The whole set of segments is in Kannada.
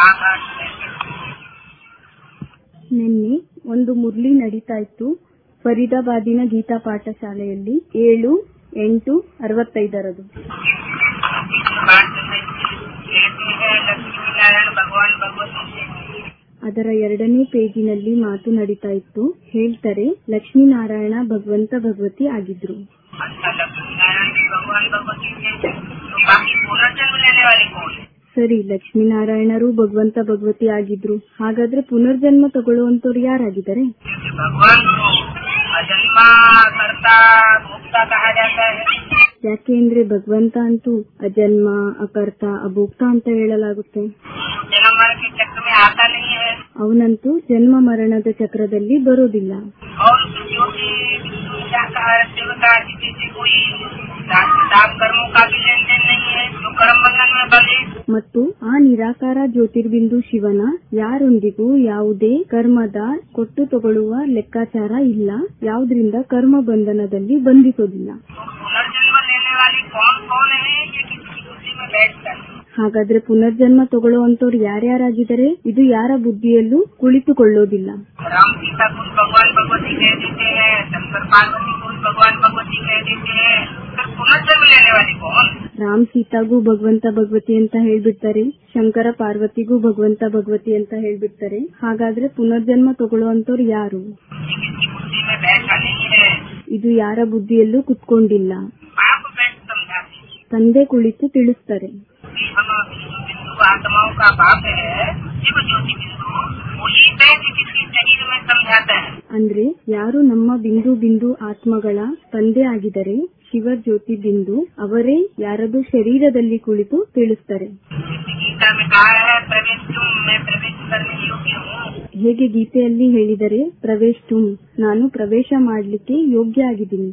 सात आठ पैंसठ ನಿನ್ನೆ ಒಂದು ಮುರ್ಲಿ ನಡೀತಾ ಇತ್ತು ಫರೀದಾಬಾದಿನ ಗೀತಾ ಪಾಠಶಾಲೆಯಲ್ಲಿ ಏಳು ಎಂಟು ಅರವತ್ತೈದರದು बात कहते हैं लक्ष्मी नारायण भगवान भगवती से ಅದರ ಎರಡನೇ ಪೇಜಿನಲ್ಲಿ ಮಾತು ನಡೀತಾ ಇತ್ತು ಹೇಳ್ತಾರೆ ಲಕ್ಷ್ಮೀನಾರಾಯಣ ಭಗವಂತ ಭಗವತಿ ಆಗಿದ್ರು अच्छा लक्ष्मी नारायण भी भगवान भगवती से तो बाकी पुनर्जन्म लेने वाले कौन है ಸರಿ ಲಕ್ಷ್ಮೀನಾರಾಯಣರು ಭಗವಂತ ಭಗವತಿ ಆಗಿದ್ರು ಹಾಗಾದ್ರೆ ಪುನರ್ಜನ್ಮ ತಗೊಳ್ಳುವಂತವ್ರು ಯಾರಾಗಿದ್ದಾರೆ क्योंकि भगवान को अजन्मा करता भोक्ता कहा जाता है ಯಾಕೆ ಅಂದ್ರೆ ಭಗವಂತ ಅಂತೂ ಅಜನ್ಮ ಅಕರ್ತ ಅಭೋಕ್ತ ಅಂತ ಹೇಳಲಾಗುತ್ತೆ जन्म मरण के चक्र में आता नहीं है ಅವನಂತೂ ಜನ್ಮ ಮರಣದ ಚಕ್ರದಲ್ಲಿ ಬರೋದಿಲ್ಲ और जो कि विष्णु शाकाहार देवता किसी से कोई दान कर्मों का भी लेन देन नहीं है जो कर्म बंधन में बंधे ಮತ್ತು ಆ निराಕಾರ ಜ್ಯೋತಿರ್ಬಿಂದು ಶಿವನ ಯಾರೊಂದಿಗೂ ಯಾವುದೇ ಕರ್ಮದ ಕೊಟ್ಟು ತಗೊಳ್ಳುವ ಲೆಕ್ಕಾಚಾರ ಇಲ್ಲ ಯಾವುದರಿಂದ ಕರ್ಮ ಬಂಧನದಲ್ಲಿ ಬಂಧಿಸೋದಿಲ್ಲ तो पुनर्जन्म लेने वाली कौन कौन है ये किसी की बुद्धि में बैठता है ಹಾಗಾದ್ರೆ ಪುನರ್ಜನ್ಮ ತಗೊಳ್ಳುವಂತವ್ರು ಯಾರ್ಯಾರಾಗಿದ್ದಾರೆ ಇದು ಯಾರ ಬುದ್ಧಿಯಲ್ಲೂ ಕುಳಿತುಕೊಳ್ಳೋದಿಲ್ಲ राम सीता को भगवान भगवती कह देते हैं शंकर पार्वती को भगवान भगवती कह देते हैं फिर पुनर्जन्म लेने वाली कौन ರಾಮ್ ಸೀತಾಗೂ ಭಗವಂತ ಭಗವತಿ ಅಂತ ಹೇಳ್ಬಿಡ್ತಾರೆ ಶಂಕರ ಪಾರ್ವತಿಗೂ ಭಗವಂತ ಭಗವತಿ ಅಂತ ಹೇಳ್ಬಿಡ್ತಾರೆ ಹಾಗಾದ್ರೆ ಪುನರ್ಜನ್ಮ ತಗೊಳ್ಳುವಂತವ್ರು ಯಾರು ये किसी बुद्धि में बैठा नहीं है ಇದು ಯಾರ ಬುದ್ಧಿಯಲ್ಲೂ ಕುತ್ಕೊಂಡಿಲ್ಲ बाप बैठ समझाते हैं ತಂದೆ ಕುಳಿತು ತಿಳಿಸ್ತಾರೆ कि हम बिंदु बिंदु आत्माओं का बाप है शिव ज्योति बिंदु वही बैठ किसी शरीर में समझाता है ಅಂದ್ರೆ ಯಾರು ನಮ್ಮ ಬಿಂದು ಬಿಂದು ಆತ್ಮಗಳ ತಂದೆ ಆಗಿದರೆ ಶಿವ ಜ್ಯೋತಿ ಬಿಂದು ಅವರೇ ಯಾರದು ಶರೀರದಲ್ಲಿ ಕುಳಿತು ತಿಳಿಸ್ತಾರೆ जैसे गीता में कहा है प्रवेश तुम मैं प्रवेश करने योग्य हूँ ಹೇಗೆ ಗೀತೆಯಲ್ಲಿ ಹೇಳಿದರೆ ಪ್ರವೇಶ್ ತುಮ್ ನಾನು ಪ್ರವೇಶ ಮಾಡಲಿಕ್ಕೆ ಯೋಗ್ಯ ಆಗಿದ್ದೀನಿ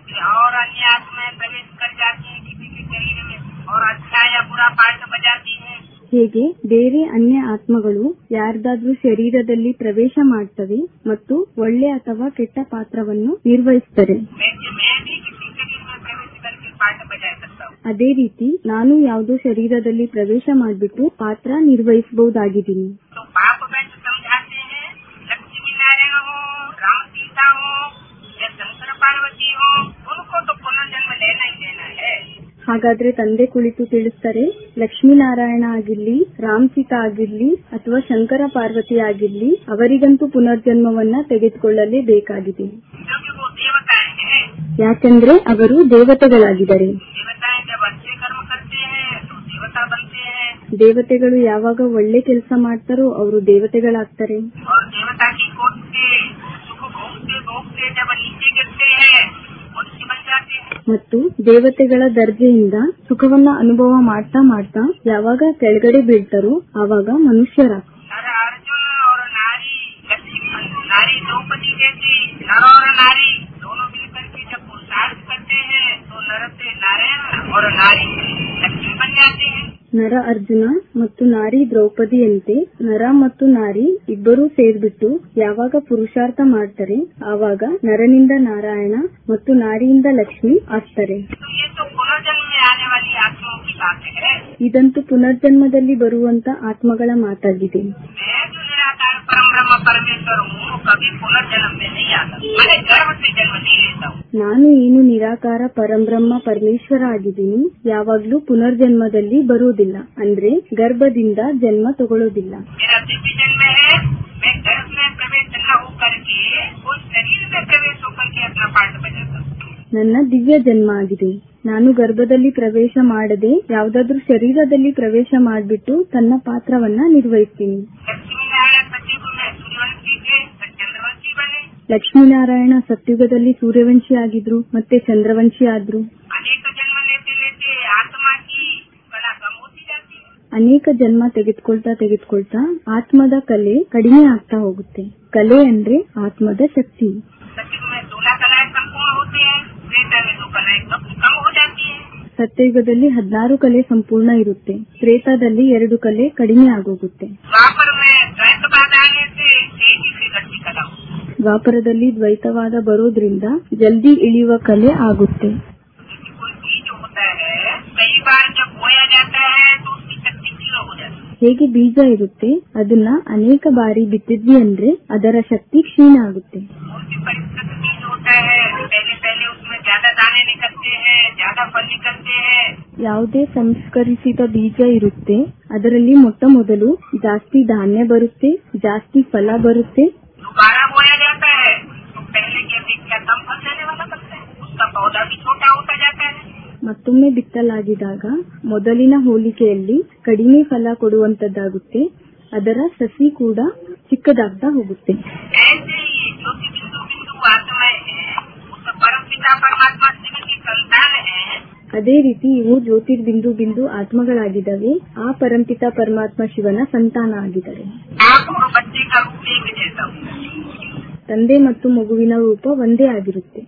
और अन्य आत्माएं प्रवेश कर जाती है किसी के शरीर में और अच्छा या बुरा पाठ बजाती है ಹೇಗೆ ಬೇರೆ ಅನ್ಯ ಆತ್ಮಗಳು ಯಾರ್ದಾದ್ರೂ ಶರೀರದಲ್ಲಿ ಪ್ರವೇಶ ಮಾಡ್ತವೆ ಮತ್ತು ಒಳ್ಳೆ ಅಥವಾ ಕೆಟ್ಟ ಪಾತ್ರವನ್ನು ನಿರ್ವಹಿಸ್ತವೆ वैसे मैं भी किसी शरीर में प्रवेश करके पाठ बजा सकता हूँ ಅದೇ ರೀತಿ ನಾನು ಯಾವುದೋ ಶರೀರದಲ್ಲಿ ಪ್ರವೇಶ ಮಾಡಿಬಿಟ್ಟು ಪಾತ್ರ ನಿರ್ವಹಿಸಬಹುದಾಗಿದ್ದೀನಿ तो बाप बैठ समझाते हैं लक्ष्मी नारायण हो राम सीता हो या शंकर पार्वती हो उनको तो पुनर्जन्म लेना ही लेना है ಹಾಗಾದ್ರೆ ತಂದೆ ಕುಳಿತು ತಿಳಿಸ್ತಾರೆ ಲಕ್ಷ್ಮೀನಾರಾಯಣ ಆಗಿರ್ಲಿ ರಾಮ್ ಸೀತಾ ಆಗಿರ್ಲಿ ಅಥವಾ ಶಂಕರ ಪಾರ್ವತಿ ಆಗಿರ್ಲಿ ಅವರಿಗಂತೂ ಪುನರ್ಜನ್ಮವನ್ನ ತೆಗೆದುಕೊಳ್ಳಲೇಬೇಕಾಗಿದೆ क्योंकि वो देवताएं हैं ಯಾಕೆಂದ್ರೆ ಅವರು ದೇವತೆಗಳಾಗಿದ್ದಾರೆ देवताएं जब अच्छे कर्म करते हैं तो देवता बनते हैं ದೇವತೆಗಳು ಯಾವಾಗ ಒಳ್ಳೆ ಕೆಲಸ ಮಾಡ್ತಾರೋ ಅವರು ದೇವತೆಗಳಾಗ್ತಾರೆ और देवता की कोट से सुख भोगते भोगते जब नीचे गिरते हैं मनुष्य बन जाते हैं ಮತ್ತು ದೇವತೆಗಳ ದರ್ಜೆಯಿಂದ ಸುಖವನ್ನ ಅನುಭವ ಮಾಡ್ತಾ ಮಾಡ್ತಾ ಯಾವಾಗ ಕೆಳಗಡೆ ಬೀಳ್ತಾರೋ ಆವಾಗ ಮನುಷ್ಯರಾಗ್ತಾರೆ नर अर्जुन और नारी लक्ष्मी नारी द्रौपदी जैसी नर और नारी दोनों मिलकर के जब पुरुषार्थ करते हैं तो नर से नारायण और नारी से लक्ष्मी बन जाते हैं ನರ ಅರ್ಜುನ ಮತ್ತು ನಾರಿ ದ್ರೌಪದಿಯಂತೆ ನರ ಮತ್ತು ನಾರಿ ಇಬ್ಬರೂ ಸೇರ್ಬಿಟ್ಟು ಯಾವಾಗ ಪುರುಷಾರ್ಥ ಮಾಡ್ತಾರೆ ಆವಾಗ ನರನಿಂದ ನಾರಾಯಣ ಮತ್ತು ನಾರಿಯಿಂದ ಲಕ್ಷ್ಮಿ ಆಗ್ತಾರೆ तो ये तो पुनर्जन्म में आने वाली आत्माओं की बात है ಇದಂತೂ ಪುನರ್ಜನ್ಮದಲ್ಲಿ ಬರುವಂತ ಆತ್ಮಗಳ ಮಾತಾಗಿದೆ मैं जो निराकार परम ब्रह्म परमेश्वर हूँ कभी पुनर्जन्म में नहीं आता मैंने गर्भ से जन्म नहीं लेता हूँ ನಾನು ಏನು ನಿರಾಕಾರ ಪರಂಬ್ರಹ್ಮ ಪರಮೇಶ್ವರ ಆಗಿದ್ದೀನಿ ಯಾವಾಗ್ಲೂ ಪುನರ್ಜನ್ಮದಲ್ಲಿ ಬರೋದಿಲ್ಲ ಅಂದ್ರೆ ಗರ್ಭದಿಂದ ಜನ್ಮ ತಗೊಳ್ಳೋದಿಲ್ಲ मेरा दिव्य जन्म है मैं गर्भ में प्रवेश न हो करके उस शरीर में प्रवेश होकर के अपना पाठ बजाता हूँ ನನ್ನ ದಿವ್ಯ ಜನ್ಮ ಆಗಿದೆ ನಾನು ಗರ್ಭದಲ್ಲಿ ಪ್ರವೇಶ ಮಾಡದೆ ಯಾವ್ದಾದ್ರೂ ಶರೀರದಲ್ಲಿ ಪ್ರವೇಶ ಮಾಡ್ಬಿಟ್ಟು ತನ್ನ ಪಾತ್ರವನ್ನ ನಿರ್ವಹಿಸ್ತೀನಿ लक्ष्मी नारायण सचिव में सूर्यवंशी थे फिर चंद्रवंशी बने ಲಕ್ಷ್ಮೀನಾರಾಯಣ ಸತ್ಯುಗದಲ್ಲಿ ಸೂರ್ಯವಂಶಿ ಆಗಿದ್ರು ಮತ್ತೆ ಚಂದ್ರವಂಶಿ ಆದ್ರು अनेक जन्म लेते लेते आत्मा की कला कम होती जाती है ಅನೇಕ ಜನ್ಮ ತೆಗೆದುಕೊಳ್ತಾ ತೆಗೆದುಕೊಳ್ತಾ ಆತ್ಮದ ಕಲೆ ಕಡಿಮೆ ಆಗ್ತಾ ಹೋಗುತ್ತೆ ಕಲೆ ಅಂದ್ರೆ ಆತ್ಮದ ಶಕ್ತಿ सचिव में सोलह कलाएं संपूर्ण होते हैं त्रेता में दो कलाएं कम कम हो जाती है ಸತ್ಯಯುಗದಲ್ಲಿ ಹದಿನಾರು ಕಲೆ ಸಂಪೂರ್ಣ ಇರುತ್ತೆ ತ್ರೇತಾದಲ್ಲಿ ಎರಡು ಕಲೆ ಕಡಿಮೆ ಆಗೋಗುತ್ತೆ द्वापर में द्वैतवाद आने से तेजी से घटती कला होती है ದ್ವಾಪರದಲ್ಲಿ ದ್ವೈತವಾದ ಬರೋದ್ರಿಂದ ಜಲ್ದಿ ಇಳಿಯುವ ಕಲೆ ಆಗುತ್ತೆ क्योंकि कोई चीज होता है कई बार जब बोया जाता है तो उसकी शक्ति जीरो हो जाती है ಹೇಗೆ ಬೀಜ ಇರುತ್ತೆ ಅದನ್ನ ಅನೇಕ ಬಾರಿ ಬಿತ್ತಿದ್ವಿ ಅಂದ್ರೆ ಅದರ ಶಕ್ತಿ ಕ್ಷೀಣ ಆಗುತ್ತೆ उनकी परिस्थिति बीज होता है पहले पहले उसमें ज्यादा दाने निकलते हैं ज्यादा फल निकलते हैं ಯಾವುದೇ ಸಂಸ್ಕರಿಸಿದ ಬೀಜ ಇರುತ್ತೆ ಅದರಲ್ಲಿ ಮೊಟ್ಟ ಮೊದಲು ಜಾಸ್ತಿ ಧಾನ್ಯ ಬರುತ್ತೆ ಜಾಸ್ತಿ ಫಲ ಬರುತ್ತೆ दोबारा बोया जाता है तो पहले के अपेक्षा कम फल देने वाला बनता है उसका पौधा भी छोटा होता जाता है ಮತ್ತೊಮ್ಮೆ ಬಿತ್ತಲಾಗಿದಾಗ ಮೊದಲಿನ ಹೋಲಿಕೆಯಲ್ಲಿ ಕಡಿಮೆ ಫಲ ಕೊಡುವಂತದ್ದಾಗುತ್ತೆ ಅದರ ಸಸಿ ಕೂಡ ಚಿಕ್ಕದಾಗ್ತಾ ಹೋಗುತ್ತೆ ऐसे ही जो कि बिंदु बिंदु आत्माएं हैं उस परम पिता परमात्मा शिव की संतान है ಅದೇ ರೀತಿ ಇವು ಜ್ಯೋತಿರ್ಬಿಂದು ಬಿಂದು ಆತ್ಮಗಳಾಗಿದ್ದಾವೆ ಆ ಪರಂಪಿತ ಪರಮಾತ್ಮ ಶಿವನ ಸಂತಾನ ಆಗಿದ್ದಾರೆ आप और बच्चे का रूप एक जैसा होगा ತಂದೆ ಮತ್ತು ಮಗುವಿನ ರೂಪ ಒಂದೇ ಆಗಿರುತ್ತೆ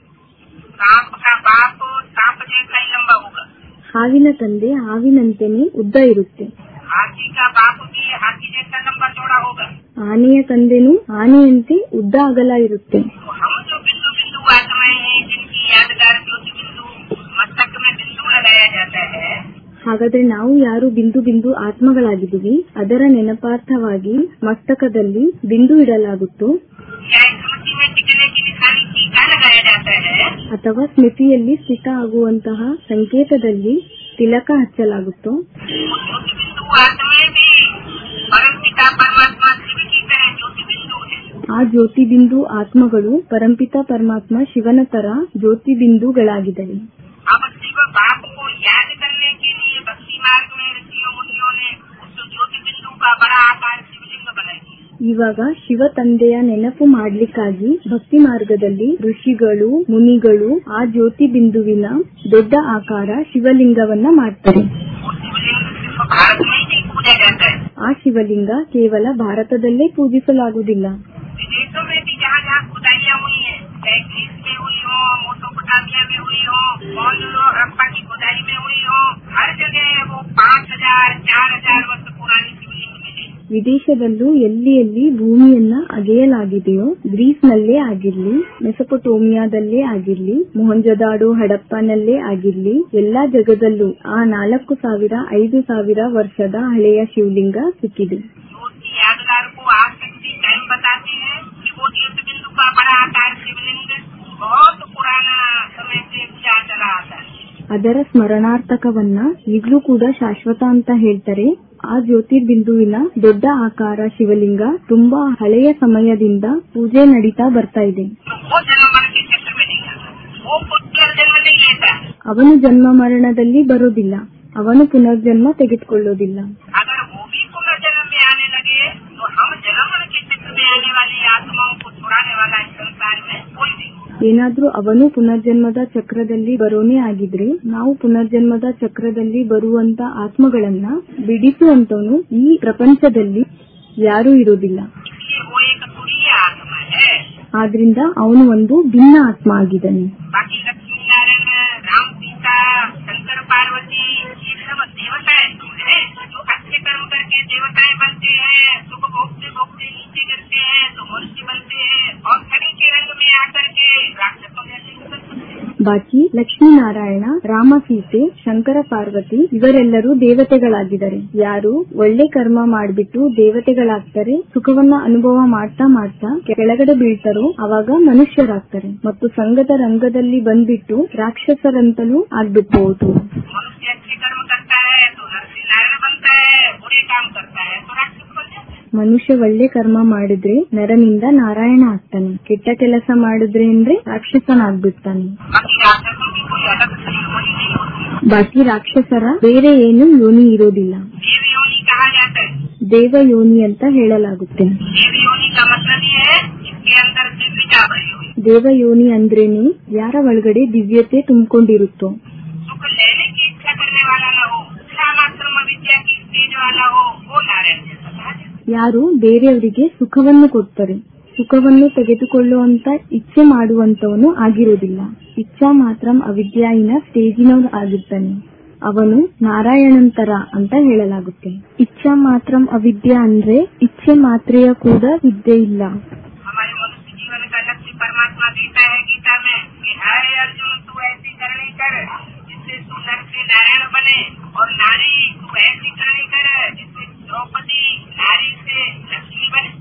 सांप का बाप सांप जैसा ही लंबा होगा ಹಾವಿನ ತಂದೆ ಹಾವಿನಂತೆಯೇ ಉದ್ದ ಇರುತ್ತೆ हाथी का बाप भी हाथी जैसा लंबा चौड़ा होगा ಆನೆಯ ತಂದೆನೂ ಆನೆಯಂತೆ ಉದ್ದ ಅಗಲ ಇರುತ್ತೆ तो हम जो बिंदु बिंदु आत्माएं हैं जिनकी यादगार ज्योति बिंदु मस्तक में बिंदु लगाया जाता है ಹಾಗಾದ್ರೆ ನಾವು ಯಾರು ಬಿಂದು ಬಿಂದು ಆತ್ಮಗಳಾಗಿದ್ದೀವಿ ಅದರ ನೆನಪಾರ್ಥವಾಗಿ ಮಸ್ತಕದಲ್ಲಿ ಬಿಂದು ಇಡಲಾಗುತ್ತೋ या स्मृति में टिकने की निशानी टीका लगाया जाता है ಅಥವಾ ಸ್ಮೃತಿಯಲ್ಲಿ ಸ್ಥಿತ ಆಗುವಂತಹ ಸಂಕೇತದಲ್ಲಿ ತಿಲಕ ಹಚ್ಚಲಾಗುತ್ತೋ वो ज्योति बिंदु आत्माएं भी परम पिता परमात्मा शिव की तरह ज्योति बिंदु है ಆ ಜ್ಯೋತಿ ಬಿಂದು ಆತ್ಮಗಳು ಪರಂಪಿತ ಪರಮಾತ್ಮ ಶಿವನ ತರ ಜ್ಯೋತಿ ಬಿಂದುಗಳಾಗಿವೆ अब शिव बाप को याद करने के लिए भक्ति मार्ग में ऋषियों मुनियों ने उस ज्योति बिंदु का बड़ा आकार शिवलिंग बनाई ಇವಾಗ ಶಿವ ತಂದೆಯ ನೆನಪು ಮಾಡ್ಲಿಕ್ಕಾಗಿ ಭಕ್ತಿ ಮಾರ್ಗದಲ್ಲಿ ಋಷಿಗಳು ಮುನಿಗಳು ಆ ಜ್ಯೋತಿ ಬಿಂದುವಿನ ದೊಡ್ಡ ಆಕಾರ ಶಿವಲಿಂಗವನ್ನ ಮಾಡ್ತಾರೆ वो शिवलिंग सिर्फ भारत में ही नहीं पूजा जाता है ಆ ಶಿವಲಿಂಗ ಕೇವಲ ಭಾರತದಲ್ಲೇ ಪೂಜಿಸಲಾಗುವುದಿಲ್ಲ विदेशों में भी जहाँ जहाँ खुदाइयाँ हुई हैं चाहे ग्रीस में हुई हो मोटोपोटामिया में हुई हो मौजूद हड़प्पा की खुदाई में हुई हो हर जगह वो पाँच हजार चार हजार वर्ष पुरानी शिवलिंग मिली ವಿದೇಶದಲ್ಲೂ ಎಲ್ಲಿ ಎಲ್ಲಿ ಭೂಮಿಯನ್ನ ಅಗೆಯಲಾಗಿದೆಯೋ ಗ್ರೀಸ್ನಲ್ಲೇ ಆಗಿರ್ಲಿ ಮೆಸೊಪೊಟೋಮಿಯಾದಲ್ಲೇ ಆಗಿರ್ಲಿ ಮೊಹಂಜದಾಡು ಹಡಪ್ಪನಲ್ಲೇ ಆಗಿರ್ಲಿ ಎಲ್ಲಾ ಜಗದಲ್ಲೂ ಆ ನಾಲ್ಕು ಸಾವಿರ ಐದು ಸಾವಿರ ವರ್ಷದ ಹಳೆಯ ಶಿವಲಿಂಗ ಸಿಕ್ಕಿದೆ जो उसकी यादगार को आज तक भी टाइम बताते हैं कि वो ज्योति बिंदु का बड़ा आकार शिवलिंग बहुत पुराना समय से क्या चला आता है ಅದರ ಸ್ಮರಣಾರ್ಥಕವನ್ನ ಈಗಲೂ ಕೂಡ ಶಾಶ್ವತ ಅಂತ ಹೇಳ್ತಾರೆ ಆ ಜ್ಯೋತಿರ್ಬಿಂದುವಿನ ದೊಡ್ಡ ಆಕಾರ ಶಿವಲಿಂಗ ತುಂಬಾ ಹಳೆಯ ಸಮಯದಿಂದ ಪೂಜೆ ನಡೀತಾ ಬರ್ತಾ ಇದೆ तो वो जन्म मरण के चक्कर में नहीं आता वो पुत्र जन्म नहीं लेता ಅವನು ಜನ್ಮ ಮರಣದಲ್ಲಿ ಬರೋದಿಲ್ಲ ಅವನು ಪುನರ್ಜನ್ಮ ತೆಗೆದುಕೊಳ್ಳೋದಿಲ್ಲ अगर वो भी पुनर्जन्म में आने लगे तो हम जन्म मरण के चक्र में आने वाली आत्माओं को छुड़ाने वाला इस संसार में कोई नहीं ಏನಾದ್ರೂ ಅವನು ಪುನರ್ಜನ್ಮದ ಚಕ್ರದಲ್ಲಿ ಬರೋನೇ ಆಗಿದ್ರೆ ನಾವು ಪುನರ್ಜನ್ಮದ ಚಕ್ರದಲ್ಲಿ ಬರುವಂತ ಆತ್ಮಗಳನ್ನ ಬಿಡಿಸುವಂತವನು ಈ ಪ್ರಪಂಚದಲ್ಲಿ ಯಾರೂ ಇರೋದಿಲ್ಲ इसलिए वो एक तुरीय आत्मा है ಆದ್ರಿಂದ ಅವನು ಒಂದು ಭಿನ್ನ ಆತ್ಮ ಆಗಿದ್ದಾನೆ बाकी लक्ष्मी नारायण राम सीता शंकर पार्वती ये सब देवताएं तो है जो अच्छे कर्म करके देवताएं बनते हैं सुख भोगते भोगते नीचे गिरते हैं तो मनुष्य बनते हैं और खड़ी के रंग में आकर के राक्षसों जैसे निकल सकते हैं ಬಾಕಿ ಲಕ್ಷ್ಮೀನಾರಾಯಣ ರಾಮ ಸೀತೆ ಶಂಕರ ಪಾರ್ವತಿ ಇವರೆಲ್ಲರೂ ದೇವತೆಗಳಾಗಿದ್ದಾರೆ ಯಾರು ಒಳ್ಳೆ ಕರ್ಮ ಮಾಡ್ಬಿಟ್ಟು ದೇವತೆಗಳಾಗ್ತಾರೆ ಸುಖವನ್ನ ಅನುಭವ ಮಾಡ್ತಾ ಮಾಡ್ತಾ ಕೆಳಗಡೆ ಬೀಳ್ತಾರೋ ಅವಾಗ ಮನುಷ್ಯರಾಗ್ತಾರೆ ಮತ್ತು ಸಂಘದ ರಂಗದಲ್ಲಿ ಬಂದ್ಬಿಟ್ಟು ರಾಕ್ಷಸರಂತಲೂ ಆಗ್ಬಿಡ್ಬಹುದು मनुष्य अच्छे कर्म करता है तो नरसिंह नारायण बनता है बुरे काम करता है तो राक्षस बन जाता है ಮನುಷ್ಯ ಒಳ್ಳೆ ಕರ್ಮ ಮಾಡಿದ್ರೆ ನರನಿಂದ ನಾರಾಯಣ ಆಗ್ತಾನೆ ಕೆಟ್ಟ ಕೆಲಸ ಮಾಡಿದ್ರೆ ಅಂದ್ರೆ ರಾಕ್ಷಸನಾಗ್ಬಿಡ್ತಾನೆ बाकी राक्षसों की कोई अलग शरीर होनी नहीं होती ಬಾಕಿ ರಾಕ್ಷಸರ ಬೇರೆ ಏನು ಯೋನಿ ಇರೋದಿಲ್ಲ देव योनि कहा जाता है ದೇವ ಯೋನಿ ಅಂತ ಹೇಳಲಾಗುತ್ತೆ देव योनि का मतलब ये है जिसके अंदर दिव्यता भरी हुई ದೇವ ಯೋನಿ ಅಂದ್ರೇನೆ ಯಾರ ಒಳಗಡೆ ದಿವ್ಯತೆ ತುಂಬಿಕೊಂಡಿರುತ್ತೋ सुख लेने की इच्छा करने वाला न हो इच्छा मात्र विद्या की स्टेज वाला हो वो नारायण जैसा कहा जाता है। ಯಾರು ಬೇರೆಯವರಿಗೆ ಸುಖವನ್ನು ಕೊಡ್ತಾರೆ ಸುಖವನ್ನು ತೆಗೆದುಕೊಳ್ಳುವಂತ ಇಚ್ಛೆ ಮಾಡುವಂತವನು ಆಗಿರೋದಿಲ್ಲ ಇಚ್ಛಾ ಮಾತ್ರ ಅವಿದ್ಯಾಯಿನ ಸ್ಟೇಜಿನವನು ಆಗಿರ್ತಾನೆ ಅವನು ನಾರಾಯಣಂತರ ಅಂತ ಹೇಳಲಾಗುತ್ತೆ ಇಚ್ಛಾ ಮಾತ್ರ ಅವಿದ್ಯಾ ಅಂದ್ರೆ ಇಚ್ಛೆ ಮಾತ್ರೆಯ ಕೂಡ ವಿದ್ಯೆ ಇಲ್ಲ हमारे मनुष्य जीवन का लक्ष्य परमात्मा देता है गीता में कि हरे अर्जुन तू ऐसी करनी कर जिससे तू नर से नारायण बने और नारी तू ऐसी करनी कर जिससे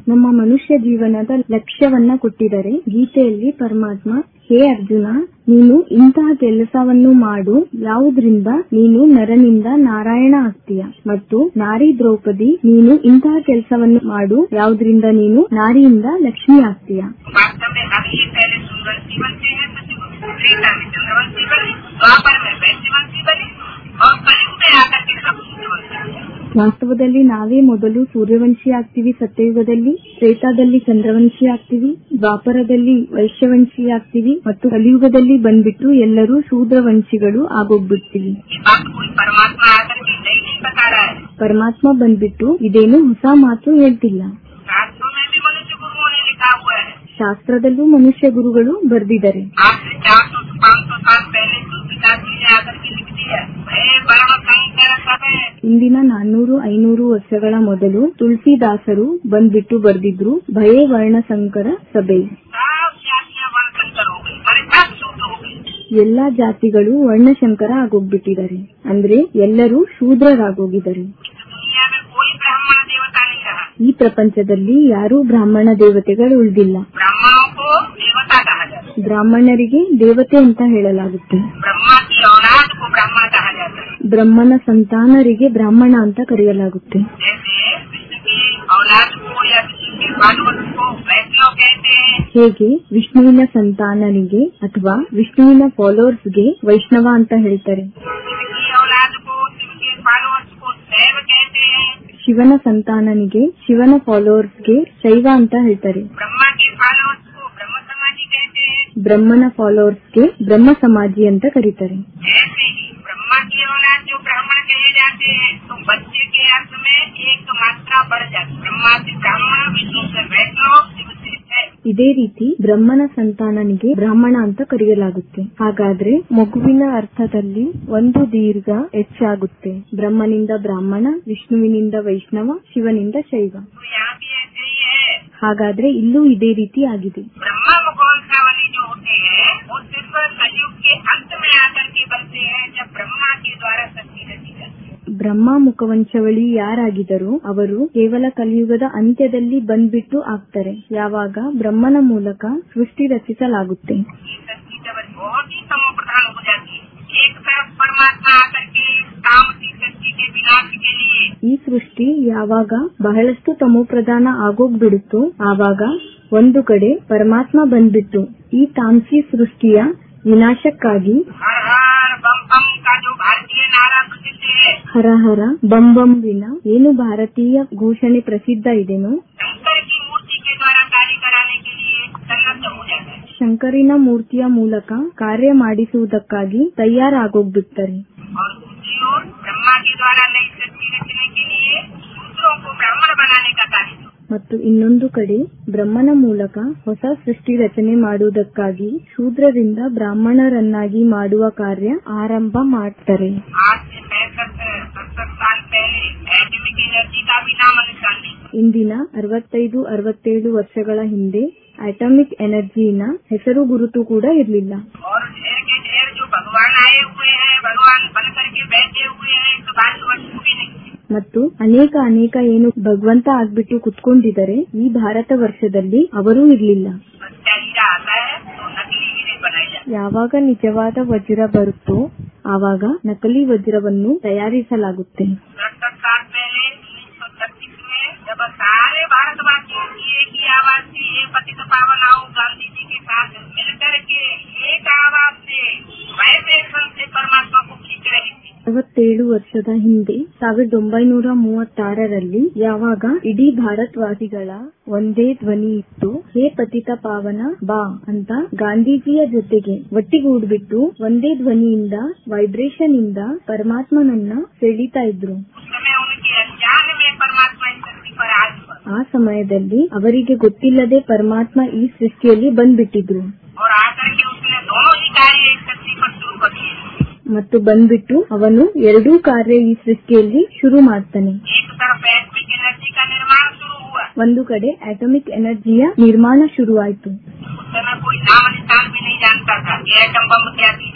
ನಮ್ಮ ಮನುಷ್ಯ ಜೀವನದ ಲಕ್ಷ್ಯವನ್ನ ಕೊಟ್ಟಿದ್ದಾರೆ ಗೀತೆಯಲ್ಲಿ ಪರಮಾತ್ಮ ಹೇ ಅರ್ಜುನ ನೀನು ಇಂತಹ ಕೆಲಸವನ್ನು ಮಾಡು ಯಾವುದರಿಂದ ನೀನು ನರನಿಂದ ನಾರಾಯಣ ಆಗ್ತೀಯ ಮತ್ತು ನಾರಿ ದ್ರೌಪದಿ ನೀನು ಇಂತಹ ಕೆಲಸವನ್ನು ಮಾಡು ಯಾವುದರಿಂದ ನೀನು ನಾರಿಯಿಂದ ಲಕ್ಷ್ಮಿ ಆಗ್ತೀಯ वास्तव में हम ये पहले सूर्यवंशी बनते हैं सचिव त्रेता में चंद्रवंशी बने द्वापर में वैश्यवंशी बने और कलयुग में आकर के सब सूर्यवंशी बने। ವಾಸ್ತವದಲ್ಲಿ ನಾವೇ ಮೊದಲು ಸೂರ್ಯವಂಶಿ ಆಗ್ತೀವಿ ಸತ್ಯಯುಗದಲ್ಲಿ ತ್ರೇತಾದಲ್ಲಿ ಚಂದ್ರವಂಶಿ ಆಗ್ತೀವಿ ದ್ವಾಪರದಲ್ಲಿ ವೈಶ್ಯವಂಶಿ ಆಗ್ತೀವಿ ಮತ್ತು ಕಲಿಯುಗದಲ್ಲಿ ಬಂದ್ಬಿಟ್ಟು ಎಲ್ಲರೂ ಶೂದ್ರವಂಶಿಗಳು ಆಗೋಗ್ಬಿಡ್ತೀವಿ ये बात कोई परमात्मा आकर के नहीं नहीं बता रहा है ಪರಮಾತ್ಮ ಬಂದ್ಬಿಟ್ಟು ಇದೇನು ಹೊಸ ಮಾತು ಹೇಳ್ತಿಲ್ಲ शास्त्रों में भी मनुष्य गुरुओं ने लिखा हुआ है ಶಾಸ್ತ್ರದಲ್ಲೂ ಮನುಷ್ಯ ಗುರುಗಳು ಬರ್ದಿದ್ದಾರೆ आज से चार सौ पाँच सौ साल पहले तुलसीदास जी ने आकर के लिख दिया हे परम शंकर सब ಇಂದಿನ ನಾನ್ನೂರು ಐನೂರು ವರ್ಷಗಳ ಮೊದಲು ತುಳಸಿದಾಸರು ಬಂದ್ಬಿಟ್ಟು ಬರ್ದಿದ್ರು ಭಯೇ ವರ್ಣಸಂಕರ ಸಭೆ सब जातियां वर्णशंकर हो गई अरे सब शुद्ध हो गई ಎಲ್ಲಾ ಜಾತಿಗಳು ವರ್ಣಶಂಕರ ಆಗೋಗ್ಬಿಟ್ಟಿದ್ದಾರೆ ಅಂದ್ರೆ ಎಲ್ಲರೂ ಶೂದ್ರರಾಗೋಗಿದ್ದಾರೆ इस दुनिया में कोई ब्राह्मण देवता नहीं रहा ಈ ಪ್ರಪಂಚದಲ್ಲಿ ಯಾರೂ ಬ್ರಾಹ್ಮಣ ದೇವತೆಗಳು ಉಳಿದಿಲ್ಲ ब्राह्मणों को देवता कहा जाता है ಬ್ರಾಹ್ಮಣರಿಗೆ ದೇವತೆ ಅಂತ ಹೇಳಲಾಗುತ್ತೆ ब्रह्मा की औलाद को ब्राह्मण कहा जाता है ಬ್ರಹ್ಮನ ಸಂತಾನರಿಗೆ ಬ್ರಾಹ್ಮಣ ಅಂತ ಕರೆಯಲಾಗುತ್ತೆ जैसे विष्णु की औलाद को या विष्णु के भागवत को वैष्णव कहते हैं ಹೇಗೆ ವಿಷ್ಣುವಿನ ಸಂತಾನನಿಗೆ ಅಥವಾ ವಿಷ್ಣುವಿನ ಫಾಲೋವರ್ಸ್ಗೆ ವೈಷ್ಣವ ಅಂತ ಹೇಳ್ತಾರೆ शिव की औलाद को शिव के फॉलोअर्स को शैव कहते हैं ಶಿವನ ಸಂತಾನನಿಗೆ ಶಿವನ ಫಾಲೋವರ್ಸ್ಗೆ ಶೈವ ಅಂತ ಹೇಳ್ತಾರೆ ब्रह्मा के फॉलोअर्स को ब्रह्म समाजी कहते हैं ಬ್ರಹ್ಮನ ಫಾಲೋವರ್ಸ್ಗೆ ಬ್ರಹ್ಮ ಸಮಾಜಿ ಅಂತ ಕರೀತಾರೆ ऐसे ही ब्रह्मा की औलाद जो ब्राह्मण कहे जाते हैं तो बच्चे के अर्थ में एक मात्रा बढ़ जाती है ब्रह्मा से ब्राह्मण विष्णु से वैष्णव शिव से शैव ಇದೇ ರೀತಿ ಬ್ರಹ್ಮನ ಸಂತಾನನಿಗೆ ಬ್ರಾಹ್ಮಣ ಅಂತ ಕರೆಯಲಾಗುತ್ತೆ ಹಾಗಾದ್ರೆ ಮಗುವಿನ ಅರ್ಥದಲ್ಲಿ ಒಂದು ದೀರ್ಘ ಹೆಚ್ಚಾಗುತ್ತೆ ಬ್ರಹ್ಮನಿಂದ ಬ್ರಾಹ್ಮಣ ವಿಷ್ಣುವಿನಿಂದ ವೈಷ್ಣವ ಶಿವನಿಂದ ಶೈವ तो यहाँ भी ऐसे ही है ಹಾಗಾದ್ರೆ ಇಲ್ಲೂ ಇದೇ ರೀತಿ ಆಗಿದೆ ब्रह्मा मुखवंशावली जो होते हैं वो सिर्फ कलयुग के अंत में आकर के बनते हैं जब ब्रह्मा के द्वारा सृष्टि रची जाती है ಬ್ರಹ್ಮ ಮುಖವಂಶವಳಿ ಯಾರಾಗಿದರೋ ಅವರು ಕೇವಲ ಕಲಿಯುಗದ ಅಂತ್ಯದಲ್ಲಿ ಬಂದ್ಬಿಟ್ಟು ಆಗ್ತಾರೆ ಯಾವಾಗ ಬ್ರಹ್ಮನ ಮೂಲಕ ಸೃಷ್ಟಿ ರಚಿಸಲಾಗುತ್ತೆ ये सृष्टि जब बहुत ही तमो प्रधान हो जाती है एक तरफ परमात्मा आकर के काम की सृष्टि के विनाश के लिए ಈ ಸೃಷ್ಟಿ ಯಾವಾಗ ಬಹಳಷ್ಟು ತಮೋಪ್ರಧಾನ ಆಗೋಗ್ಬಿಡುತ್ತೋ ಆವಾಗ ಒಂದು ಕಡೆ ಪರಮಾತ್ಮ ಬಂದ್ಬಿಟ್ಟು ಈ ತಾಮಸಿ ಸೃಷ್ಟಿಯ ವಿನಾಶಕ್ಕಾಗಿ हर हर बम बम का जो भारतीय नारा प्रसिद्ध है ಹರ ಹರ ಬಂ ಬಂಬಿನ ಏನು ಭಾರತೀಯ ಘೋಷಣೆ ಪ್ರಸಿದ್ಧ ಇದೆನೋ शंकर की मूर्ति के द्वारा कार्य कराने के लिए सन्नद्ध हो जाता है ಶಂಕರಿನ ಮೂರ್ತಿಯ ಮೂಲಕ ಕಾರ್ಯ ಮಾಡಿಸುವುದಕ್ಕಾಗಿ ತಯಾರಾಗೋಗ್ಬಿಡ್ತಾರೆ और दूसरी ओर ब्रह्मा के द्वारा नई सृष्टि रचने के लिए शूद्रों को ब्राह्मण बनाने का कार्य ಮತ್ತು ಇನ್ನೊಂದು ಕಡೆ ಬ್ರಹ್ಮನ ಮೂಲಕ ಹೊಸ ಸೃಷ್ಟಿ ರಚನೆ ಮಾಡುವುದಕ್ಕಾಗಿ ಶೂದ್ರರಿಂದ ಬ್ರಾಹ್ಮಣರನ್ನಾಗಿ ಮಾಡುವ ಕಾರ್ಯ ಆರಂಭ ಮಾಡ್ತಾರೆ आज से पैंसठ सत्तर साल पहले एटमिक एनर्जी का भी नाम निशान नहीं ಇಂದಿನ ಅರವತ್ತೈದು ಅರವತ್ತೇಳು ವರ್ಷಗಳ ಹಿಂದೆ ಅಟಾಮಿಕ್ ಎನರ್ಜಿನ ಹೆಸರು ಗುರುತು ಕೂಡ ಇರಲಿಲ್ಲ और ढेर के ढेर जो भगवान आए हुए हैं भगवान बन करके बैठे हुए हैं तो भारतवर्ष भी नहीं ಮತ್ತು ಅನೇಕ ಅನೇಕ ಏನು ಭಗವಂತ ಆಗ್ಬಿಟ್ಟು ಕುತ್ಕೊಂಡಿದ್ದಾರೆ ಈ ಭಾರತ ವರ್ಷದಲ್ಲಿ ಅವರೂ ಇರಲಿಲ್ಲ सच्चा हीरा आता है तो नकली हीरे बनाए जाते ಯಾವಾಗ ನಿಜವಾದ ವಜ್ರ ಬರುತ್ತೋ ಆವಾಗ ನಕಲಿ ವಜ್ರವನ್ನು ತಯಾರಿಸಲಾಗುತ್ತೆ हैं सड़सठ साल पहले उन्नीस सौ छत्तीस में जब सारे भारतवासियों की एक ही आवाज थी ये पतित पावन आओ गांधी जी के साथ मिलकर के एक आवाज से वाइब्रेशन से परमात्मा को खींच रही थी ಅರವತ್ತೇಳು ವರ್ಷದ ಹಿಂದೆ ಸಾವಿರದ ಒಂಬೈನೂರ ಮೂವತ್ತಾರರಲ್ಲಿ ಯಾವಾಗ ಇಡೀ ಭಾರತವಾಸಿಗಳ ಒಂದೇ ಧ್ವನಿ ಇತ್ತು ಹೇ ಪತಿತ ಪಾವನ ಬಾ ಅಂತ ಗಾಂಧೀಜಿಯ ಜೊತೆಗೆ ಒಟ್ಟಿಗೂಡ್ಬಿಟ್ಟು ಒಂದೇ ಧ್ವನಿಯಿಂದ ವೈಬ್ರೇಷನ್ ಇಂದ ಪರಮಾತ್ಮನನ್ನ ಸೆಳೀತಾ ಇದ್ರು उस समय उनके अज्ञान में परमात्मा इस धरती पर आज पर ಆ ಸಮಯದಲ್ಲಿ ಅವರಿಗೆ ಗೊತ್ತಿಲ್ಲದೆ ಪರಮಾತ್ಮ ಈ ಸೃಷ್ಟಿಯಲ್ಲಿ ಬಂದ್ಬಿಟ್ಟಿದ್ರು और आकर के उसने दोनों ही कार्य इस धरती पर शुरू कर दिए ಮತ್ತು ಬಂದ್ಬಿಟ್ಟು ಅವನು ಎರಡೂ ಕಾರ್ಯ ಈ ಸೃಷ್ಟಿಯಲ್ಲಿ ಶುರು ಮಾಡ್ತಾನೆ एक तरफ एटमिक एनर्जी का निर्माण शुरू हुआ ಒಂದು ಕಡೆ ಅಟಮಿಕ್ ಎನರ್ಜಿಯ ನಿರ್ಮಾಣ ಶುರುವಾಯಿತು उस समय कोई नाम निशान भी नहीं जानता था कि एटम बम क्या चीज होती है।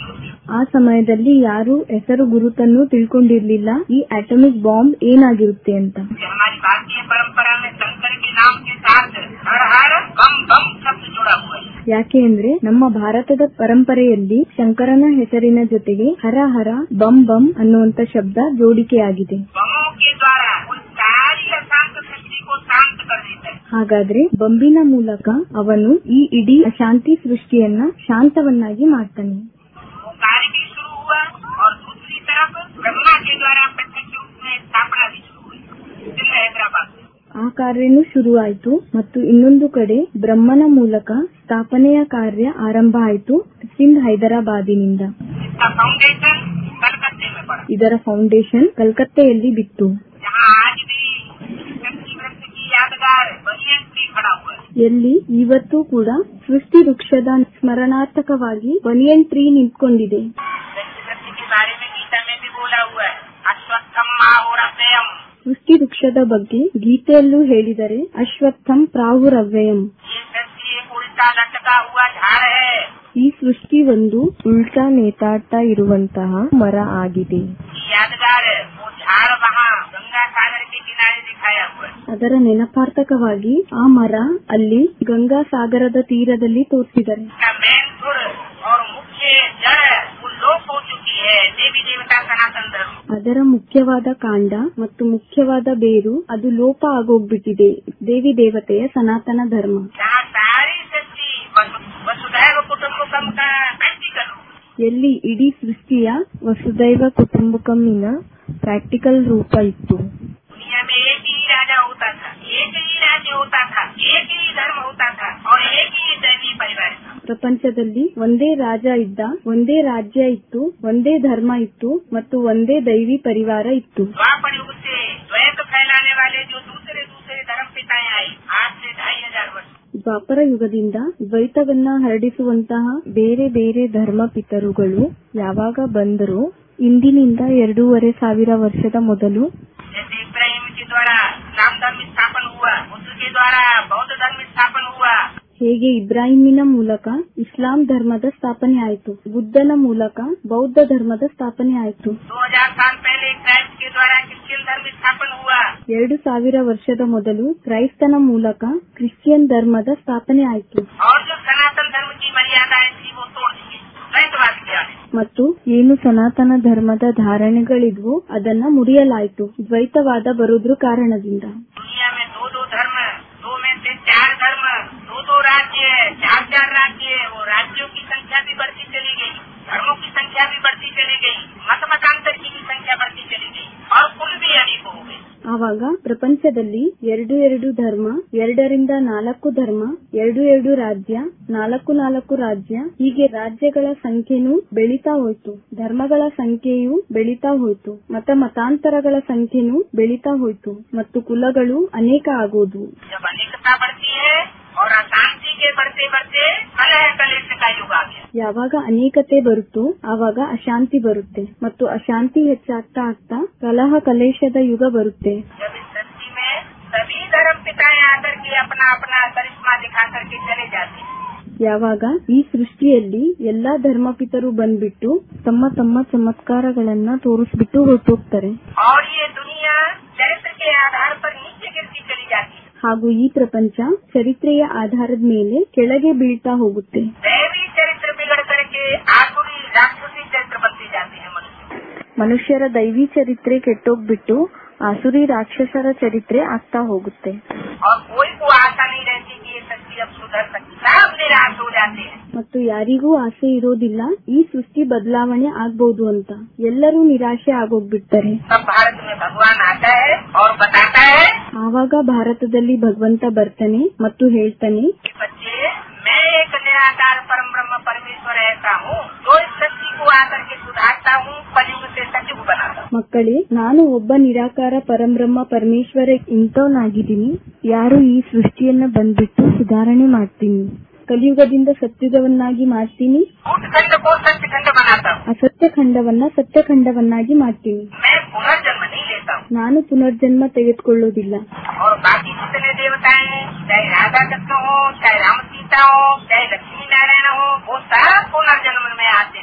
ಆ ಸಮಯದಲ್ಲಿ ಯಾರು ಹೆಸರು ಗುರುತನ್ನು ತಿಳ್ಕೊಂಡಿರ್ಲಿಲ್ಲ ಈ ಅಟಮಿಕ್ ಬಾಂಬ್ ಏನಾಗಿರುತ್ತೆ ಅಂತ कि हमारी भारतीय परंपरा में शंकर के नाम के साथ हर हर बम बम शब्द जुड़ा हुआ है ಯಾಕೆ ಅಂದ್ರೆ ನಮ್ಮ ಭಾರತದ ಪರಂಪರೆಯಲ್ಲಿ ಶಂಕರನ ಹೆಸರಿನ ಜೊತೆಗೆ ಹರ ಹರ ಬಂ ಬಂ ಅನ್ನುವಂತ ಶಬ್ದ ಜೋಡಿಕೆಯಾಗಿದೆ बमों के द्वारा उन सारी अशांत सृष्टि को शांत कर देता है ಹಾಗಾದ್ರೆ ಬಂಬಿನ ಮೂಲಕ ಅವನು ಈ ಇಡೀ ಅಶಾಂತಿ ಸೃಷ್ಟಿಯನ್ನ ಶಾಂತವನ್ನಾಗಿ ಮಾಡ್ತಾನೆ वो कार्य भी शुरू हुआ और दूसरी तरफ ब्रह्मा के द्वारा प्रत्यक्ष रूप में स्थापना भी शुरू हुई दिल्ली हैदराबाद में ಆ ಕಾರ್ಯನೂ ಶುರುವಾಯಿತು ಮತ್ತು ಇನ್ನೊಂದು ಕಡೆ ಬ್ರಹ್ಮನ ಮೂಲಕ ಸ್ಥಾಪನೆಯ ಕಾರ್ಯ ಆರಂಭ ಆಯಿತು ಸಿಂಧ್ ಹೈದರಾಬಾದಿನಿಂದ इसका फाउंडेशन कलकत्ते में पड़ा ಇದರ ಫೌಂಡೇಶನ್ ಕಲ್ಕತ್ತೆಯಲ್ಲಿ ಬಿತ್ತು जहाँ आज भी शक्ति वृक्ष की यादगार बनियन ट्री खड़ा हुआ है ಎಲ್ಲಿ ಇವತ್ತು ಕೂಡ ಸೃಷ್ಟಿ ವೃಕ್ಷದ ಸ್ಮರಣಾರ್ಥಕವಾಗಿ ಬನಿಯನ್ ಟ್ರೀ ನಿಂತ್ಕೊಂಡಿದೆ शक्ति वृक्ष के बारे में गीता में भी बोला हुआ है अश्वत्थम माहोरव्ययम ಸೃಷ್ಟಿ ವೃಕ್ಷದ ಬಗ್ಗೆ ಗೀತೆಯಲ್ಲೂ ಹೇಳಿದರೆ ಅಶ್ವತ್ಥಂ ಪ್ರಾಹುರವ್ಯಯಂ ये सृष्टि एक उल्टा लटका हुआ झाड़ है ಈ ಸೃಷ್ಟಿ ಒಂದು ಉಲ್ಟಾ ನೇತಾಡ್ತಾ ಇರುವಂತಹ ಮರ ಆಗಿದೆ ये यादगार है वो झाड़ वहाँ गंगा सागर के किनारे दिखाया हुआ है ಅದರ ನೆನಪಾರ್ಥಕವಾಗಿ ಆ ಮರ ಅಲ್ಲಿ ಗಂಗಾ ಸಾಗರದ ತೀರದಲ್ಲಿ ತೋರಿಸಿದ್ದಾರೆ इसका मेन सुर और मुख्य जड़ वो लोप हो चुकी है देवी देवता सनातन धर्म ಅದರ ಮುಖ್ಯವಾದ ಕಾಂಡ ಮತ್ತು ಮುಖ್ಯವಾದ ಬೇರು ಅದು ಲೋಪ ಆಗೋಗ್ಬಿಟ್ಟಿದೆ ದೇವಿ ದೇವತೆಯ ಸನಾತನ ಧರ್ಮ जहाँ सारी सृष्टि वसु- वसुधैव कुटुम्बकम का प्रैक्टिकल रूप ಎಲ್ಲಿ ಇಡೀ ಸೃಷ್ಟಿಯ ವಸುದೈವ ಕುಟುಂಬಕಮ್ಮಿನ ಪ್ರಾಕ್ಟಿಕಲ್ ರೂಪ ಇತ್ತು दुनिया में एक ही राजा होता था एक ही राज्य होता था एक ही धर्म होता था और एक ही दैवी परिवार था ಪ್ರಪಂಚದಲ್ಲಿ ಒಂದೇ ರಾಜ ಇದ್ದ ಒಂದೇ ರಾಜ್ಯ ಇತ್ತು ಒಂದೇ ಧರ್ಮ ಇತ್ತು ಮತ್ತು ಒಂದೇ ದೈವಿ ಪರಿವಾರ ಇತ್ತು द्वापर युग से द्वैत फैलाने वाले जो दूसरे दूसरे धर्म पिताएं आई आज से ढाई हजार वर्ष ದ್ವಾಪರ ಯುಗದಿಂದ ದ್ವೈತವನ್ನ ಹರಡಿಸುವಂತಹ ಬೇರೆ ಬೇರೆ ಧರ್ಮ ಪಿತರುಗಳು ಯಾವಾಗ ಬಂದರೋ ಇಂದಿನಿಂದ ಎರಡೂವರೆ ಸಾವಿರ ವರ್ಷದ ಮೊದಲು जैसे इब्राहिम के द्वारा इस्लाम धर्म स्थापन हुआ बुद्ध के द्वारा बौद्ध धर्म स्थापन हुआ ಹೇಗೆ ಇಬ್ರಾಹಿಮಿನ ಮೂಲಕ ಇಸ್ಲಾಂ ಧರ್ಮದ ಸ್ಥಾಪನೆ ಆಯಿತು ಬುದ್ಧನ ಮೂಲಕ ಬೌದ್ಧ ಧರ್ಮದ ಸ್ಥಾಪನೆ ಆಯಿತು दो हजार साल पहले क्राइस्ट के द्वारा क्रिश्चियन धर्म स्थापन हुआ ಎರಡು ಸಾವಿರ ವರ್ಷದ ಮೊದಲು ಕ್ರೈಸ್ತನ ಮೂಲಕ ಕ್ರಿಶ್ಚಿಯನ್ ಧರ್ಮದ ಸ್ಥಾಪನೆ ಆಯಿತು और जो सनातन धर्म की मर्यादाएं थी वो तोड़ दी गई द्वैतवाद के आने ಮತ್ತು ಏನು ಸನಾತನ ಧರ್ಮದ ಧಾರಣೆಗಳಿದ್ವು ಅದನ್ನ ಮುರಿಯಲಾಯಿತು ದ್ವೈತವಾದ ಬರೋದ್ರ ಕಾರಣದಿಂದ दुनिया में दो दो धर्म दो में से चार धर्म दो दो राज्य चार चार राज्य वो राज्यों की संख्या भी बढ़ती चली गई धर्मों की संख्या भी बढ़ती चली गई मत मतांतर की भी संख्या बढ़ती चली गई और कुल भी अनेक हो गए ಆವಾಗ ಪ್ರಪಂಚದಲ್ಲಿ ಎರಡು ಎರಡು ಧರ್ಮ ಎರಡರಿಂದ ನಾಲ್ಕು ಧರ್ಮ ಎರಡು ಎರಡು ರಾಜ್ಯ ನಾಲ್ಕು ನಾಲ್ಕು ರಾಜ್ಯ ಹೀಗೆ ರಾಜ್ಯಗಳ ಸಂಖ್ಯೆನೂ ಬೆಳೀತಾ ಹೋಯ್ತು ಧರ್ಮಗಳ ಸಂಖ್ಯೆಯೂ ಬೆಳೀತಾ ಹೋಯ್ತು ಮತ ಮತಾಂತರಗಳ ಸಂಖ್ಯೆನೂ ಬೆಳೀತಾ ಹೋಯ್ತು ಮತ್ತು ಕುಲಗಳು ಅನೇಕ ಆಗೋದು जब अनेकता बढ़ती है और अशांति के बढ़ते बढ़ते कलह कलेश का युग आ गया ಯಾವಾಗ ಅನೇಕತೆ ಬರುತ್ತೋ ಆವಾಗ ಅಶಾಂತಿ ಬರುತ್ತೆ ಮತ್ತು ಅಶಾಂತಿ ಹೆಚ್ಚಾಗ್ತಾ ಆಗ್ತಾ ಕಲಹ ಕಲೇಶದ ಯುಗ ಬರುತ್ತೆ जब इस सृष्टि में सभी धर्म पिताएं आकर के अपना अपना करिश्मा दिखा करके चले जाते हैं ಯಾವಾಗ ಈ ಸೃಷ್ಟಿಯಲ್ಲಿ ಎಲ್ಲಾ ಧರ್ಮಪಿತರು ಬಂದ್ಬಿಟ್ಟು ತಮ್ಮ ತಮ್ಮ ಚಮತ್ಕಾರಗಳನ್ನ ತೋರಿಸ್ಬಿಟ್ಟು ಹೊರಟೋಗ್ತಾರೆ और ये दुनिया चरित्र के आधार पर नीचे गिरती चली जाती है ಹಾಗೂ ಈ ಪ್ರಪಂಚ ಚರಿತ್ರೆಯ ಆಧಾರದ ಮೇಲೆ ಕೆಳಗೆ ಬೀಳ್ತಾ ಹೋಗುತ್ತೆ दैवी चरित्र बिगड़ करके आसुरी राक्षसी चरित्र बनते जाते हैं मनुष्य ಮನುಷ್ಯರ ದೈವಿ ಚರಿತ್ರೆ ಕೆಟ್ಟೋಗ್ಬಿಟ್ಟು ಆಸುರಿ ರಾಕ್ಷಸರ ಚರಿತ್ರೆ ಆಗ್ತಾ ಹೋಗುತ್ತೆ और कोई को आशा नहीं रहती कि ये सृष्टि अब सुधर सकती सब निराश हो जाते हैं ಮತ್ತು ಯಾರಿಗೂ ಆಸೆ ಇರೋದಿಲ್ಲ ಈ ಸೃಷ್ಟಿ ಬದಲಾವಣೆ ಆಗ್ಬಹುದು ಅಂತ ಎಲ್ಲರೂ ನಿರಾಶೆ ಆಗೋಗ್ಬಿಡ್ತಾರೆ तब भारत में भगवान आता है और बताता है ಆವಾಗ ಭಾರತದಲ್ಲಿ ಭಗವಂತ ಬರ್ತಾನೆ ಮತ್ತು ಹೇಳ್ತಾನೆ कि बच्चे मैं एक निराकार परम ब्रह्म परमेश्वर ऐसा हूँ जो इस सृष्टि को आकर के सुधारता हूँ कलयुग से सचिव बनाता हूँ ಮಕ್ಕಳೇ ನಾನು ಒಬ್ಬ ನಿರಾಕಾರ ಪರಂಬ್ರಹ್ಮ ಪರಮೇಶ್ವರ ಇಂಥವನಾಗಿದ್ದೀನಿ ಯಾರು ಈ ಸೃಷ್ಟಿಯನ್ನ ಬಂದ್ಬಿಟ್ಟು ಸುಧಾರಣೆ ಮಾಡ್ತೀನಿ ಕಲಿಯುಗದಿಂದ ಸತ್ಯುಗವನ್ನಾಗಿ ಮಾಡ್ತೀನಿ झूठ खंड को सत्य खंड बनाता हूँ ಅಸತ್ಯ ಖಂಡವನ್ನ ಸತ್ಯಖಂಡವನ್ನಾಗಿ ಮಾಡ್ತೀನಿ मैं पुनर्जन्म नहीं लेता हूँ ನಾನು ಪುನರ್ಜನ್ಮ ತೆಗೆದುಕೊಳ್ಳೋದಿಲ್ಲ और बाकी जितने देवताएं हैं चाहे राधा कृष्ण हो चाहे राम सीता हो चाहे लक्ष्मी नारायण हो वो सब पुनर्जन्म में आते रहते हैं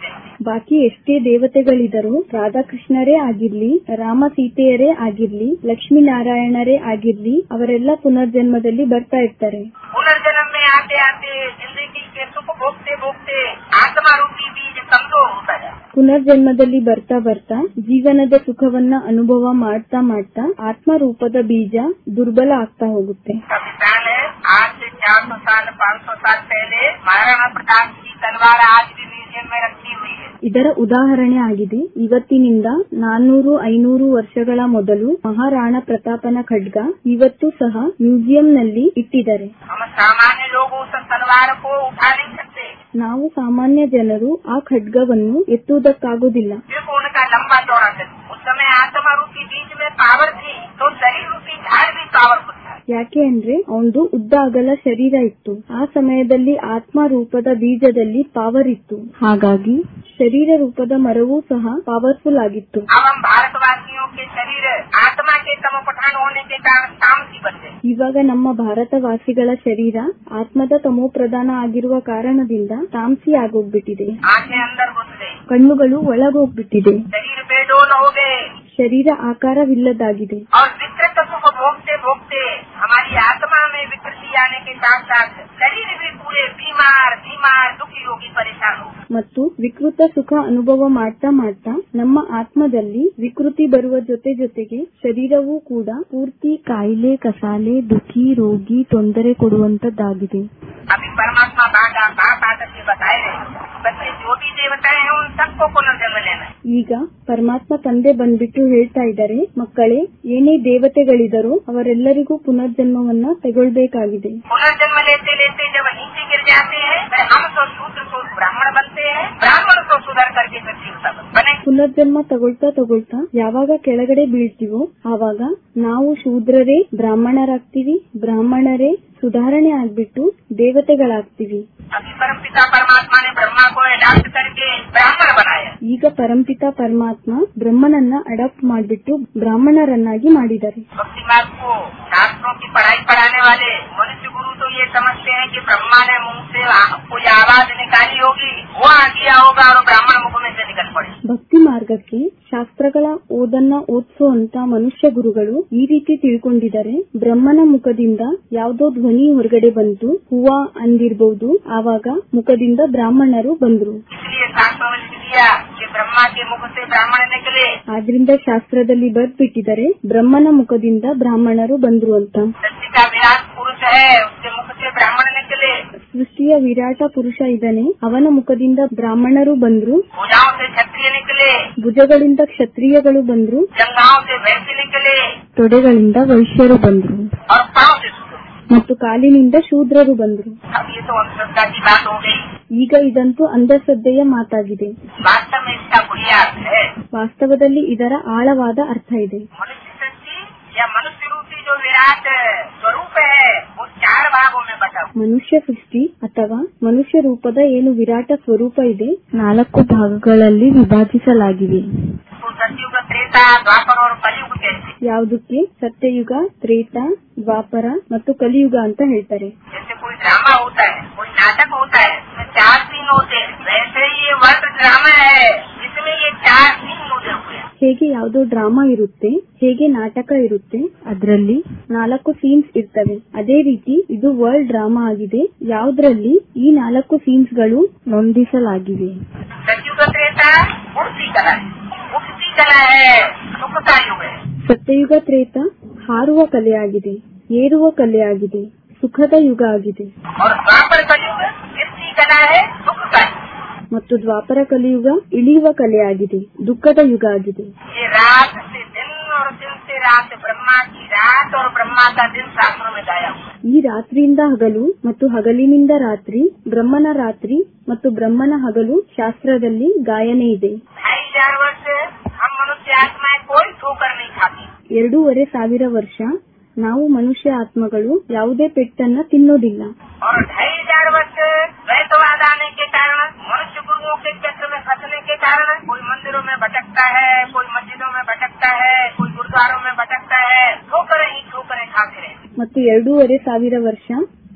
ಬಾಕಿ ಎಷ್ಟೇ ದೇವತೆಗಳಿದರೂ ರಾಧಾಕೃಷ್ಣರೇ ಆಗಿರ್ಲಿ ರಾಮ ಸೀತೆಯರೇ ಆಗಿರ್ಲಿ ಲಕ್ಷ್ಮೀನಾರಾಯಣರೇ ಆಗಿರ್ಲಿ ಅವರೆಲ್ಲ ಪುನರ್ಜನ್ಮದಲ್ಲಿ ಬರ್ತಾ ಇರ್ತಾರೆ पुनर्जन्म में आते आते जिंदगी के सुख भोगते भोगते आत्मा रूपी बीज कमजोर होता है ಪುನರ್ಜನ್ಮದಲ್ಲಿ ಬರ್ತಾ ಬರ್ತಾ ಜೀವನದ ಸುಖವನ್ನ ಅನುಭವ ಮಾಡ್ತಾ ಮಾಡ್ತಾ ಆತ್ಮರೂಪದ ಬೀಜ ದುರ್ಬಲ ಆಗ್ತಾ ಹೋಗುತ್ತೆ का विधान है आज से चार सौ साल पाँच सौ साल पहले महाराणा प्रताप की तलवार आज भी म्यूजियम में रखी हुई है ಇದರ ಉದಾಹರಣೆ ಆಗಿದೆ ಇವತ್ತಿನಿಂದ ನಾನ್ನೂರು ಐನೂರು ವರ್ಷಗಳ ಮೊದಲು ಮಹಾರಾಣ ಪ್ರತಾಪನ ಖಡ್ಗ ಇವತ್ತು ಸಹ ಮ್ಯೂಸಿಯಂನಲ್ಲಿ ಇಟ್ಟಿದ್ದಾರೆ हम सामान्य लोग उस तलवार को उठा नहीं सकते ನಾವು सामान्य ಜನರು ಆ ಖಡ್ಗವನ್ನು ಎತ್ತುವುದಕ್ಕಾಗುವುದಿಲ್ಲ देखो उनका लंबा चौड़ा शरीर उस समय आत्मा रूपी बीज में पावर थी तो शरीर रूपी झाड़ भी पावरफुल था ಯಾಕೆ ಅಂದ್ರೆ ಒಂದು उद्ದ ಅಗಲ ಶರೀರ ಇತ್ತು ಆ ಸಮಯದಲ್ಲಿ ಆತ್ಮ ರೂಪದ ಬೀಜದಲ್ಲಿ ಪಾವರ್ ಇತ್ತು ಹಾಗಾಗಿ ಶರೀರ ರೂಪದ ಮರವೂ ಸಹ ಪವರ್ಫುಲ್ ಆಗಿತ್ತು अब हम भारतवासियों के शरीर आत्मा के तमो पठान होने के कारण तामसी बन गए ಇವಾಗ ನಮ್ಮ ಭಾರತವಾಸಿಗಳ ಶರೀರ ಆತ್ಮದ ತಮೋಪ್ರಧಾನ ಆಗಿರುವ ಕಾರಣದಿಂದ ತಾಮ್ಸಿ ಆಗೋಗ್ಬಿಟ್ಟಿದೆ आंखें अंदर घुस गई ಕಣ್ಣುಗಳು ಒಳಗೋಗ್ಬಿಟ್ಟಿದೆ शरीर बेडोल हो गए ಶರೀರ ಆಕಾರವಿಲ್ಲದಾಗಿದೆ और विकृत सुख भोगते भोगते हमारी आत्मा में विकृति आने के साथ साथ शरीर भी पूरे बीमार बीमार दुखी रोगी परेशान हो ಮತ್ತು ವಿಕೃತ ಸುಖ ಅನುಭವ ಮಾಡ್ತಾ ಮಾಡ್ತಾ ನಮ್ಮ ಆತ್ಮದಲ್ಲಿ ವಿಕೃತಿ ಬರುವ ಜೊತೆ ಜೊತೆಗೆ ಶರೀರವೂ ಕೂಡ ಪೂರ್ತಿ ಕಾಯಿಲೆ ಕಸಾಲೆ ದುಃಖಿ ರೋಗಿ ತೊಂದರೆ ಕೊಡುವಂತದ್ದಾಗಿದೆ अभी परमात्मा बात बात आकर के बताए रहे बच्चे जो भी देवताएं हैं उन सबको पुनर्जन्म लेना है ಈಗ ಪರಮಾತ್ಮ ತಂದೆ ಬಂದ್ಬಿಟ್ಟು ಹೇಳ್ತಾ ಇದ್ದಾರೆ ಮಕ್ಕಳೇ ಏನೇ ದೇವತೆಗಳಿದರೋ ಅವರೆಲ್ಲರಿಗೂ ಪುನರ್ಜನ್ಮವನ್ನ ತಗೊಳ್ಬೇಕಾಗಿದೆ पुनर्जन्म लेते लेते जब नीचे गिर जाते हैं फिर हम तो शूद्र तो ब्राह्मण बनते हैं ब्राह्मण तो सुधर करके फिर देवता बने ಪುನರ್ಜನ್ಮ ತಗೊಳ್ತಾ ತಗೊಳ್ತಾ ಯಾವಾಗ ಕೆಳಗಡೆ ಬೀಳ್ತೀವೋ ಆವಾಗ ನಾವು ಶೂದ್ರರೇ ಬ್ರಾಹ್ಮಣರಾಗ್ತೀವಿ ಬ್ರಾಹ್ಮಣರೇ ಸುಧಾರಣೆ ಆಗ್ಬಿಟ್ಟು ದೇವತೆಗಳಾಗ್ತೀವಿ अभी परम पिता परमात्मा ने ब्रह्मा को अडाप्ट करके ब्राह्मण बनाया ಈಗ ಪರಂಪಿತ ಪರಮಾತ್ಮ ಬ್ರಹ್ಮನನ್ನ ಅಡಾಪ್ಟ್ ಮಾಡ್ಬಿಟ್ಟು ಬ್ರಾಹ್ಮಣರನ್ನಾಗಿ ಮಾಡಿದ್ದಾರೆ भक्ति मार्ग को शास्त्रों की पढ़ाई पढ़ाने वाले मनुष्य गुरु तो ये समझते हैं कि ब्रह्मा ने मुंह से आ- कोई आवाज निकाली होगी वो आ गया होगा और ब्राह्मण मुख में से निकल पड़े ಭಕ್ತಿ ಮಾರ್ಗಕ್ಕೆ ಶಾಸ್ತ್ರಗಳ ಓದನ್ನ ಓದಿಸುವಂತ ಮನುಷ್ಯ ಗುರುಗಳು ಈ ರೀತಿ ತಿಳ್ಕೊಂಡಿದ್ದಾರೆ ಬ್ರಹ್ಮನ ಮುಖದಿಂದ ಯಾವ್ದೋ ಧ್ವನಿ ಹೊರಗಡೆ ಬಂತು ಹೂವ ಅಂದಿರ್ಬಹುದು ಆವಾಗ ಮುಖದಿಂದ ಬ್ರಾಹ್ಮಣರು ಬಂದ್ರು इसलिए शास्त्रों में लिख दिया कि ब्रह्मा के मुख से ब्राह्मण निकले ಆದ್ರಿಂದ ಶಾಸ್ತ್ರದಲ್ಲಿ ಬರ್ದ್ಬಿಟ್ಟಿದ್ದಾರೆ ಬ್ರಹ್ಮನ ಮುಖದಿಂದ ಬ್ರಾಹ್ಮಣರು ಬಂದ್ರು ಅಂತ सृष्टि का विराट पुरुष है उसके मुख से ब्राह्मण निकले ಸೃಷ್ಟಿಯ ವಿರಾಟ ಪುರುಷ ಇದ್ದಾನೆ ಅವನ ಮುಖದಿಂದ ಬ್ರಾಹ್ಮಣರು ಬಂದ್ರು भुजाओं से क्षत्रिय निकले ಭುಜಗಳಿಂದ ಕ್ಷತ್ರಿಯಗಳು ಬಂದ್ರು जंगाओं से वैश्य निकले ತೊಡೆಗಳಿಂದ ವೈಶ್ಯರು ಬಂದ್ರು और पांव से शूद्र ಮತ್ತು ಕಾಲಿನಿಂದ ಶೂದ್ರರು ಬಂದ್ರು अब ये तो अंधश्रद्धा की बात हो गई ಈಗ ಇದಂತೂ ಅಂಧಶ್ರದ್ಧೆಯ ಮಾತಾಗಿದೆ वास्तव में इसका बुनियाद है ವಾಸ್ತವದಲ್ಲಿ ಇದರ ಆಳವಾದ ಅರ್ಥ ಇದೆ मनुष्य सृष्टि या मनुष्य रूपी जो विराट स्वरूप है वो चार भागों में बटा हुआ ಮನುಷ್ಯ ಸೃಷ್ಟಿ ಅಥವಾ ಮನುಷ್ಯ ರೂಪದ ಏನು ವಿರಾಟ ಸ್ವರೂಪ ಇದೆ ನಾಲ್ಕು ಭಾಗಗಳಲ್ಲಿ ವಿಭಾಜಿಸಲಾಗಿವೆ तो सतयुग त्रेता द्वापर और कलयुग कहते हैं ಯಾವುದಕ್ಕೆ ಸತ್ಯಯುಗ ತ್ರೇತ ದ್ವಾಪರ ಮತ್ತು ಕಲಿಯುಗ ಅಂತ ಹೇಳ್ತಾರೆ जैसे कोई ड्रामा होता है कोई नाटक होता है इसमें चार सीन होते हैं वैसे ही ये वर्ष ड्रामा है जिसमें ये चार सीन मुझे हुए हैं। ಹೇಗೆ ಯಾವುದೋ ಡ್ರಾಮಾ ಇರುತ್ತೆ ಹೇಗೆ ನಾಟಕ ಇರುತ್ತೆ ಅದರಲ್ಲಿ ನಾಲ್ಕು ಸೀನ್ಸ್ ಇರ್ತವೆ ಅದೇ ರೀತಿ ಇದು ವರ್ಲ್ಡ್ ಡ್ರಾಮಾ ಆಗಿದೆ ಯಾವುದರಲ್ಲಿ ಈ ನಾಲ್ಕು ಸೀನ್ಸ್ ಗಳು ನೊಂದಿಸಲಾಗಿವೆ सतयुग त्रेता उड़ती कला है उठती कला है सुख का युग है ಸತ್ಯಯುಗ ತ್ರೇತ ಹಾರುವ ಕಲೆಯಾಗಿದೆ ಏರುವ ಕಲೆಯಾಗಿದೆ ಸುಖದ ಯುಗ ಆಗಿದೆ और द्वापर कलयुग गिरती कला है सुख का युग ಮತ್ತು ದ್ವಾಪರ ಕಲಿಯುಗ ಇಳಿಯುವ ಕಲೆಯಾಗಿದೆ ದುಃಖದ ಯುಗ ಆಗಿದೆ ये रात से दिन और दिन से रात ब्रह्मा की रात और ब्रह्मा का दिन शास्त्रों में गाया हुआ है। ಈ ರಾತ್ರಿಯಿಂದ ಹಗಲು ಮತ್ತು ಹಗಲಿನಿಂದ ರಾತ್ರಿ ಬ್ರಹ್ಮನ ರಾತ್ರಿ ಮತ್ತು ಬ್ರಹ್ಮನ ಹಗಲು ಶಾಸ್ತ್ರದಲ್ಲಿ ಗಾಯನೆ ಇದೆ ढाई हजार वर्ष हम मनुष्य आत्माएं कोई ठोकर नहीं खाती ಎರಡೂವರೆ ಸಾವಿರ ವರ್ಷ ನಾವು ಮನುಷ್ಯ ಆತ್ಮಗಳು ಯಾವುದೇ ಪೆಟ್ಟನ್ನ ತಿನ್ನೋದಿಲ್ಲ और ढाई हजार वर्ष द्वैतवाद आने के कारण मनुष्य गुरुओं के चक्र में फंसने के कारण कोई मंदिरों में भटकता है कोई मस्जिदों में भटकता है कोई गुरुद्वारों में भटकता है ठोकरें ही ठोकरें खाते रहे ಮತ್ತು ಎರಡೂವರೆ ಸಾವಿರ ವರ್ಷ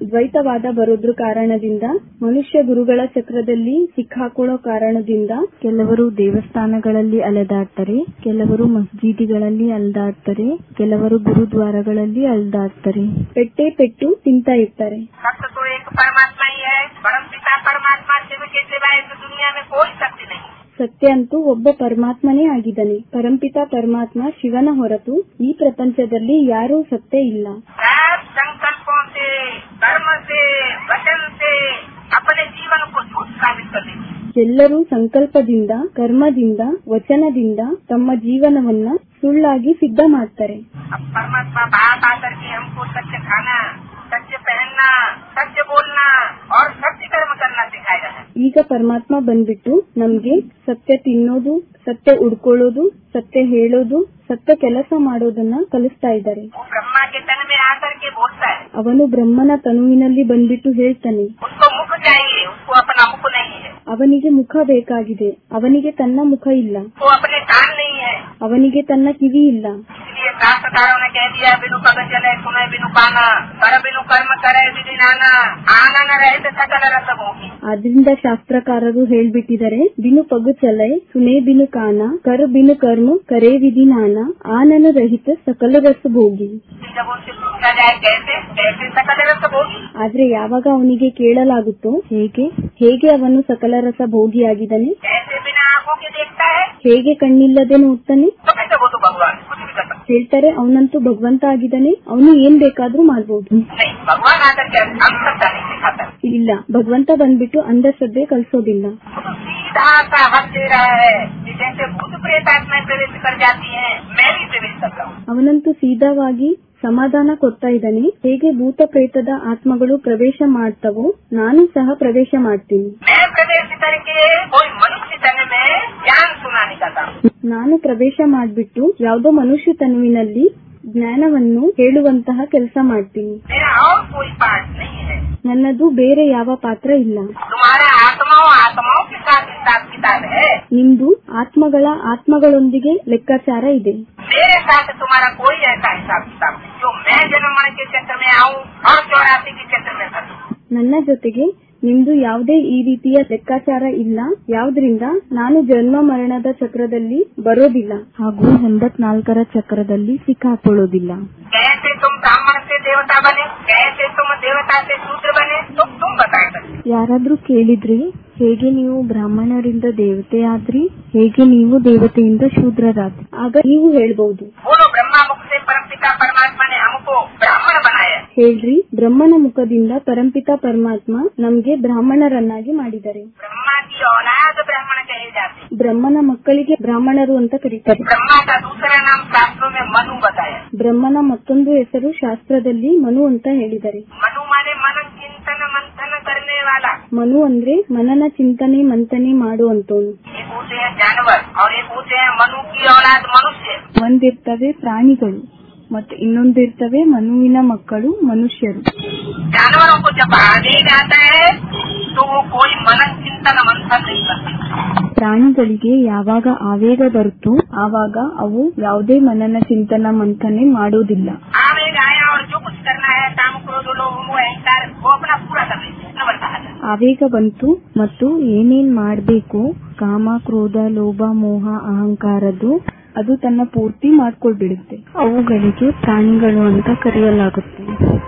ದ್ವೈತವಾದ ಬರೋದ್ರ ಕಾರಣದಿಂದ ಮನುಷ್ಯ ಗುರುಗಳ ಚಕ್ರದಲ್ಲಿ ಸಿಕ್ಕಾಕೊಳ್ಳೋ ಕಾರಣದಿಂದ ಕೆಲವರು ದೇವಸ್ಥಾನಗಳಲ್ಲಿ ಅಲೆದಾಡ್ತಾರೆ ಕೆಲವರು ಮಸ್ಜಿದಿಗಳಲ್ಲಿ ಅಲೆದಾಡ್ತಾರೆ ಕೆಲವರು ಗುರುದ್ವಾರಗಳಲ್ಲಿ ಅಲೆದಾಡ್ತಾರೆ ಪೆಟ್ಟೆ ಪೆಟ್ಟು ತಿಂತಾ ಇರ್ತಾರೆ सत्य तो एक परमात्मा ही है परम पिता परमात्मा शिव के सिवाय इस दुनिया में कोई सत्य नहीं ಸತ್ಯ ಅಂತೂ ಒಬ್ಬ ಪರಮಾತ್ಮನೇ ಆಗಿದ್ದಾನೆ ಪರಂಪಿತ ಪರಮಾತ್ಮ ಶಿವನ ಹೊರತು ಈ ಪ್ರಪಂಚದಲ್ಲಿ ಯಾರೂ ಸತ್ಯ ಇಲ್ಲ सब संकल्पों से कर्म से वचन से अपने जीवन को झूठ साबित कर देंगे ಎಲ್ಲರೂ ಸಂಕಲ್ಪದಿಂದ ಕರ್ಮದಿಂದ ವಚನದಿಂದ ತಮ್ಮ ಜೀವನವನ್ನ ಸುಳ್ಳಾಗಿ ಸಿದ್ಧ ಮಾಡ್ತಾರೆ अब परमात्मा बात आकर के हमको सत्य खाना सत्य पहनना सत्य बोलना और सत्य कर्म करना सिखाया है ಈಗ ಪರಮಾತ್ಮ ಬಂದ್ಬಿಟ್ಟು ನಮ್ಗೆ ಸತ್ಯ ತಿನ್ನೋದು ಸತ್ಯ ಉಡ್ಕೊಳ್ಳೋದು ಸತ್ಯ ಹೇಳೋದು ಸತ್ಯ ಕೆಲಸ ಮಾಡೋದನ್ನ ಕಲಿಸ್ತಾ ಇದ್ದಾರೆ वो ब्रह्मा के तन में आकर के बोलता है ಅವನು ಬ್ರಹ್ಮನ ತನುವಿನಲ್ಲಿ ಬಂದ್ಬಿಟ್ಟು ಹೇಳ್ತಾನೆ उसको मुख चाहिए उसको अपना मुख नहीं है ಅವನಿಗೆ ಮುಖ ಬೇಕಾಗಿದೆ ಅವನಿಗೆ ತನ್ನ ಮುಖ ಇಲ್ಲ उसको अपने कान नहीं है ಅವನಿಗೆ ತನ್ನ ಕಿವಿ ಇಲ್ಲ इसलिए शास्त्रकारों ने कह दिया बिनु पग चले सुने बिनु पाना कर बिनु कर्म करे विधि नाना आना न रहे तो सकल रस होगी ಆದ್ರಿಂದ ಶಾಸ್ತ್ರಕಾರರು ಹೇಳ್ಬಿಟ್ಟಿದ್ದಾರೆ ಬಿನು ಪಗು ಚಲೈ ಸುನೇ ಬಿನು ಕಾನ ಕರ್ ಬಿನು ಕರ್ಮ ಕರೇ ವಿಧಿ ನಾನ ಆನನ ರಹಿತ ಸಕಲ ರಸ ಭೋಗಿ जब उनसे पूछा जाए कैसे कैसे सकल रस होगी ಆದ್ರೆ ಯಾವಾಗ ಅವನಿಗೆ ಕೇಳಲಾಗುತ್ತೋ ಹೇಗೆ ಹೇಗೆ ಅವನು ಸಕಲ ರಸ ಭೋಗಿಯಾಗಿದ್ದಾನೆ कैसे बिना आंखों के देखता है ಹೇಗೆ ಕಣ್ಣಿಲ್ಲದೆ ನೋಡ್ತಾನೆ तो कहते वो तो भगवान कुछ भी कर सकते ಹೇಳ್ತಾರೆ ಅವನಂತೂ ಭಗವಂತ ಆಗಿದ್ದಾನೆ ಅವನು ಏನ್ ಬೇಕಾದ್ರೂ ಮಾಡ್ಬೋದು नहीं भगवान आकर के अंधश्रद्धा नहीं सिखाता ಇಲ್ಲ ಭಗವಂತ ಬಂದ್ಬಿಟ್ಟು ಅಂಧಶ್ರದ್ಧೆ ಕಲ್ಸೋದಿಲ್ಲ वो तो सीधा सा हक दे रहा है कि जैसे भूत प्रेत आत्माएं प्रवेश कर जाती हैं मैं भी प्रवेश कर रहा हूँ ಅವನಂತೂ ಸೀದಾವಾಗಿ ಸಮಾಧಾನ ಕೊಡ್ತಾ ಇದ್ದಾನೆ ಹೇಗೆ ಭೂತ ಪ್ರೇತದ ಆತ್ಮಗಳು ಪ್ರವೇಶ ಮಾಡ್ತವೋ ನಾನು ಸಹ ಪ್ರವೇಶ ಮಾಡ್ತೀನಿ मैं प्रवेश करके कोई मनुष्य तन में ज्ञान सुनाने का काम ನಾನು ಪ್ರವೇಶ ಮಾಡ್ಬಿಟ್ಟು ಯಾವುದೋ ಮನುಷ್ಯ ತನುವಿನಲ್ಲಿ ಜ್ಞಾನವನ್ನು ಹೇಳುವಂತಹ ಕೆಲಸ ಮಾಡ್ತೀನಿ मेरा और कोई पाठ नहीं है ನನ್ನದು ಬೇರೆ ಯಾವ ಪಾತ್ರ ಇಲ್ಲ तुम्हारा आत्माओं आत्माओं के साथ हिसाब किताब है ನಿಮ್ದು ಆತ್ಮಗಳ ಆತ್ಮಗಳೊಂದಿಗೆ ಲೆಕ್ಕಾಚಾರ ಇದೆ मेरे साथ तुम्हारा कोई ऐसा हिसाब किताब नहीं जो मैं जन्म मरण के चक्र में आऊँ और चौरासी के चक्र में करूँ ನನ್ನ ಜೊತೆಗೆ ನಿಮ್ದು ಯಾವುದೇ ಈ ರೀತಿಯ ಲೆಕ್ಕಾಚಾರ ಇಲ್ಲ ಯಾವ್ದ್ರಿಂದ ನಾನು ಜನ್ಮ ಮರಣದ ಚಕ್ರದಲ್ಲಿ ಬರೋದಿಲ್ಲ ಹಾಗೂ ಎಂಬತ್ನಾಲ್ಕರ ಚಕ್ರದಲ್ಲಿ ಸಿಕ್ಕಾಕೊಳ್ಳೋದಿಲ್ಲ कैसे तुम ब्राह्मण से देवता बने कैसे तुम देवता से शूद्र बने तो तुम बता सकते ಯಾರಾದ್ರೂ ಕೇಳಿದ್ರಿ ಹೇಗೆ ನೀವು ಬ್ರಾಹ್ಮಣರಿಂದ ದೇವತೆ ಆದ್ರಿ ಹೇಗೆ ನೀವು ದೇವತೆಯಿಂದ ಶೂದ್ರರಾದ್ರಿ ಆಗ ನೀವು ಹೇಳ್ಬಹುದು बोलो ब्रह्मा मुख से परम पिता परमात्मा ने हमको ब्राह्मण बनाया ಹೇಳ್ರಿ ಬ್ರಹ್ಮನ ಮುಖದಿಂದ ಪರಂಪಿತ ಪರಮಾತ್ಮ ನಮ್ಗೆ ಬ್ರಾಹ್ಮಣರನ್ನಾಗಿ ಮಾಡಿದ್ದಾರೆ ब्रह्मा की औलाद ब्राह्मण कहे जाते हैं। ಬ್ರಹ್ಮನ ಮಕ್ಕಳಿಗೆ ಬ್ರಾಹ್ಮಣರು ಅಂತ ಕರೀತಾರೆ ब्रह्मा का दूसरा नाम शास्त्रों में मनु बताया ಬ್ರಹ್ಮನ ಮತ್ತೊಂದು ಹೆಸರು ಶಾಸ್ತ್ರದಲ್ಲಿ ಮನು ಅಂತ ಹೇಳಿದ್ದಾರೆ मनु माने मन चिंतन मंथन करने वाला ಮನು ಅಂದ್ರೆ ಮನನ ಚಿಂತನೆ ಮಂಥನೆ ಮಾಡುವಂತವನು एक होते हैं जानवर और एक होते हैं मनु की औलाद मनुष्य ಒಂದಿರ್ತವೆ ಪ್ರಾಣಿಗಳು ಮತ್ತೆ ಇನ್ನೊಂದಿರ್ತವೆ ಮನುವಿನ ಮಕ್ಕಳು ಮನುಷ್ಯರು जानवरों को जब आदेश आता है तो वो कोई मनन चिंतन मंथन नहीं करते ಪ್ರಾಣಿಗಳಿಗೆ ಯಾವಾಗ ಆವೇಗ ಬರುತ್ತೋ ಆವಾಗ ಅವು ಯಾವುದೇ ಮನನ ಚಿಂತನ ಮಂಥನೆ ಮಾಡೋದಿಲ್ಲ आवेग आया और जो कुछ करना है काम क्रोध लोभ मोह अहंकार वो अपना पूरा कर लेते हैं नंबर कहा जाता है। ಆವೇಗ ಬಂತು ಮತ್ತು ಏನೇನ್ ಮಾಡ್ಬೇಕು ಕಾಮ ಕ್ರೋಧ ಲೋಭ ಮೋಹ ಅಹಂಕಾರದ್ದು ಅದು ತನ್ನ ಪೂರ್ತಿ ಮಾಡ್ಕೊಳ್ಬಿಡುತ್ತೆ ಅವುಗಳಿಗೆ ಪ್ರಾಣಿಗಳು ಅಂತ ಕರೆಯಲಾಗುತ್ತೆ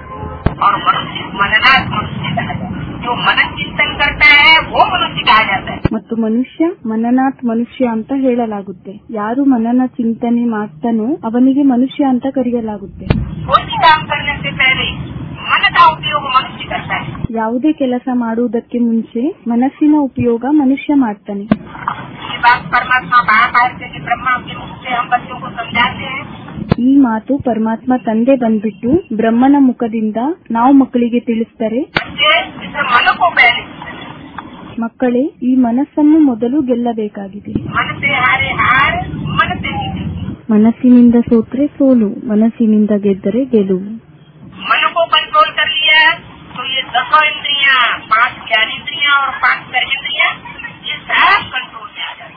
और मनुष्य मननाथ मनुष्य कहा जाता है जो मनन चिंतन करता है वो मनुष्य कहा जाता है ಮತ್ತು ಮನುಷ್ಯ ಮನನಾಥ್ ಮನುಷ್ಯ ಅಂತ ಹೇಳಲಾಗುತ್ತೆ ಯಾರು ಮನನ ಚಿಂತನೆ ಮಾಡ್ತಾನೋ ಅವನಿಗೆ ಮನುಷ್ಯ ಅಂತ ಕರೆಯಲಾಗುತ್ತೆ कोई भी काम करने से पहले मन का उपयोग मनुष्य करता है ಯಾವುದೇ ಕೆಲಸ ಮಾಡುವುದಕ್ಕೆ ಮುಂಚೆ ಮನಸ್ಸಿನ ಉಪಯೋಗ ಮನುಷ್ಯ ಮಾಡ್ತಾನೆ ये बात परमात्मा बात आते कि ब्रह्मा के मुख से हम बच्चों को समझाते हैं ಈ ಮಾತು ಪರಮಾತ್ಮ ತಂದೆ ಬಂದ್ಬಿಟ್ಟು ಬ್ರಹ್ಮನ ಮುಖದಿಂದ ನಾವು ಮಕ್ಕಳಿಗೆ ತಿಳಿಸ್ತಾರೆ बच्चे इस मन को पहले ಮಕ್ಕಳೇ ಈ ಮನಸ್ಸನ್ನು ಮೊದಲು ಗೆಲ್ಲಬೇಕಾಗಿದೆ मन से हारे हार मन से जीते ಮನಸ್ಸಿನಿಂದ ಸೋತ್ರೆ ಸೋಲು ಮನಸ್ಸಿನಿಂದ ಗೆದ್ದರೆ ಗೆಲುವು मन को कंट्रोल कर लिया तो ये दसों इंद्रियां पांच ज्ञान इंद्रियां और पांच कर्म इंद्रियां ये सब कंट्रोल में आ जाएंगे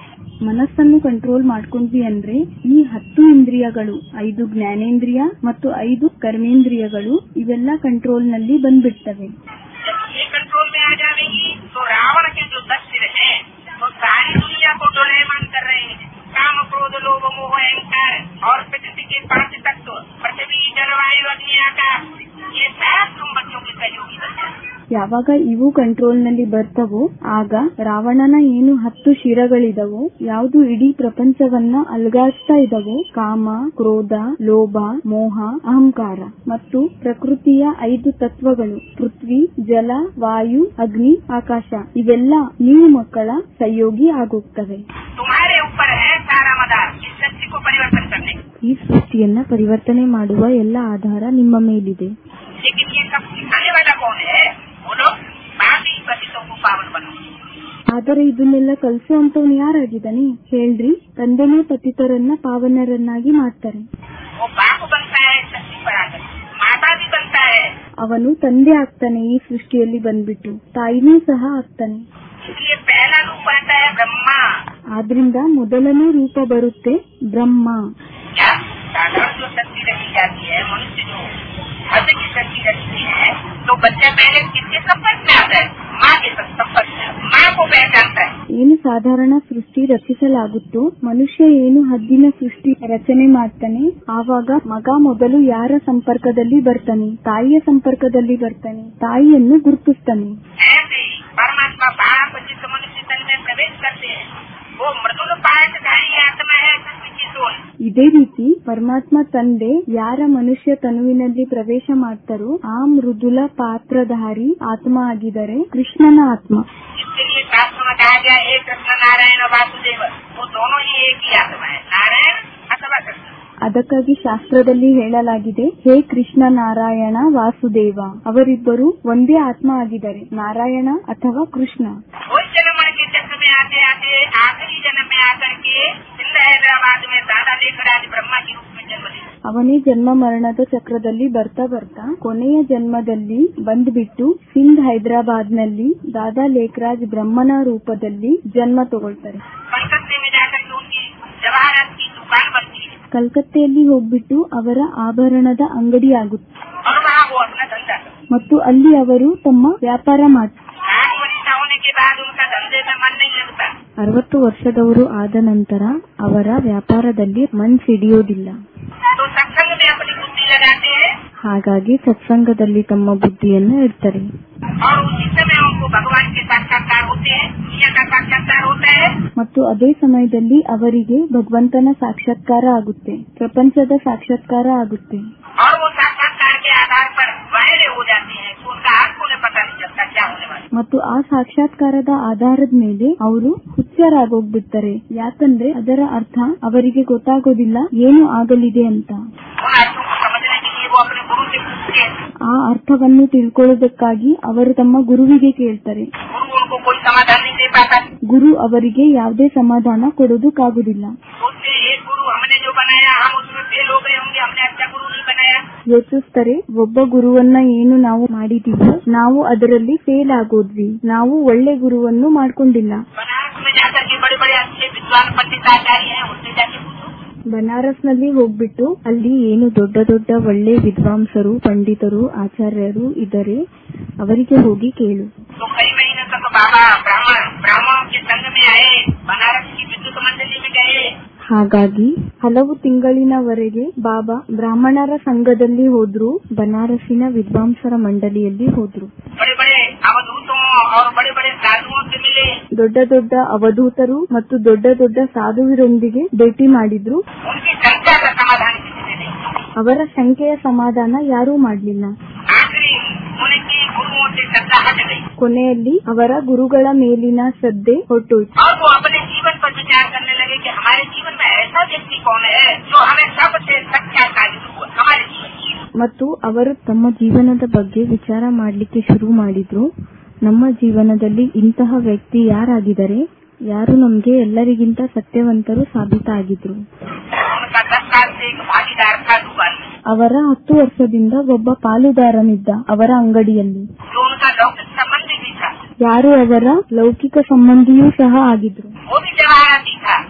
ಮನಸ್ಸನ್ನು ಕಂಟ್ರೋಲ್ ಮಾಡ್ಕೊಂಡ್ವಿ ಅಂದ್ರೆ ಈ ಹತ್ತು ಇಂದ್ರಿಯಗಳು ಐದು ಜ್ಞಾನೇಂದ್ರಿಯ ಮತ್ತು ಐದು ಕರ್ಮೇಂದ್ರಿಯಗಳು ಇವೆಲ್ಲ ಕಂಟ್ರೋಲ್ ನಲ್ಲಿ ಬಂದ್ಬಿಡ್ತವೆ जब ये कंट्रोल में आ जाएगी तो रावण के जो दस सिर हैं तो सारी दुनिया को डोलेमान कर रहे हैं काम क्रोध लोभ मोह अहंकार और प्रकृति के पांच तत्व पृथ्वी जलवायु अग्नि आकाश ये सब तुम बच्चों के सहयोगी बन जाए ಯಾವಾಗ ಇವು ಕಂಟ್ರೋಲ್ ನಲ್ಲಿ ಬರ್ತವೋ ಆಗ ರಾವಣನ ಏನು ಹತ್ತು ಶಿರಗಳಿದವೋ ಯಾವುದು ಇಡೀ ಪ್ರಪಂಚವನ್ನ ಅಲ್ಗಾಡ್ತಾ ಇದಾವೋ ಕಾಮ ಕ್ರೋಧ ಲೋಭ ಮೋಹ ಅಹಂಕಾರ ಮತ್ತು ಪ್ರಕೃತಿಯ ಐದು ತತ್ವಗಳು ಪೃಥ್ವಿ ಜಲ ವಾಯು ಅಗ್ನಿ ಆಕಾಶ ಇವೆಲ್ಲ ನೀವು ಮಕ್ಕಳ ಸಹಯೋಗಿ ಆಗೋಗ್ತವೆ तुम्हारे ऊपर है सारा मदार इस सृष्टि को परिवर्तन करने का। ಈ ಸೃಷ್ಟಿಯನ್ನ ಪರಿವರ್ತನೆ ಮಾಡುವ ಎಲ್ಲ ಆಧಾರ ನಿಮ್ಮ ಮೇಲಿದೆ लेकिन ये सब सिखाने वाला कौन है बोलो बाकी पतितों को पावन बनो ಆದರೆ ಇದನ್ನೆಲ್ಲ ಕಲಿಸುವಂತವನು ಯಾರಾಗಿದ್ದಾನೆ ಹೇಳ್ರಿ ತಂದೆನೇ ಪತಿತರನ್ನ ಪಾವನರನ್ನಾಗಿ ಮಾಡ್ತಾರೆ वो बाप बनता है सृष्टि पर आकर माता भी बनता है ಅವನು ತಂದೆ ಆಗ್ತಾನೆ ಈ ಸೃಷ್ಟಿಯಲ್ಲಿ ಬಂದ್ಬಿಟ್ಟು ತಾಯಿನೂ ಸಹ ಆಗ್ತಾನೆ इसलिए पहला रूप आता है ब्रह्मा ಆದ್ರಿಂದ ಮೊದಲನೇ ರೂಪ ಬರುತ್ತೆ ಬ್ರಹ್ಮ क्या साधारण जो शक्ति रखी जाती है मनुष्य जो हद की शक्ति रखती है तो बच्चा पहले किसके संपर्क में आता है माँ के संपर्क में माँ को पहचानता है ಏನು ಸಾಧಾರಣ ಸೃಷ್ಟಿ ರಚಿಸಲಾಗುತ್ತೋ ಮನುಷ್ಯ ಏನು ಹದ್ದಿನ ಸೃಷ್ಟಿ ರಚನೆ ಮಾಡ್ತಾನೆ ಆವಾಗ ಮಗ ಮೊದಲು ಯಾರ ಸಂಪರ್ಕದಲ್ಲಿ ಬರ್ತಾನೆ ತಾಯಿಯ ಸಂಪರ್ಕದಲ್ಲಿ ಬರ್ತಾನೆ ತಾಯಿಯನ್ನು ಗುರುತಿಸ್ತಾನೆ ऐसे ही परमात्मा बाप जिस मनुष्य तन में प्रवेश करते हैं वो मृदुल पाठधारी आत्मा है सृष्टि की सोल ಇದೇ ರೀತಿ ಪರಮಾತ್ಮ ತಂದೆ ಯಾರ ಮನುಷ್ಯ ತನುವಿನಲ್ಲಿ ಪ್ರವೇಶ ಮಾಡ್ತಾರೋ ಆ ಮೃದುಲ ಪಾತ್ರಧಾರಿ ಆತ್ಮ ಆಗಿದ್ದಾರೆ ಕೃಷ್ಣನ ಆತ್ಮ इसके लिए शास्त्र में कहा गया एक कृष्ण नारायण और वासुदेव वो दोनों ही एक ही आत्मा है नारायण अथवा कृष्ण ಅದಕ್ಕಾಗಿ ಶಾಸ್ತ್ರದಲ್ಲಿ ಹೇಳಲಾಗಿದೆ ಹೇ ಕೃಷ್ಣ ನಾರಾಯಣ ವಾಸುದೇವ ಅವರಿಬ್ಬರು ಒಂದೇ ಆತ್ಮ ಆಗಿದ್ದಾರೆ ನಾರಾಯಣ ಅಥವಾ ಕೃಷ್ಣ वही जन्म के चक्र में आते आते आखिरी जन्म में आकर के सिंध हैदराबाद में दादा लेकर आज ब्रह्मा के रूप में जन्म लिया ಅವನೇ ಜನ್ಮ ಮರಣದ ಚಕ್ರದಲ್ಲಿ ಬರ್ತಾ ಬರ್ತಾ ಕೊನೆಯ ಜನ್ಮದಲ್ಲಿ ಬಂದ್ಬಿಟ್ಟು ಸಿಂಧ್ ಹೈದರಾಬಾದ್ನಲ್ಲಿ ದಾದಾ ಲೇಖರಾಜ್ ಬ್ರಹ್ಮನ ರೂಪದಲ್ಲಿ ಜನ್ಮ ತಗೊಳ್ತಾರೆ कलकत्ते में जाकर के उनकी जवाहरात की दुकान बनती है ಕಲ್ಕತ್ತೆಯಲ್ಲಿ ಹೋಗ್ಬಿಟ್ಟು ಅವರ ಆಭರಣದ ಅಂಗಡಿ ಆಗುತ್ತೆ और वहाँ वो अपना धंधा करते ಮತ್ತು ಅಲ್ಲಿ ಅವರು ತಮ್ಮ ವ್ಯಾಪಾರ ಮಾಡ್ತಾರೆ साठ वर्षा होने के बाद उनका धंधे में मन नहीं लगता ಅರವತ್ತು ವರ್ಷದವರು ಆದ ನಂತರ ಅವರ ವ್ಯಾಪಾರದಲ್ಲಿ ಮನ್ಸಿಡಿಯೋದಿಲ್ಲ तो सत्संग में अपनी बुद्धि लगाते हैं ಹಾಗಾಗಿ ಸತ್ಸಂಗದಲ್ಲಿ ತಮ್ಮ ಬುದ್ಧಿಯನ್ನು ಇಡ್ತಾರೆ और उसी समय उनको भगवान के साक्षात्कार होते हैं दुनिया का साक्षात्कार होता है ಮತ್ತು ಅದೇ ಸಮಯದಲ್ಲಿ ಅವರಿಗೆ ಭಗವಂತನ ಸಾಕ್ಷಾತ್ಕಾರ ಆಗುತ್ತೆ ಪ್ರಪಂಚದ ಸಾಕ್ಷಾತ್ಕಾರ ಆಗುತ್ತೆ और वो साक्षात्कार के आधार पर वायरे हो जाते हैं तो उनका आपको उन्हें पता नहीं चलता क्या होने वाला है। ಮತ್ತು ಆ ಸಾಕ್ಷಾತ್ಕಾರದ ಆಧಾರದ ಮೇಲೆ ಅವರು ಹುಚ್ಚರಾಗೋಗ್ಬಿಡ್ತಾರೆ ಯಾಕಂದ್ರೆ ಅದರ ಅರ್ಥ ಅವರಿಗೆ ಗೊತ್ತಾಗೋದಿಲ್ಲ ಏನು ಆಗಲಿದೆ ಅಂತ उन अर्थों को समझने के लिए वो अपने गुरु से पूछते हैं ಆ ಅರ್ಥವನ್ನು ತಿಳ್ಕೊಳ್ಳೋದಕ್ಕಾಗಿ ಅವರು ತಮ್ಮ ಗುರುವಿಗೆ ಕೇಳ್ತಾರೆ गुरु उनको कोई समाधान नहीं दे पाता ಗುರು ಅವರಿಗೆ ಯಾವುದೇ ಸಮಾಧಾನ ಕೊಡೋದಕ್ಕಾಗುದಿಲ್ಲ सोचते हैं, एक गुरु हमने जो बनाया हम उसमें फेल हो गए होंगे हमने अच्छा गुरु नहीं बनाया ಯೋಚಿಸ್ತಾರೆ ಒಬ್ಬ ಗುರುವನ್ನ ಏನು ನಾವು ಮಾಡಿದೀವೋ ನಾವು ಅದರಲ್ಲಿ ಫೇಲ್ ಆಗೋದ್ವಿ ನಾವು ಒಳ್ಳೆ ಗುರುವನ್ನು ಮಾಡ್ಕೊಂಡಿಲ್ಲ बनारस में जाकर के बड़े बड़े अच्छे विद्वान पंडित आचार्य हैं उनसे जाके पूछो ಬನಾರಸ್ ನಲ್ಲಿ ಹೋಗ್ಬಿಟ್ಟು ಅಲ್ಲಿ ಏನು ದೊಡ್ಡ ದೊಡ್ಡ ಒಳ್ಳೆ ವಿದ್ವಾಂಸರು ಪಂಡಿತರು ಆಚಾರ್ಯರು ಇದ್ದಾರೆ ಅವರಿಗೆ ಹೋಗಿ ಕೇಳು तो कई महीने तक बाबा ब्राह्मण ब्राह्मणों के संग में आए बनारस की विद्युत मंडली में गए ಹಾಗಾಗಿ ಹಲವು ತಿಂಗಳಿನವರೆಗೆ ಬಾಬಾ ಬ್ರಾಹ್ಮಣರ ಸಂಘದಲ್ಲಿ ಹೋದ್ರು ಬನಾರಸಿನ ವಿದ್ವಾಂಸರ ಮಂಡಳಿಯಲ್ಲಿ ಹೋದ್ರು बड़े बड़े अवधूतों और बड़े बड़े साधुओं से मिले ದೊಡ್ಡ ದೊಡ್ಡ ಅವಧೂತರು ಮತ್ತು ದೊಡ್ಡ ದೊಡ್ಡ ಸಾಧುವಿರೊಂದಿಗೆ ಭೇಟಿ ಮಾಡಿದ್ರು उनकी शंका का समाधान किसी ने नहीं किया। ಅವರ ಶಂಕೆಯ ಸಮಾಧಾನ ಯಾರೂ ಮಾಡಲಿಲ್ಲ आखिरी उनकी गुरुओं से श्रद्धा हट गई ಕೊನೆಯಲ್ಲಿ ಅವರ ಗುರುಗಳ ಮೇಲಿನ ಶ್ರದ್ಧೆ ಹೊರಟೋಯ್ತು और वो अपने जीवन पर विचार करने लगे कि हमारे जीवन में ऐसा व्यक्ति कौन है जो हमें सबसे सच्चा साबित हुआ हमारे जीवन में। ಮತ್ತು ಅವರು ತಮ್ಮ ಜೀವನದ ಬಗ್ಗೆ ವಿಚಾರ ಮಾಡಲಿಕ್ಕೆ ಶುರು ಮಾಡಿದ್ರು ನಮ್ಮ ಜೀವನದಲ್ಲಿ ಇಂತಹ ವ್ಯಕ್ತಿ ಯಾರಾಗಿದ್ದಾರೆ ಯಾರು ನಮ್ಗೆ ಎಲ್ಲರಿಗಿಂತ ಸತ್ಯವಂತರು ಸಾಬೀತಾಗಿದ್ರು उनका दस साल से एक भागीदार था दुकान में ಅವರ ಹತ್ತು ವರ್ಷದಿಂದ ಒಬ್ಬ ಪಾಲುದಾರನಿದ್ದ ಅವರ ಅಂಗಡಿಯಲ್ಲಿ जो उनका लौकिक संबंधी भी था ಯಾರು ಅವರ ಲೌಕಿಕ ಸಂಬಂಧಿಯೂ ಸಹ ಆಗಿದ್ರು वो भी जवाहराती था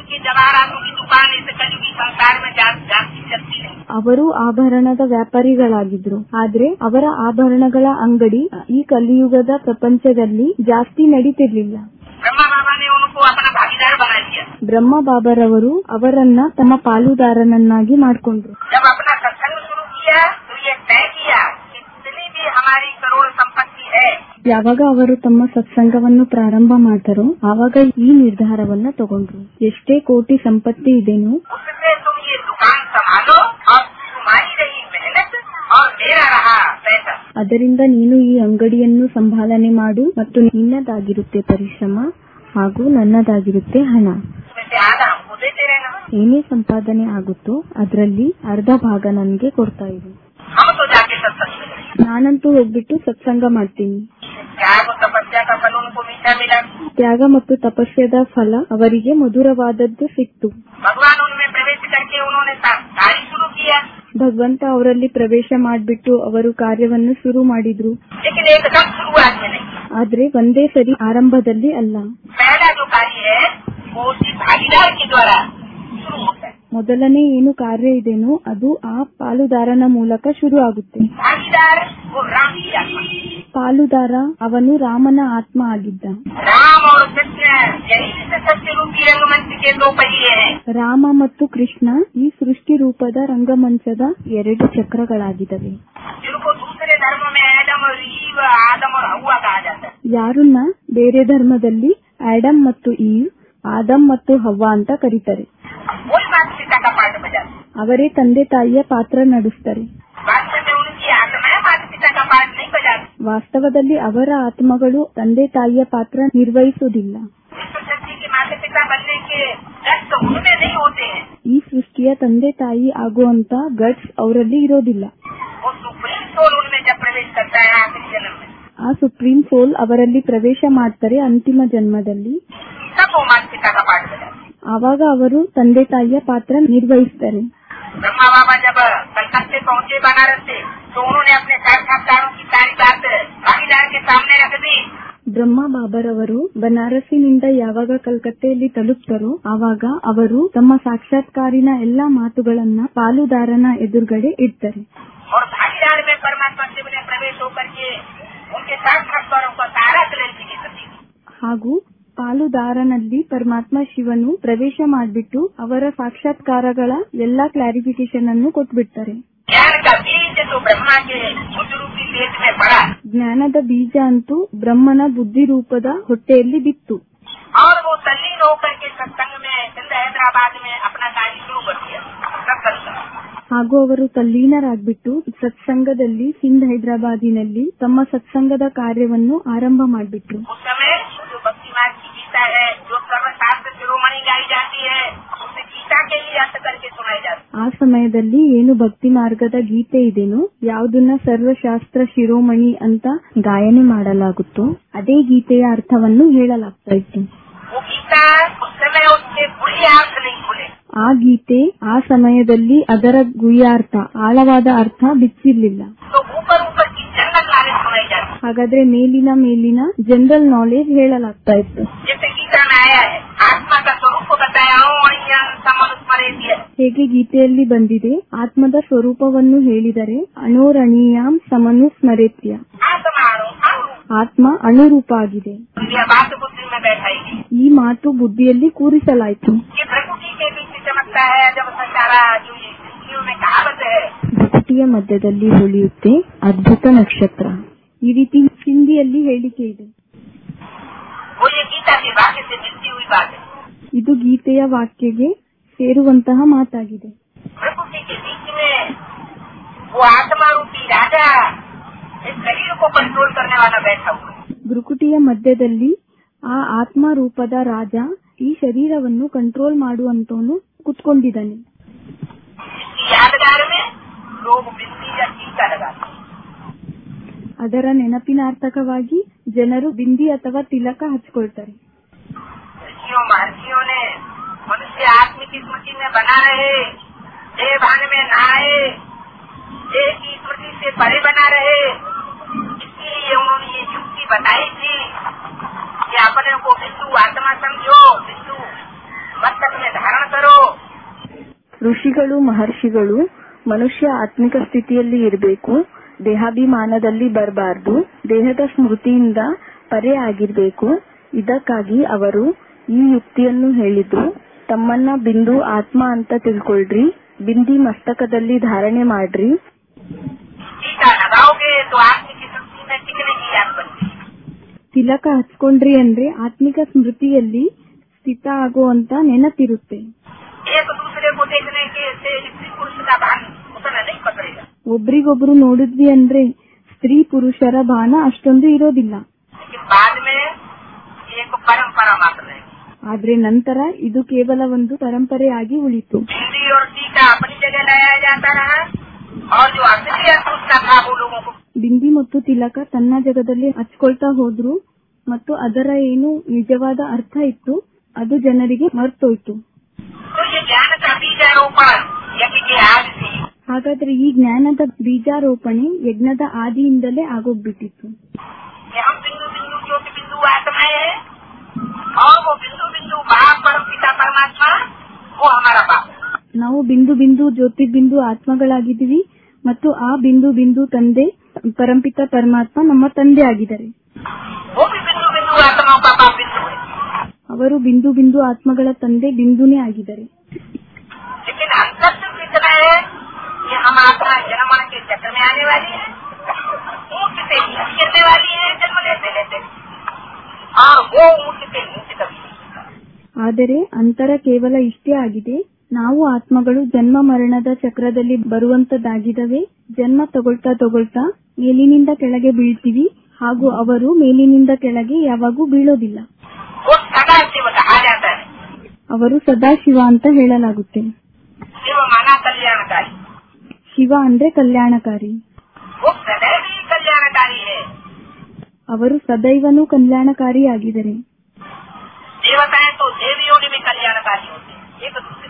उनकी जवाहरातों की दुकान इस कलयुगी संसार में जा, जाती चलती नहीं ಅವರು ಆಭರಣದ ವ್ಯಾಪಾರಿಗಳಾಗಿದ್ರು ಆದ್ರೆ ಅವರ ಆಭರಣಗಳ ಅಂಗಡಿ ಈ ಕಲಿಯುಗದ ಪ್ರಪಂಚದಲ್ಲಿ ಜಾಸ್ತಿ ನಡೀತಿರ್ಲಿಲ್ಲ ब्रह्मा बाबा ने उनको अपना भागीदार बना दिया ಬ್ರಹ್ಮ ಬಾಬರವರು ಅವರನ್ನ ತಮ್ಮ ಪಾಲುದಾರನನ್ನಾಗಿ ಮಾಡ್ಕೊಂಡ್ರು जब अपना सत्संग शुरू किया तो ये तय किया कि जितनी भी हमारी करोड़ संपत्ति है ಯಾವಾಗ ಅವರು ತಮ್ಮ ಸತ್ಸಂಗವನ್ನು ಪ್ರಾರಂಭ ಮಾಡ್ತಾರೋ ಆವಾಗ ಈ ನಿರ್ಧಾರವನ್ನ ತಗೊಂಡ್ರು ಎಷ್ಟೇ ಕೋಟಿ ಸಂಪತ್ತಿ ಇದೆನೋ उससे तुम ये दुकान संभालो और तुम्हारी रही मेहनत और मेरा रहा पैसा ಅದರಿಂದ ನೀನು ಈ ಅಂಗಡಿಯನ್ನು ಸಂಭಾಲನೆ ಮಾಡು ಮತ್ತು ನಿನ್ನದಾಗಿರುತ್ತೆ ಪರಿಶ್ರಮ ಹಾಗೂ ನನ್ನದಾಗಿರುತ್ತೆ ಹಣ उसमें से आधा हमको देते रहना ಏನೇ ಸಂಪಾದನೆ ಆಗುತ್ತೋ ಅದರಲ್ಲಿ ಅರ್ಧ ಭಾಗ ನನಗೆ ಕೊಡ್ತಾ ಇರು हम तो जाके सत्संग में गए। ನಾನಂತೂ ಹೋಗ್ಬಿಟ್ಟು ಸತ್ಸಂಗ ಮಾಡ್ತೀನಿ क्या वो तपस्या का फल उनको मीठा मिला ತ್ಯಾಗ ಮತ್ತು ತಪಸ್ಯದ ಫಲ ಅವರಿಗೆ ಮಧುರವಾದದ್ದು ಸಿಕ್ತು भगवान उनमें प्रवेश करके उन्होंने सा- कार्य शुरू किया ಭಗವಂತ ಅವರಲ್ಲಿ ಪ್ರವೇಶ ಮಾಡಿಬಿಟ್ಟು ಅವರು ಕಾರ್ಯವನ್ನು ಶುರು ಮಾಡಿದ್ರು लेकिन एकदम शुरुआत में नहीं ಆದ್ರೆ ಒಂದೇ ಸರಿ ಆರಂಭದಲ್ಲಿ ಅಲ್ಲ पहला जो कार्य है वो उसी भागीदार के द्वारा शुरू होता है ಮೊದಲನೇ ಏನು ಕಾರ್ಯ ಇದೆನೋ ಅದು ಆ ಪಾಲುದಾರನ ಮೂಲಕ ಶುರು ಆಗುತ್ತೆ भागीदार वो राम की आत्मा ಪಾಲುದಾರ ಅವನು ರಾಮನ ಆತ್ಮ ಆಗಿದ್ದ राम और कृष्ण यही इस सत्य रूपी रंगमंच के दो पहिए हैं ರಾಮ ಮತ್ತು ಕೃಷ್ಣ ಈ ಸೃಷ್ಟಿ ರೂಪದ ರಂಗಮಂಚದ ಎರಡು ಚಕ್ರಗಳಾಗಿದ್ದವೆ जिनको दूसरे धर्मों में एडम और ईव आदम और हवा कहा जाता है ಯಾರನ್ನ ಬೇರೆ ಧರ್ಮದಲ್ಲಿ ಆಡಮ್ ಮತ್ತು ಈವ್ ಆದಮ್ ಮತ್ತು ಹವ್ವ ಅಂತ ಕರೀತಾರೆ वही माता पिता का पाठ बजाते हैं। ಅವರೇ ತಂದೆ ತಾಯಿಯ ಪಾತ್ರ ನಡೆಸ್ತಾರೆ वास्तव में उनकी आत्माएं माता पिता का पाठ नहीं बजाती ವಾಸ್ತವದಲ್ಲಿ ಅವರ ಆತ್ಮಗಳು ತಂದೆ ತಾಯಿಯ ಪಾತ್ರ ನಿರ್ವಹಿಸುವುದಿಲ್ಲ विश्व शक्ति के माता पिता बनने के कष्ट उनमें नहीं होते हैं ಈ ಸೃಷ್ಟಿಯ ತಂದೆ ತಾಯಿ ಆಗುವಂತ ಗಟ್ಸ್ ಅವರಲ್ಲಿ ಇರೋದಿಲ್ಲ वो सुप्रीम सोल उनमें जब प्रवेश करता है आखिरी जन्म में ಆ ಸುಪ್ರೀಂ ಸೋಲ್ ಅವರಲ್ಲಿ ಪ್ರವೇಶ ಮಾಡ್ತಾರೆ ಅಂತಿಮ ಜನ್ಮದಲ್ಲಿ तब वो माता पिता का पाठ बजाते हैं। ಆವಾಗ ಅವರು ತಂದೆ ತಾಯಿಯ ಪಾತ್ರ ನಿರ್ವಹಿಸ್ತಾರೆ ब्रह्मा बाबा जब कलकत्ते पहुंचे बनारस से तो उन्होंने अपने साक्षात्कारों की सारी बात भागीदार के सामने रख दी ಬ್ರಹ್ಮ ಬಾಬರವರು ಬನಾರಸಿನಿಂದ ಯಾವಾಗ ಕಲ್ಕತ್ತೆಯಲ್ಲಿ ತಲುಪ್ತಾರೋ ಆವಾಗ ಅವರು ತಮ್ಮ ಸಾಕ್ಷಾತ್ಕಾರಿನ ಎಲ್ಲಾ ಮಾತುಗಳನ್ನ ಪಾಲುದಾರನ ಎದುರುಗಡೆ ಇಡ್ತಾರೆ और भागीदार में परमात्मा शिव ने प्रवेश होकर के उनके साक्षात्कारों का सारा क्लैरिटी की सती ಹಾಗೂ ಪಾಲುದಾರನಲ್ಲಿ ಪರಮಾತ್ಮ ಶಿವನು ಪ್ರವೇಶ ಮಾಡಿಬಿಟ್ಟು ಅವರ ಸಾಕ್ಷಾತ್ಕಾರಗಳ ಎಲ್ಲಾ ಕ್ಲಾರಿಫಿಕೇಶನ್ ಅನ್ನು ಕೊಟ್ಬಿಡ್ತಾರೆ ज्ञान का बीज तो ब्रह्मा के बुद्ध रूपी पेट में पड़ा ಜ್ಞಾನದ ಬೀಜ ಅಂತೂ ಬ್ರಹ್ಮನ ಬುದ್ಧಿ ರೂಪದ ಹೊಟ್ಟೆಯಲ್ಲಿ ಬಿತ್ತು और वो तल्लीन होकर के सत्संग में सिंध हैदराबाद में अपना कार्य शुरू कर दिया सत्संग का। ಹಾಗೂ ಅವರು ತಲ್ಲೀನರಾಗ್ಬಿಟ್ಟು ಸತ್ಸಂಗದಲ್ಲಿ ಸಿಂಧ್ ಹೈದರಾಬಾದಿನಲ್ಲಿ ತಮ್ಮ ಸತ್ಸಂಗದ ಕಾರ್ಯವನ್ನು ಆರಂಭ ಮಾಡಿಬಿಟ್ರು उस समय जो भक्ति मार्ग की गीता है जो सर्वशास्त्र शिरोमणि गाई जाती है उसे गीता के लिए अर्थ करके सुनाई जाती है ಆ ಸಮಯದಲ್ಲಿ ಏನು ಭಕ್ತಿ ಮಾರ್ಗದ ಗೀತೆ ಇದೆನೋ ಯಾವುದನ್ನ ಸರ್ವಶಾಸ್ತ್ರ ಶಿರೋಮಣಿ ಅಂತ ಗಾಯನೆ ಮಾಡಲಾಗುತ್ತೋ ಅದೇ ಗೀತೆಯ ಅರ್ಥವನ್ನು ಹೇಳಲಾಗ್ತಾ ಇತ್ತು वो गीता उस समय उसके बुरी अर्थ नहीं खुले ಆ ಗೀತೆ ಆ ಸಮಯದಲ್ಲಿ ಅದರ ಗುಹ್ಯಾರ್ಥ ಆಳವಾದ ಅರ್ಥ ಬಿಚ್ಚಿರ್ಲಿಲ್ಲ तो ऊपर ऊपर की जनरल नॉलेज सुनाई जाती ಹಾಗಾದ್ರೆ ಮೇಲಿನ ಮೇಲಿನ ಜನರಲ್ ನಾಲೆಜ್ ಹೇಳಲಾಗ್ತಾ ಇತ್ತು है जैसे गीता में आया है आत्मा का स्वरूप बताया हूँ समनुस्मरे दिया ಹೇಗೆ ಗೀತೆಯಲ್ಲಿ ಬಂದಿದೆ ಆತ್ಮದ ಸ್ವರೂಪವನ್ನು ಹೇಳಿದರೆ ಅಣೋರಣೀಯಾಂ ಸಮನು ಸ್ಮರೆತ್ಯ आत्मा अणु ಆತ್ಮ ಅಣುರೂಪ ಆಗಿದೆ यह बात बुद्धि में बैठाएगी ಈ ಮಾತು ಬುದ್ಧಿಯಲ್ಲಿ ಕೂರಿಸಲಾಯಿತು ये प्रकृति के बीच चमकता है जब संचारा जो ये हिंदियों में कहावत है ಭಕ್ತಿಯ ಮಧ್ಯದಲ್ಲಿ ಹೊಳೆಯುತ್ತೆ ಅದ್ಭುತ ನಕ್ಷತ್ರ ಈ ರೀತಿ ಹಿಂದಿಯಲ್ಲಿ ಹೇಳಿಕೆ ಇದೆ वो ये गीता के वाक्य से मिलती हुई बात है ಇದು ಗೀತೆಯ ವಾಕ್ಯಗೆ ಸೇರುವಂತಹ ಮಾತಾಗಿದೆ प्रकृति के बीच में वो आत्मा रूपी राजा इस शरीर को कंट्रोल करने वाला बैठा हुआ है ಗುರುಕುಟಿಯ ಮಧ್ಯದಲ್ಲಿ ಆ ಆತ್ಮ ರೂಪದ ರಾಜ ಈ ಶರೀರವನ್ನು ಕಂಟ್ರೋಲ್ ಮಾಡುವಂತವನು ಕುತ್ಕೊಂಡಿದ್ದಾನೆ इसकी यादगार में लोग बिंदी या टीका लगाते हैं ಅದರ ನೆನಪಿನಾರ್ಥಕವಾಗಿ ಜನರು ಬಿಂದಿ ಅಥವಾ ತಿಲಕ ಹಚ್ಕೊಳ್ತಾರೆ ऋषियों महर्षियों ने मनुष्य आत्म की स्मृति में बना रहे देह भान में नहाए देह की स्मृति से परे बना रहे इसलिए उन्होंने ये युक्ति बताई थी कि अपने को बिंदु आत्मा समझो बिंदु मस्तक में ಋಷಿಗಳು ಮಹರ್ಷಿಗಳು ಮನುಷ್ಯ ಆತ್ಮಿಕ ಸ್ಥಿತಿಯಲ್ಲಿ ಇರಬೇಕು ದೇಹಾಭಿಮಾನದಲ್ಲಿ ಬರಬಾರ್ದು ದೇಹದ ಸ್ಮೃತಿಯಿಂದ ಪರೆ ಆಗಿರ್ಬೇಕು ಇದಕ್ಕಾಗಿ ಅವರು ಈ ಯುಕ್ತಿಯನ್ನು ಹೇಳಿದ್ರು ತಮ್ಮನ್ನ ಬಿಂದು ಆತ್ಮ ಅಂತ ತಿಳ್ಕೊಳ್ರಿ ಬಿಂದಿ ಮಸ್ತಕದಲ್ಲಿ ಧಾರಣೆ ಮಾಡ್ರಿ टीका लगाओगे तो आत्म की शक्ति में टिकने की याद बनती है ತಿಲಕ ಹಚ್ಕೊಂಡ್ರಿ ಅಂದ್ರೆ ಆತ್ಮಿಕ ಸ್ಮೃತಿಯಲ್ಲಿ ಸ್ಥಿತ ಆಗುವಂತ ನೆನಪಿರುತ್ತೆ एक दूसरे को देखने के से स्त्री पुरुष का भान उतना नहीं पकड़ेगा ಒಬ್ರಿಗೊಬ್ರು ನೋಡಿದ್ವಿ ಅಂದ್ರೆ ಸ್ತ್ರೀ ಪುರುಷರ ಬಾಣ ಅಷ್ಟೊಂದು ಇರೋದಿಲ್ಲ लेकिन बाद में ये एक परंपरा मात्र है ಆದ್ರೆ ನಂತರ ಇದು ಕೇವಲ ಒಂದು ಪರಂಪರೆಯಾಗಿ ಉಳಿತು हिंदी और टीका अपनी जगह लाया जाता रहा और जो असली अर्थ उसका था वो लोगों को ಬಿಂದಿ ಮತ್ತು ತಿಲಕ ತನ್ನ ಜಗದಲ್ಲಿ ಹಚ್ಕೊಳ್ತಾ ಹೋದ್ರು ಮತ್ತು ಅದರ ಏನು ನಿಜವಾದ ಅರ್ಥ ಇತ್ತು ಅದು ಜನರಿಗೆ ಮರ್ತೋಯ್ತು तो ये ज्ञान का बीजारोपण यज्ञ के आज से ही ಹಾಗಾದ್ರೆ ಈ ಜ್ಞಾನದ ಬೀಜಾರೋಪಣೆ ಯಜ್ಞದ ಆದಿಯಿಂದಲೇ ಆಗೋಗ್ಬಿಟ್ಟಿತ್ತು कि हम बिंदु बिंदु ज्योति बिंदु आत्माएं हैं और वो बिंदु बिंदु बाप परम पिता परमात्मा वो हमारा बाप है। ನಾವು बिंदु बिंदु ಜ್ಯೋತಿ ಬಿಂದು ಆತ್ಮಗಳಾಗಿದ್ದೀವಿ ಮತ್ತು ಆ ಬಿಂದು ಬಿಂದು ತಂದೆ ಪರಂಪಿತ ಪರಮಾತ್ಮ ನಮ್ಮ ತಂದೆ ಆಗಿದ್ದಾರೆ वो भी बिंदु बिंदु आत्माओं का बाप बिंदु है ಅವರು बिंदु बिंदु ಆತ್ಮಗಳ ತಂದೆ ಬಿಂದುನೇ ಆಗಿದ್ದಾರೆ लेकिन अंतर सिर्फ इतना है कि हम आत्मा जन्म के चक्र में आने वाली है ऊंट से नीचे गिरने वाली है जन्म लेते लेते और वो ऊंट से नीचे कभी नहीं गिरता। ಆದರೆ ಅಂತರ ಕೇವಲ ಇಷ್ಟೇ ಆಗಿದೆ ನಾವು ಆತ್ಮಗಳು ಜನ್ಮ ಮರಣದ ಚಕ್ರದಲ್ಲಿ ಬರುವಂತದ್ದಾಗಿದವೆ ಜನ್ಮ ತಗೊಳ್ತಾ ತಗೊಳ್ತಾ ಮೇಲಿನಿಂದ ಕೆಳಗೆ ಬೀಳ್ತೀವಿ ಹಾಗೂ ಅವರು ಮೇಲಿನಿಂದ ಕೆಳಗೆ ಯಾವಾಗೂ ಬೀಳೋದಿಲ್ಲ वो सदा शिव कहा जाता है ಅವರು ಸದಾಶಿವ ಅಂತ ಹೇಳಲಾಗುತ್ತೆ शिव माना कल्याणकारी ಶಿವ ಅಂದ್ರೆ ಕಲ್ಯಾಣಕಾರಿ वो सदैव ही कल्याणकारी है ಅವರು ಸದೈವನೂ ಕಲ್ಯಾಣಕಾರಿ ಆಗಿದ್ದಾರೆ देवताएं तो देवियों में भी कल्याणकारी होती है एक दूसरे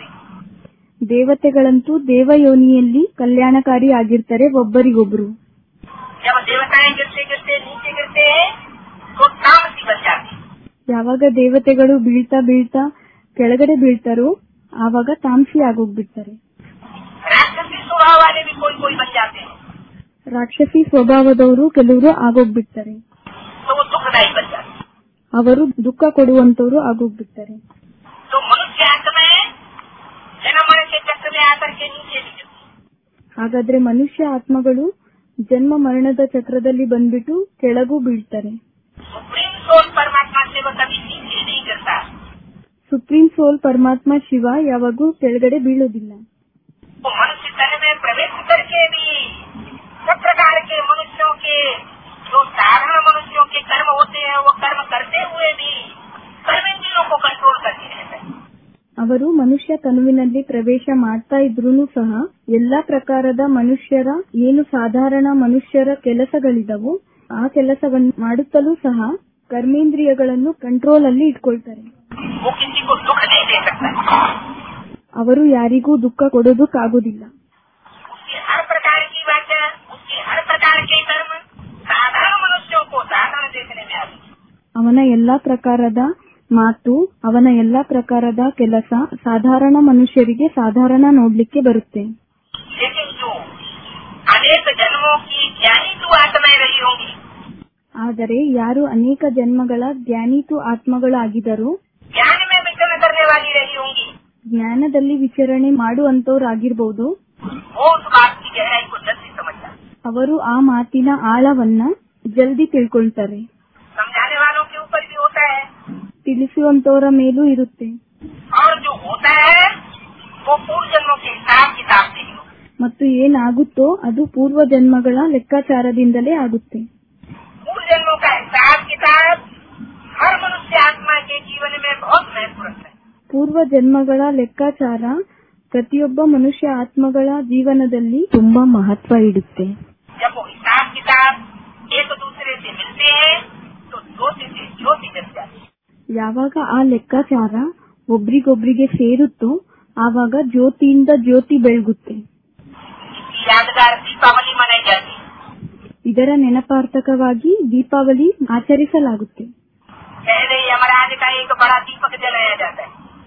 ದೇವತೆಗಳಂತೂ ದೇವಯೋನಿಯಲ್ಲಿ ಕಲ್ಯಾಣಕಾರಿ ಆಗಿರ್ತಾರೆ ಒಬ್ಬರಿಗೊಬ್ರು जब देवताएं गिरते गिरते नीचे गिरते हैं तो तामसी बन जाती है ಯಾವಾಗ ದೇವತೆಗಳು ಬೀಳ್ತಾ ಬೀಳ್ತಾ ಕೆಳಗಡೆ ಬೀಳ್ತಾರೋ ಆವಾಗ ತಾಮ್ಸಿ ಆಗೋಗ್ಬಿಡ್ತಾರೆ राक्षसी स्वभाव वाले भी कोई कोई बन जाते हैं ರಾಕ್ಷಸಿ ಸ್ವಭಾವದವರು ಕೆಲವರು ಆಗೋಗ್ಬಿಡ್ತಾರೆ तो वो दुखदायी बन जाते हैं ಅವರು ದುಃಖ ಕೊಡುವಂತವರು ಆಗೋಗ್ಬಿಡ್ತಾರೆ तो मनुष्य आत्माएं जन्म मरण के चक्र में आकर के नीचे नहीं गिरती ಹಾಗಾದ್ರೆ ಮನುಷ್ಯ ಆತ್ಮಗಳು ಜನ್ಮ ಮರಣದ ಚಕ್ರದಲ್ಲಿ ಬಂದ್ಬಿಟ್ಟು ಕೆಳಗೂ ಬೀಳ್ತಾರೆ सुप्रीम सोल परमात्मा से वो कभी नीचे नहीं गिरता ಸುಪ್ರೀಂ ಸೋಲ್ ಪರಮಾತ್ಮ ಶಿವ ಯಾವಾಗೂ ಕೆಳಗಡೆ ಬೀಳೋದಿಲ್ಲ वो मनुष्य तन में प्रवेश करके भी सब प्रकार के मनुष्यों के जो साधारण मनुष्यों के कर्म होते हैं वो कर्म करते हुए भी कर्मेंद्रियों को कंट्रोल करके रहते हैं ಅವರು ಮನುಷ್ಯ ತನುವಿನಲ್ಲಿ ಪ್ರವೇಶ ಮಾಡ್ತಾ ಇದ್ರೂನು ಸಹ ಎಲ್ಲಾ ಪ್ರಕಾರದ ಮನುಷ್ಯರ ಏನು ಸಾಧಾರಣ ಮನುಷ್ಯರ ಕೆಲಸಗಳಿದವು ಆ ಕೆಲಸವನ್ನು ಮಾಡುತ್ತಲೂ ಸಹ ಕರ್ಮೇಂದ್ರಿಯಗಳನ್ನು ಕಂಟ್ರೋಲ್ ಅಲ್ಲಿ ಇಟ್ಕೊಳ್ತಾರೆ वो किसी को दुख नहीं दे सकता ಅವರು ಯಾರಿಗೂ ದುಃಖ ಕೊಡೋದಕ್ಕಾಗೋದಿಲ್ಲ उसकी हर प्रकार की बातें उसके हर प्रकार के कर्म साधारण मनुष्यों को साधारण देखने में आती हैं। ಅವನ ಎಲ್ಲಾ ಪ್ರಕಾರದ ಮಾತು ಅವನ ಎಲ್ಲಾ ಪ್ರಕಾರದ ಕೆಲಸ ಸಾಧಾರಣ ಮನುಷ್ಯರಿಗೆ ಸಾಧಾರಣ ನೋಡ್ಲಿಕ್ಕೆ ಬರುತ್ತೆ लेकिन जो अनेक जन्मों की ज्ञानी तो आत्माएं रही होंगी ಆದರೆ ಯಾರು ಅನೇಕ ಜನ್ಮಗಳ ಜ್ಞಾನೀತು ಆತ್ಮಗಳಾಗಿದರೋ ज्ञान में विचरण करने वाली रही होंगी ಜ್ಞಾನದಲ್ಲಿ ವಿಚರಣೆ ಮಾಡುವಂತವ್ರಾಗಿರ್ಬಹುದು वो उस बात की गहराई को जल्दी समझ जाते हैं। ಅವರು ಆ ಮಾತಿನ ಆಳವನ್ನ ಜಲ್ದಿ ತಿಳ್ಕೊಳ್ತಾರೆ समझाने वालों के ऊपर भी होता है ತಿಳಿಸುವಂತವರ ಮೇಲೂ ಇರುತ್ತೆ और जो होता है वो पूर्व जन्मों के हिसाब किताब से ही होता है। ಮತ್ತು ಏನಾಗುತ್ತೋ ಅದು ಪೂರ್ವ ಜನ್ಮಗಳ ಲೆಕ್ಕಾಚಾರದಿಂದಲೇ ಆಗುತ್ತೆ पूर्व जन्मों का हिसाब किताब हर मनुष्य आत्मा के जीवन में बहुत महत्वपूर्ण है ಪೂರ್ವ ಜನ್ಮಗಳ ಲೆಕ್ಕಾಚಾರ ಪ್ರತಿಯೊಬ್ಬ ಮನುಷ್ಯ ಆತ್ಮಗಳ ಜೀವನದಲ್ಲಿ ತುಂಬಾ ಮಹತ್ವ ಇಡುತ್ತೆ जब वो हिसाब किताब एक दूसरे से मिलते हैं तो ज्योति से ज्योति जल जाती है ಯಾವಾಗ ಆ ಲೆಕ್ಕಾಚಾರ ಒಬ್ರಿಗೊಬ್ರಿಗೆ ಸೇರುತ್ತೋ ಆವಾಗ ಜ್ಯೋತಿಯಿಂದ ಜ್ಯೋತಿ ಬೆಳಗುತ್ತೆ इसकी यादगार दीपावली मनाई जाती है ಇದರ ನೆನಪಾರ್ಥಕವಾಗಿ ದೀಪಾವಳಿ ಆಚರಿಸಲಾಗುತ್ತೆ पहले यमराज का एक बड़ा दीपक जलाया जाता है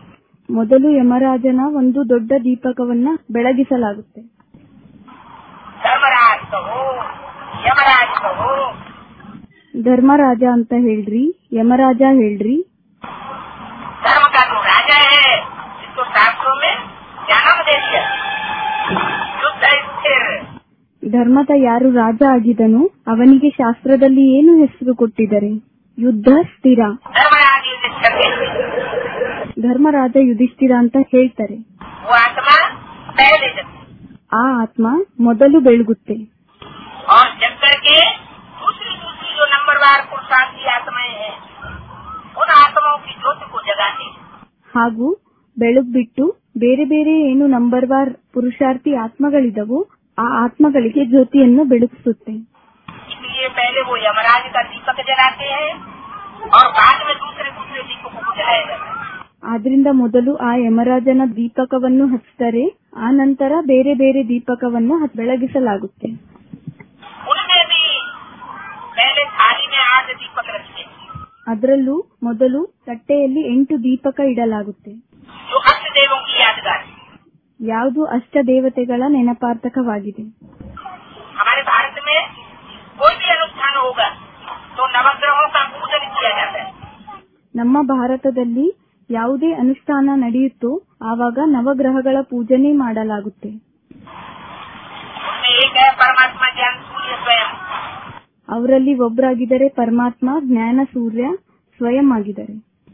ಮೊದಲು ಯಮರಾಜನ ಒಂದು ದೊಡ್ಡ ದೀಪಕವನ್ನ ಬೆಳಗಿಸಲಾಗುತ್ತೆ धर्मराज कहो यमराज कहो ಧರ್ಮರಾಜ ಅಂತ ಹೇಳ್ರಿ ಯಮರಾಜ ಹೇಳ್ರಿ धर्म का जो राजा है जिसको शास्त्रों में क्या नाम दे दिया युद्ध स्थिर ಧರ್ಮದ ಯಾರು ರಾಜ ಆಗಿದನು ಅವನಿಗೆ ಶಾಸ್ತ್ರದಲ್ಲಿ ಏನು ಹೆಸರು ಕೊಟ್ಟಿದ್ದಾರೆ ಯುದ್ಧ ಸ್ಥಿರ धर्मराज युद्ध करते ಧರ್ಮರಾಜ ಯುಧಿಷ್ಠಿರ ಅಂತ ಹೇಳ್ತಾರೆ वो आत्मा पहले जब ಆ ಆತ್ಮ ಮೊದಲು ಬೆಳಗುತ್ತೆ और जब करके दूसरी दूसरी जो नंबरवार पुरुषार्थ की आत्माएं हैं उन आत्माओं की ज्योति को जगाते हैं ಹಾಗೂ ಬೆಳಗ್ ಬಿಟ್ಟು ಬೇರೆ ಬೇರೆ ಏನು ನಂಬರ್ ವಾರ್ ಪುರುಷಾರ್ಥಿ ಆತ್ಮಗಳಿದವೋ ಆ ಆತ್ಮಗಳಿಗೆ ಜ್ಯೋತಿಯನ್ನು ಬೆಳಗಿಸುತ್ತೆ इसलिए पहले वो यमराज का दीपक जलाते हैं और बाद में दूसरे दूसरे दीपकों को जलाया जाता है ಆದ್ರಿಂದ ಮೊದಲು ಆ ಯಮರಾಜನ ದೀಪಕವನ್ನು ಹಚ್ತಾರೆ ಆ ನಂತರ ಬೇರೆ ಬೇರೆ ದೀಪಕವನ್ನು ಹಚ್- ಬೆಳಗಿಸಲಾಗುತ್ತೆ उनमें भी पहले थाली में आठ दीपक रखते हैं ಅದರಲ್ಲೂ ಮೊದಲು ತಟ್ಟೆಯಲ್ಲಿ ಎಂಟು ದೀಪಕ ಇಡಲಾಗುತ್ತೆ जो अष्ट देवों की यादगार है ಯಾವುದು ಅಷ್ಟ ದೇವತೆಗಳ ನೆನಪಾರ್ಥಕವಾಗಿದೆ हमारे भारत में कोई भी अनुष्ठान होगा तो नवग्रहों का पूजन किया जाता है ನಮ್ಮ ಭಾರತದಲ್ಲಿ ಯಾವುದೇ ಅನುಷ್ಠಾನ ನಡೆಯುತ್ತೋ ಆವಾಗ ನವಗ್ರಹಗಳ ಪೂಜನೆ ಮಾಡಲಾಗುತ್ತೆ उसमें एक है परमात्मा ज्ञान सूर्य स्वयं ಅವರಲ್ಲಿ ಒಬ್ಬರಾಗಿದ್ದರೆ ಪರಮಾತ್ಮ ಜ್ಞಾನ ಸೂರ್ಯ ಸ್ವಯಂ ಆಗಿದ್ದಾರೆ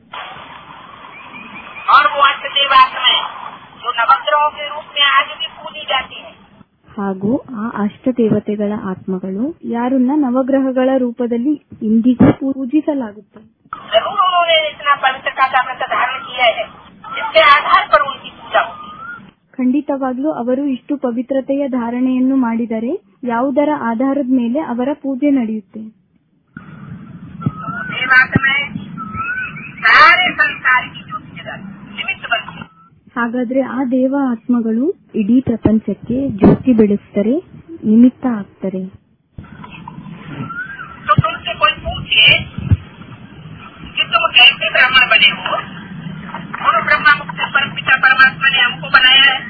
और वो अष्ट देवात्माएं जो नवग्रहों के रूप में आज भी पूजी जाती है ಹಾಗೂ ಆ ಅಷ್ಟ ದೇವತೆಗಳ ಆತ್ಮಗಳು ಯಾರನ್ನ ನವಗ್ರಹಗಳ ರೂಪದಲ್ಲಿ ಇಂದಿಗೂ ಪೂಜಿಸಲಾಗುತ್ತೆ जरूर उन्होंने इतना पवित्रता का व्रत धारण किया है जिसके आधार पर उनकी पूजा होती है ಖಂಡಿತವಾಗ್ಲೂ ಅವರು ಇಷ್ಟು ಪವಿತ್ರತೆಯ ಧಾರಣೆಯನ್ನು ಮಾಡಿದರೆ ಯಾವುದರ ಆಧಾರದ ಮೇಲೆ ಅವರ ಪೂಜೆ ನಡೆಯುತ್ತೆ देवात्माएं सारे संसार की ज्योति जगाती हैं, निमित्त बनती हैं। ಹಾಗಾದ್ರೆ ಆ ದೇವ ಆತ್ಮಗಳು ಇಡೀ ಪ್ರಪಂಚಕ್ಕೆ ಜ್ಯೋತಿ ಬೆಳೆಸ್ತಾರೆ ನಿಮಿತ್ತ ಆಗ್ತಾರೆ तो तुमसे कोई पूछे कि तुम कैसे ब्राह्मण बने हो और ब्रह्मा मुक्त परम पिता परमात्मा ने हमको बनाया है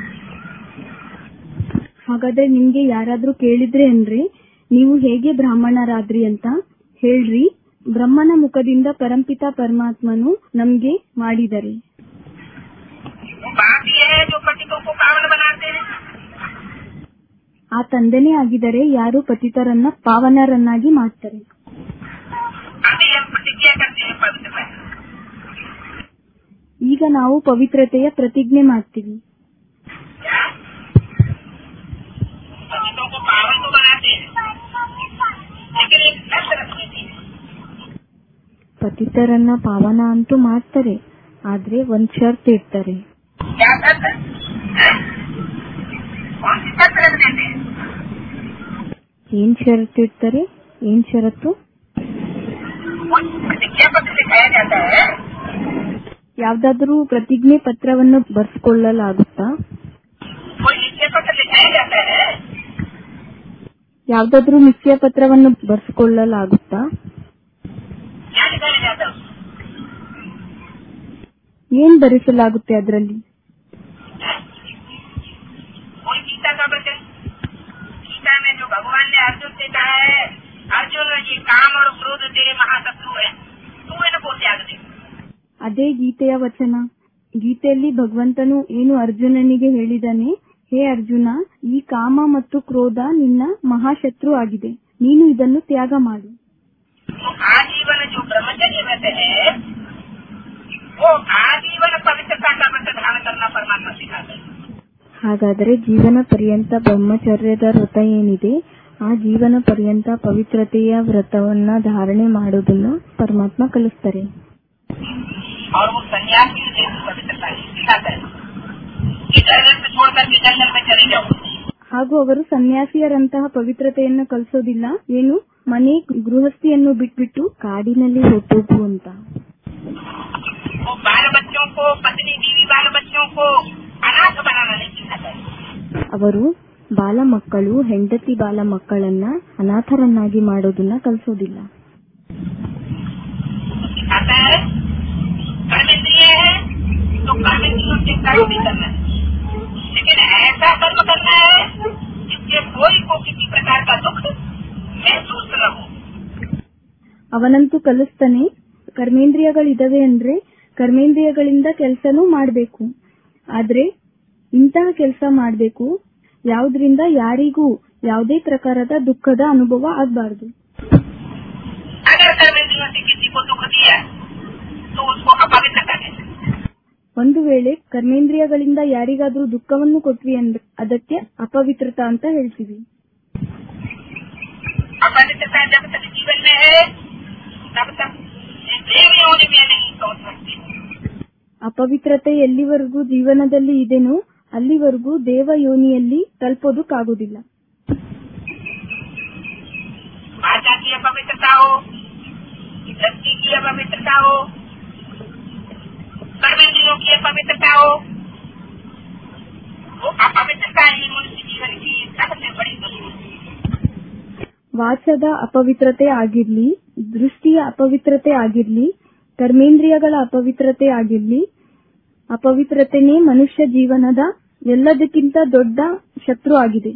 ಹಾಗಾದ್ರೆ ನಿಮ್ಗೆ ಯಾರಾದ್ರೂ ಕೇಳಿದ್ರೆ ಅಂದ್ರೆ ನೀವು ಹೇಗೆ ಬ್ರಾಹ್ಮಣರಾದ್ರಿ ಅಂತ ಹೇಳ್ರಿ ಬ್ರಹ್ಮನ ಮುಖದಿಂದ ಪರಂಪಿತ ಪರಮಾತ್ಮನು ನಮ್ಗೆ ಮಾಡಿದರೆ वो बात ये है जो पतितों को पावन बनाते हैं ಆ ತಂದೆನೇ ಆಗಿದರೆ ಯಾರು ಪತಿತರನ್ನ ಪಾವನರನ್ನಾಗಿ ಮಾಡ್ತಾರೆ अभी हम प्रतिज्ञा करते हैं पवित्र में ಈಗ ನಾವು ಪವಿತ್ರತೆಯ ಪ್ರತಿಜ್ಞೆ ಮಾಡ್ತೀವಿ क्या पतितों को पावन तो बनाते हैं लेकिन एक शर्त रखनी थी ಪತಿತರನ್ನ ಪಾವನ ಅಂತೂ ಮಾಡ್ತಾರೆ ಆದ್ರೆ ಒಂದ್ ಶರ್ತ್ ಇಡ್ತಾರೆ क्या शर्त है? कौन सी शर्त रख देते हैं ಏನ್ ಷರತ್ತು ಇಡ್ತಾರೆ ಏನ್ ಷರತ್ತು वो प्रतिज्ञा पत्र दिखाया जाता है ಯಾವ್ದಾದ್ರೂ ಪ್ರತಿಜ್ಞೆ ಪತ್ರವನ್ನು ಬರ್ಸ್ಕೊಳ್ಳಲಾಗುತ್ತಾ कोई निश्चय पत्र दिखाया जाता है ಯಾವ್ದಾದ್ರೂ ನಿಶ್ಚಯ ಪತ್ರವನ್ನು ಬರ್ಸ್ಕೊಳ್ಳಲಾಗುತ್ತಾ क्या दिखाया जाता है उसमें? ಏನ್ ಬರೆಸಲಾಗುತ್ತೆ ಅದರಲ್ಲಿ कोई गीता का वचन गीता में जो भगवान ने अर्जुन से कहा है अर्जुन ये काम और क्रोध तेरे महाशत्रु है तू इनको त्याग दे ಅದೇ ಗೀತೆಯ ವಚನ ಗೀತೆಯಲ್ಲಿ ಭಗವಂತನು ಏನು ಅರ್ಜುನನಿಗೆ ಹೇಳಿದಾನೆ ಹೇ ಅರ್ಜುನ ಈ ಕಾಮ ಮತ್ತು ಕ್ರೋಧ ನಿನ್ನ ಮಹಾಶತ್ರು ಆಗಿದೆ ನೀನು ಇದನ್ನು ತ್ಯಾಗ ಮಾಡು तो आजीवन जो ब्रह्मचर्य व्रत है वो आजीवन पवित्रता का व्रत धारण करना परमात्मा सिखाते हैं ಹಾಗಾದರೆ ಜೀವನ ಪರ್ಯಂತ ಬ್ರಹ್ಮಚರ್ಯದ ವ್ರತ ಏನಿದೆ ಆ ಜೀವನ ಪರ್ಯಂತ ಪವಿತ್ರತೆಯ ವ್ರತವನ್ನ ಧಾರಣೆ ಮಾಡೋದನ್ನ ಪರಮಾತ್ಮ ಕಲಿಸ್ತಾರೆ और वो सन्यासी से पवित्रता सिखाता है कि जंगल से छोड़ करके जंगल में चले जाओ ಹಾಗೂ ಅವರು ಸನ್ಯಾಸಿಯರಂತಹ ಪವಿತ್ರತೆಯನ್ನು ಕಲಿಸೋದಿಲ್ಲ ಏನು ಮನೆ ಗೃಹಸ್ಥಿಯನ್ನು ಬಿಟ್ಬಿಟ್ಟು ಕಾಡಿನಲ್ಲಿ ಹೊಟ್ಟೋಗು ಅಂತ वो बाल बच्चों को पत्नी बीवी बाल बच्चों को अनाथ बनाना नहीं सिखाता है ಅವರು ಬಾಲ ಮಕ್ಕಳು ಹೆಂಡತಿ ಬಾಲ ಮಕ್ಕಳನ್ನ ಅನಾಥರನ್ನಾಗಿ ಮಾಡೋದನ್ನ ಕಲಿಸೋದಿಲ್ಲ सिखाता है कर्म इंद्रिय है तो कर्म इंद्रियों कर्म भी करना है लेकिन ऐसा कर्म करना है जिससे कोई को किसी प्रकार का दुख महसूस न हो ಅವನಂತೂ ಕಲಿಸ್ತಾನೆ ಕರ್ಮೇಂದ್ರಿಯಗಳಿದಾವೆ ಅಂದ್ರೆ ಕರ್ಮೇಂದ್ರಿಯಗಳಿಂದ ಕೆಲಸನೂ ಮಾಡಬೇಕು ಆದ್ರೆ ಇಂತಹ ಕೆಲಸ ಮಾಡಬೇಕು ಯಾವುದರಿಂದ ಯಾರಿಗೂ ಯಾವುದೇ ಪ್ರಕಾರದ ದುಃಖದ ಅನುಭವ ಆಗಬಾರದು अगर कर्म इंद्रियों से किसी को दुख दिया तो उसको अपवित्रता कहते हैं ಒಂದು ವೇಳೆ ಕರ್ಮೇಂದ್ರಿಯಗಳಿಂದ ಯಾರಿಗಾದ್ರೂ ದುಃಖವನ್ನು ಕೊಟ್ವಿ ಅಂದ್ರೆ ಅದಕ್ಕೆ ಅಪವಿತ್ರತ ಅಂತ ಹೇಳ್ತೀವಿ अपवित्रता जब तक जीवन में है तब तक ये देव योनि में नहीं सोच सकती ಅಪವಿತ್ರತೆ ಎಲ್ಲಿವರೆಗೂ ಜೀವನದಲ್ಲಿ ಇದೆನೋ ಅಲ್ಲಿವರೆಗೂ ದೇವ ಯೋನಿಯಲ್ಲಿ ತಲುಪೋದಕ್ಕಾಗೋದಿಲ್ಲ भाषा की अपवित्रता हो दृष्टि की अपवित्रता हो कर्मेंद्रियों की अपवित्रता हो वो अपवित्रता ही मनुष्य जीवन की सबसे बड़ी दुश्मन है ವಾಚದ ಅಪವಿತ್ರತೆ ಆಗಿರ್ಲಿ ದೃಷ್ಟಿಯ ಅಪವಿತ್ರತೆ ಆಗಿರ್ಲಿ ಕರ್ಮೇಂದ್ರಿಯಗಳ ಅಪವಿತ್ರತೆ ಆಗಿರ್ಲಿ ಅಪವಿತ್ರತೆನೇ ಮನುಷ್ಯ ಜೀವನದ ಎಲ್ಲದಕ್ಕಿಂತ ದೊಡ್ಡ ಶತ್ರು ಆಗಿದೆ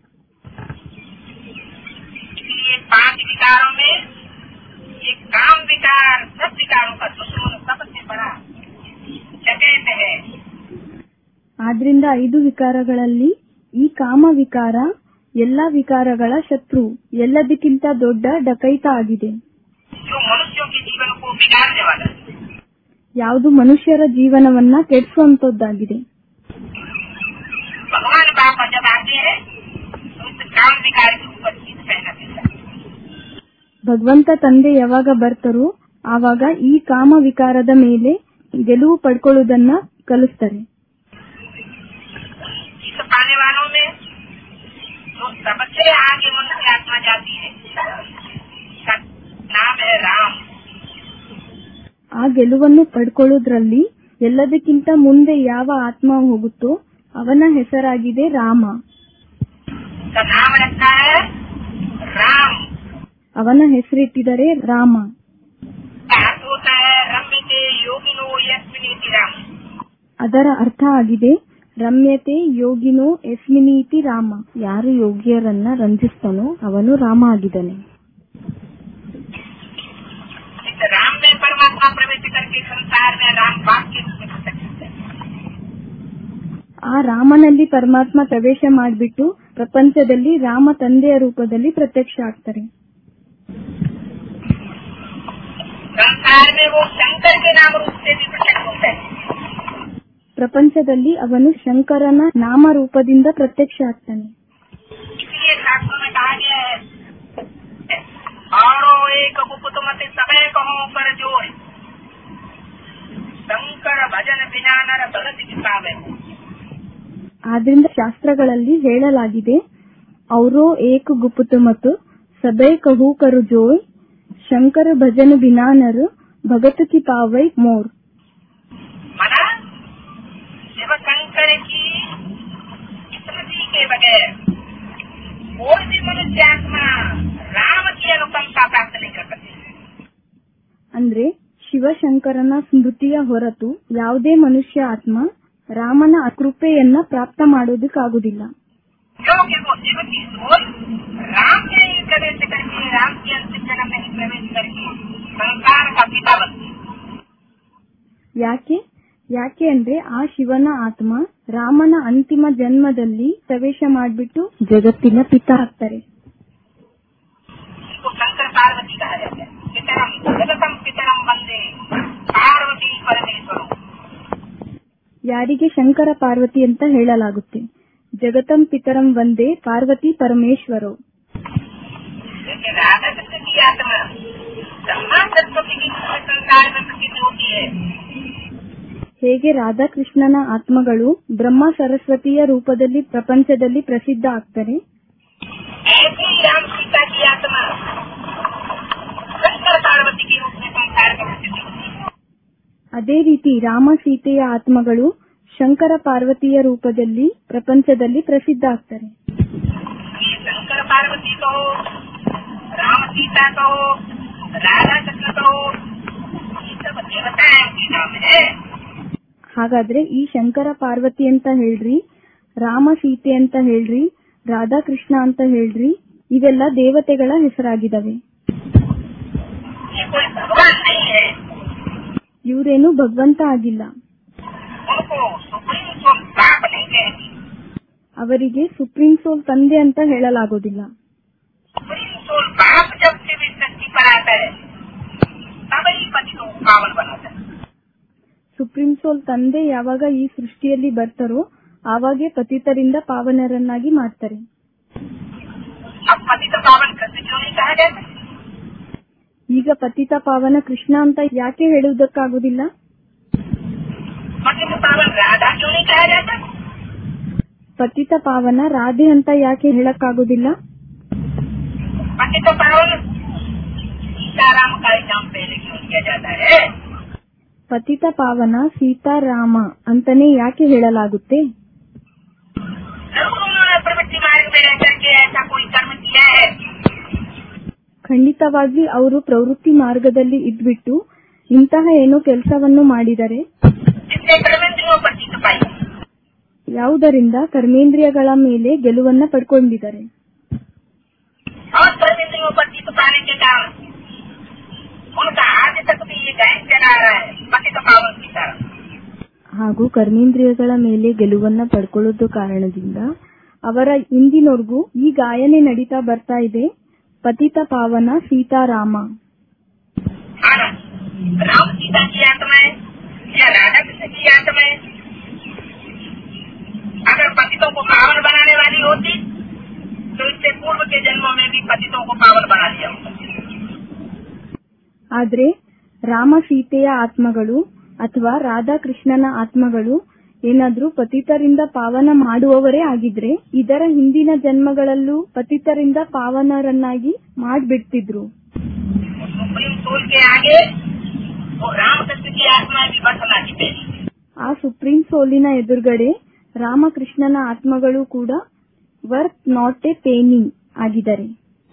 इसलिए पांच विकारों में ये काम विकार सब विकारों का दुश्मन सबसे बड़ा जगत है ಆದ್ರಿಂದ ಐದು ವಿಕಾರಗಳಲ್ಲಿ ಈ ಕಾಮ ವಿಕಾರ ಎಲ್ಲ ವಿಕಾರಗಳ ಶತ್ರು ಎಲ್ಲದಕ್ಕಿಂತ ದೊಡ್ಡ ಡಕೈತ ಆಗಿದೆ जो मनुष्यों के जीवन को बिगाड़ने वाला है ಯಾವುದು ಮನುಷ್ಯರ ಜೀವನವನ್ನ ಕೆಡಿಸುವಂತದ್ದಾಗಿದೆ भगवान बाप जब आते हैं तो उस काम विकार के ऊपर जीत पहना देता है ಭಗವಂತ ತಂದೆ ಯಾವಾಗ ಬರ್ತಾರೋ ಆವಾಗ ಈ ಕಾಮ ವಿಕಾರದ ಮೇಲೆ ಗೆಲುವು ಪಡ್ಕೊಳ್ಳುವುದನ್ನ ಕಲಿಸ್ತಾರೆ जीत पाने वालों में जो सबसे आगे मनुष्य आत्मा जाती है उसका नाम है राम ಆ ಗೆಲುವನ್ನು ಪಡ್ಕೊಳ್ಳೋದ್ರಲ್ಲಿ ಎಲ್ಲದಕ್ಕಿಂತ ಮುಂದೆ ಯಾವ ಆತ್ಮ ಹೋಗುತ್ತೋ ಅವನ ಹೆಸರಾಗಿದೆ ರಾಮ उसका नाम रखा है राम ಅವನ ಹೆಸರಿಟ್ಟಿದರೆ ರಾಮ का अर्थ होता है रम्य के योगिनो यस्मिनी राम ಅದರ ಅರ್ಥ ಆಗಿದೆ ರಮ್ಯತೆ ಯೋಗಿನೋ ಎಸ್ಮಿನೀತಿ ರಾಮ ಯಾರು ಯೋಗಿಯರನ್ನ ರಂಜಿಸ್ತಾನೋ ಅವನು ರಾಮ ಆಗಿದ್ದಾನೆ इस राम में परमात्मा प्रवेश करके संसार में राम बाप के रूप में प्रकट होते हैं ಆ ರಾಮನಲ್ಲಿ ಪರಮಾತ್ಮ ಪ್ರವೇಶ ಮಾಡಿಬಿಟ್ಟು ಪ್ರಪಂಚದಲ್ಲಿ ರಾಮ ತಂದೆಯ ರೂಪದಲ್ಲಿ ಪ್ರತ್ಯಕ್ಷ ಆಗ್ತಾರೆ संसार में वो शंकर के नाम रूप से भी प्रकट होता है ಪ್ರಪಂಚದಲ್ಲಿ ಅವನು ಶಂಕರನ ನಾಮ ರೂಪದಿಂದ ಪ್ರತ್ಯಕ್ಷ ಆಗ್ತಾನೆ इसलिए शास्त्रों में कहा गया है औरो एक गुप्त मत सबे कहो कर जोड़ शंकर भजन बिना नर भगत किताबे ಆದ್ರಿಂದ ಶಾಸ್ತ್ರಗಳಲ್ಲಿ ಹೇಳಲಾಗಿದೆ ಅವರೋ ಏಕ ಗುಪ್ತ ಮತ್ತು ಸಬೈ ಕಹೂ ಕರು ಜೋಯ್ ಶಂಕರ ಭಜನ ಬಿನಾನರ್ ಭಗತ್ ಕಿ ಪಾವೈ ಮೋರ್ मना शिव शंकर की स्मृति के बगैर कोई भी मनुष्य आत्मा राम की अनुकंपा प्राप्त नहीं कर सकती ಅಂದ್ರೆ ಶಿವಶಂಕರನ ಸ್ಮೃತಿಯ ಹೊರತು ಯಾವುದೇ ಮನುಷ್ಯ ಆತ್ಮ ರಾಮನ ಕೃಪೆಯನ್ನ ಪ್ರಾಪ್ತ ಮಾಡೋದಕ್ಕಾಗುದಿಲ್ಲ क्योंकि वो शिव की सोच राम के ही प्रवेश करके राम के अंतिम जन्म में ही प्रवेश करके संसार का पिता बनती है ಯಾಕೆ ಯಾಕೆ ಅಂದ್ರೆ ಆ ಶಿವನ ಆತ್ಮ ರಾಮನ ಅಂತಿಮ ಜನ್ಮದಲ್ಲಿ ಪ್ರವೇಶ ಮಾಡಿಬಿಟ್ಟು ಜಗತ್ತಿನ ಪಿತ ಆಗ್ತಾರೆ इसको शंकर पार्वती कहा जाता है पितरम जगतम पितरम बंदे पार्वती परमेश्वर ಯಾರಿಗೆ ಶಂಕರ ಪಾರ್ವತಿ ಅಂತ ಹೇಳಲಾಗುತ್ತೆ ಜಗತಂ ಪಿತರಂ ಒಂದೇ ಪಾರ್ವತಿ ಪರಮೇಶ್ವರೋ लेकिन राधा कृष्ण की आत्मा ब्रह्मा सरस्वती की संसार में प्रसिद्ध होती है ಹೇಗೆ ರಾಧಾಕೃಷ್ಣನ ಆತ್ಮಗಳು ಬ್ರಹ್ಮ ಸರಸ್ವತಿಯ ರೂಪದಲ್ಲಿ ಪ್ರಪಂಚದಲ್ಲಿ ಪ್ರಸಿದ್ಧ ಆಗ್ತಾರೆ ऐसे ही राम सीता की आत्मा शंकर पार्वती के रूप में संसार में प्रसिद्ध होती है ಅದೇ ರೀತಿ ರಾಮ ಸೀತೆಯ ಆತ್ಮಗಳು ಶಂಕರ ಪಾರ್ವತಿಯ ರೂಪದಲ್ಲಿ ಪ್ರಪಂಚದಲ್ಲಿ ಪ್ರಸಿದ್ಧ ಆಗ್ತಾರೆ ये शंकर पार्वती कहो राम सीता कहो राधा कृष्ण कहो ये सब देवता के नाम है ಹಾಗಾದ್ರೆ ಈ ಶಂಕರ ಪಾರ್ವತಿ ಅಂತ ಹೇಳ್ರಿ ರಾಮ ಸೀತೆ ಅಂತ ಹೇಳ್ರಿ ರಾಧಾಕೃಷ್ಣ ಅಂತ ಹೇಳ್ರಿ ಇವೆಲ್ಲ ದೇವತೆಗಳ ಹೆಸರಾಗಿದವೆ ये कोई भगवान नहीं है ಇವರೇನು ಭಗವಂತ ಆಗಿಲ್ಲ उनको सुप्रीम सोल बाप नहीं कहती ಅವರಿಗೆ ಸುಪ್ರೀಂ ಸೋಲ್ ತಂದೆ ಅಂತ ಹೇಳಲಾಗೋದಿಲ್ಲ सुप्रीम सोल बाप जब से भी सृष्टि पर आता है तब ही पतितों को पावन बनाता है ಸುಪ್ರೀಂ ಸೋಲ್ ತಂದೆ ಯಾವಾಗ ಈ ಸೃಷ್ಟಿಯಲ್ಲಿ ಬರ್ತಾರೋ ಆವಾಗೇ ಪತಿತರಿಂದ ಪಾವನರನ್ನಾಗಿ ಮಾಡ್ತಾರೆ अब पतित पावन कृष्ण क्यों नहीं कहा जाता ಈಗ ಪತಿತ ಪಾವನ ಕೃಷ್ಣ ಅಂತ ಯಾಕೆ ಹೇಳುವುದಕ್ಕಾಗುದಿಲ್ಲ पतित पावन राधा क्यों नहीं कहा जाता ಪತಿತ ಪಾವನ ರಾಧೆ ಅಂತ ಯಾಕೆ ಹೇಳಕ್ಕಾಗುದಿಲ್ಲ पतित पावन सीताराम का एग्जाम पहले क्यों किया जाता है ಪತಿತ ಪಾವನ ಸೀತಾರಾಮ ಅಂತಾನೆ ಯಾಕೆ ಹೇಳಲಾಗುತ್ತೆ जरूर उन्होंने प्रवृत्ति मार्ग में रह करके ऐसा कोई कर्म किया है ಖಂಡಿತವಾಗಿ ಅವರು ಪ್ರವೃತ್ತಿ ಮಾರ್ಗದಲ್ಲಿ ಇದ್ಬಿಟ್ಟು ಇಂತಹ ಏನೋ ಕೆಲಸವನ್ನು ಮಾಡಿದರೆ जिससे कर्मेंद्रियों पर जीत पाई ಯಾವುದರಿಂದ ಕರ್ಮೇಂದ್ರಿಯಗಳ ಮೇಲೆ ಗೆಲುವನ್ನ ಪಡ್ಕೊಂಡಿದ್ದಾರೆ और कर्मेंद्रियों पर जीत पाने के कारण उनका आज तक भी ये गायन चला रहा है पतित पावन सीताराम ಹಾಗೂ ಕರ್ಮೇಂದ್ರಿಯಗಳ ಮೇಲೆ ಗೆಲುವನ್ನ ಪಡ್ಕೊಳ್ಳೋದು ಕಾರಣದಿಂದ ಅವರ ಇಂದಿನವರೆಗೂ ಈ ಗಾಯನೆ ನಡೀತಾ ಬರ್ತಾ ಇದೆ ಪತಿತ ಪಾವನ ಸೀತಾರಾಮ माना राम सीता की आत्माएं या राधा कृष्ण की आत्माएं अगर पतितों को पावन बनाने वाली होती तो इससे पूर्व के जन्मों में भी पतितों को पावन बना लिया होता ಆದ್ರೆ ರಾಮ ಸೀತೆಯ ಆತ್ಮಗಳು ಅಥವಾ ರಾಧಾಕೃಷ್ಣನ ಆತ್ಮಗಳು ಏನಾದ್ರೂ ಪತಿತರಿಂದ ಪಾವನ ಮಾಡುವವರೇ ಆಗಿದ್ರೆ ಇದರ ಹಿಂದಿನ ಜನ್ಮಗಳಲ್ಲೂ ಪತಿತರಿಂದ ಪಾವನರನ್ನಾಗಿ ಮಾಡ್ಬಿಡ್ತಿದ್ರು सुप्रीम सोल के आगे वो रामकृष्ण की आत्माएं भी बरसना की पहली ಆ ಸುಪ್ರೀಂ ಸೋಲಿನ ಎದುರುಗಡೆ ರಾಮಕೃಷ್ಣನ ಆತ್ಮಗಳು ಕೂಡ ವರ್ತ್ ನಾಟ್ ಎ ಪೇನಿ ಆಗಿದ್ದಾರೆ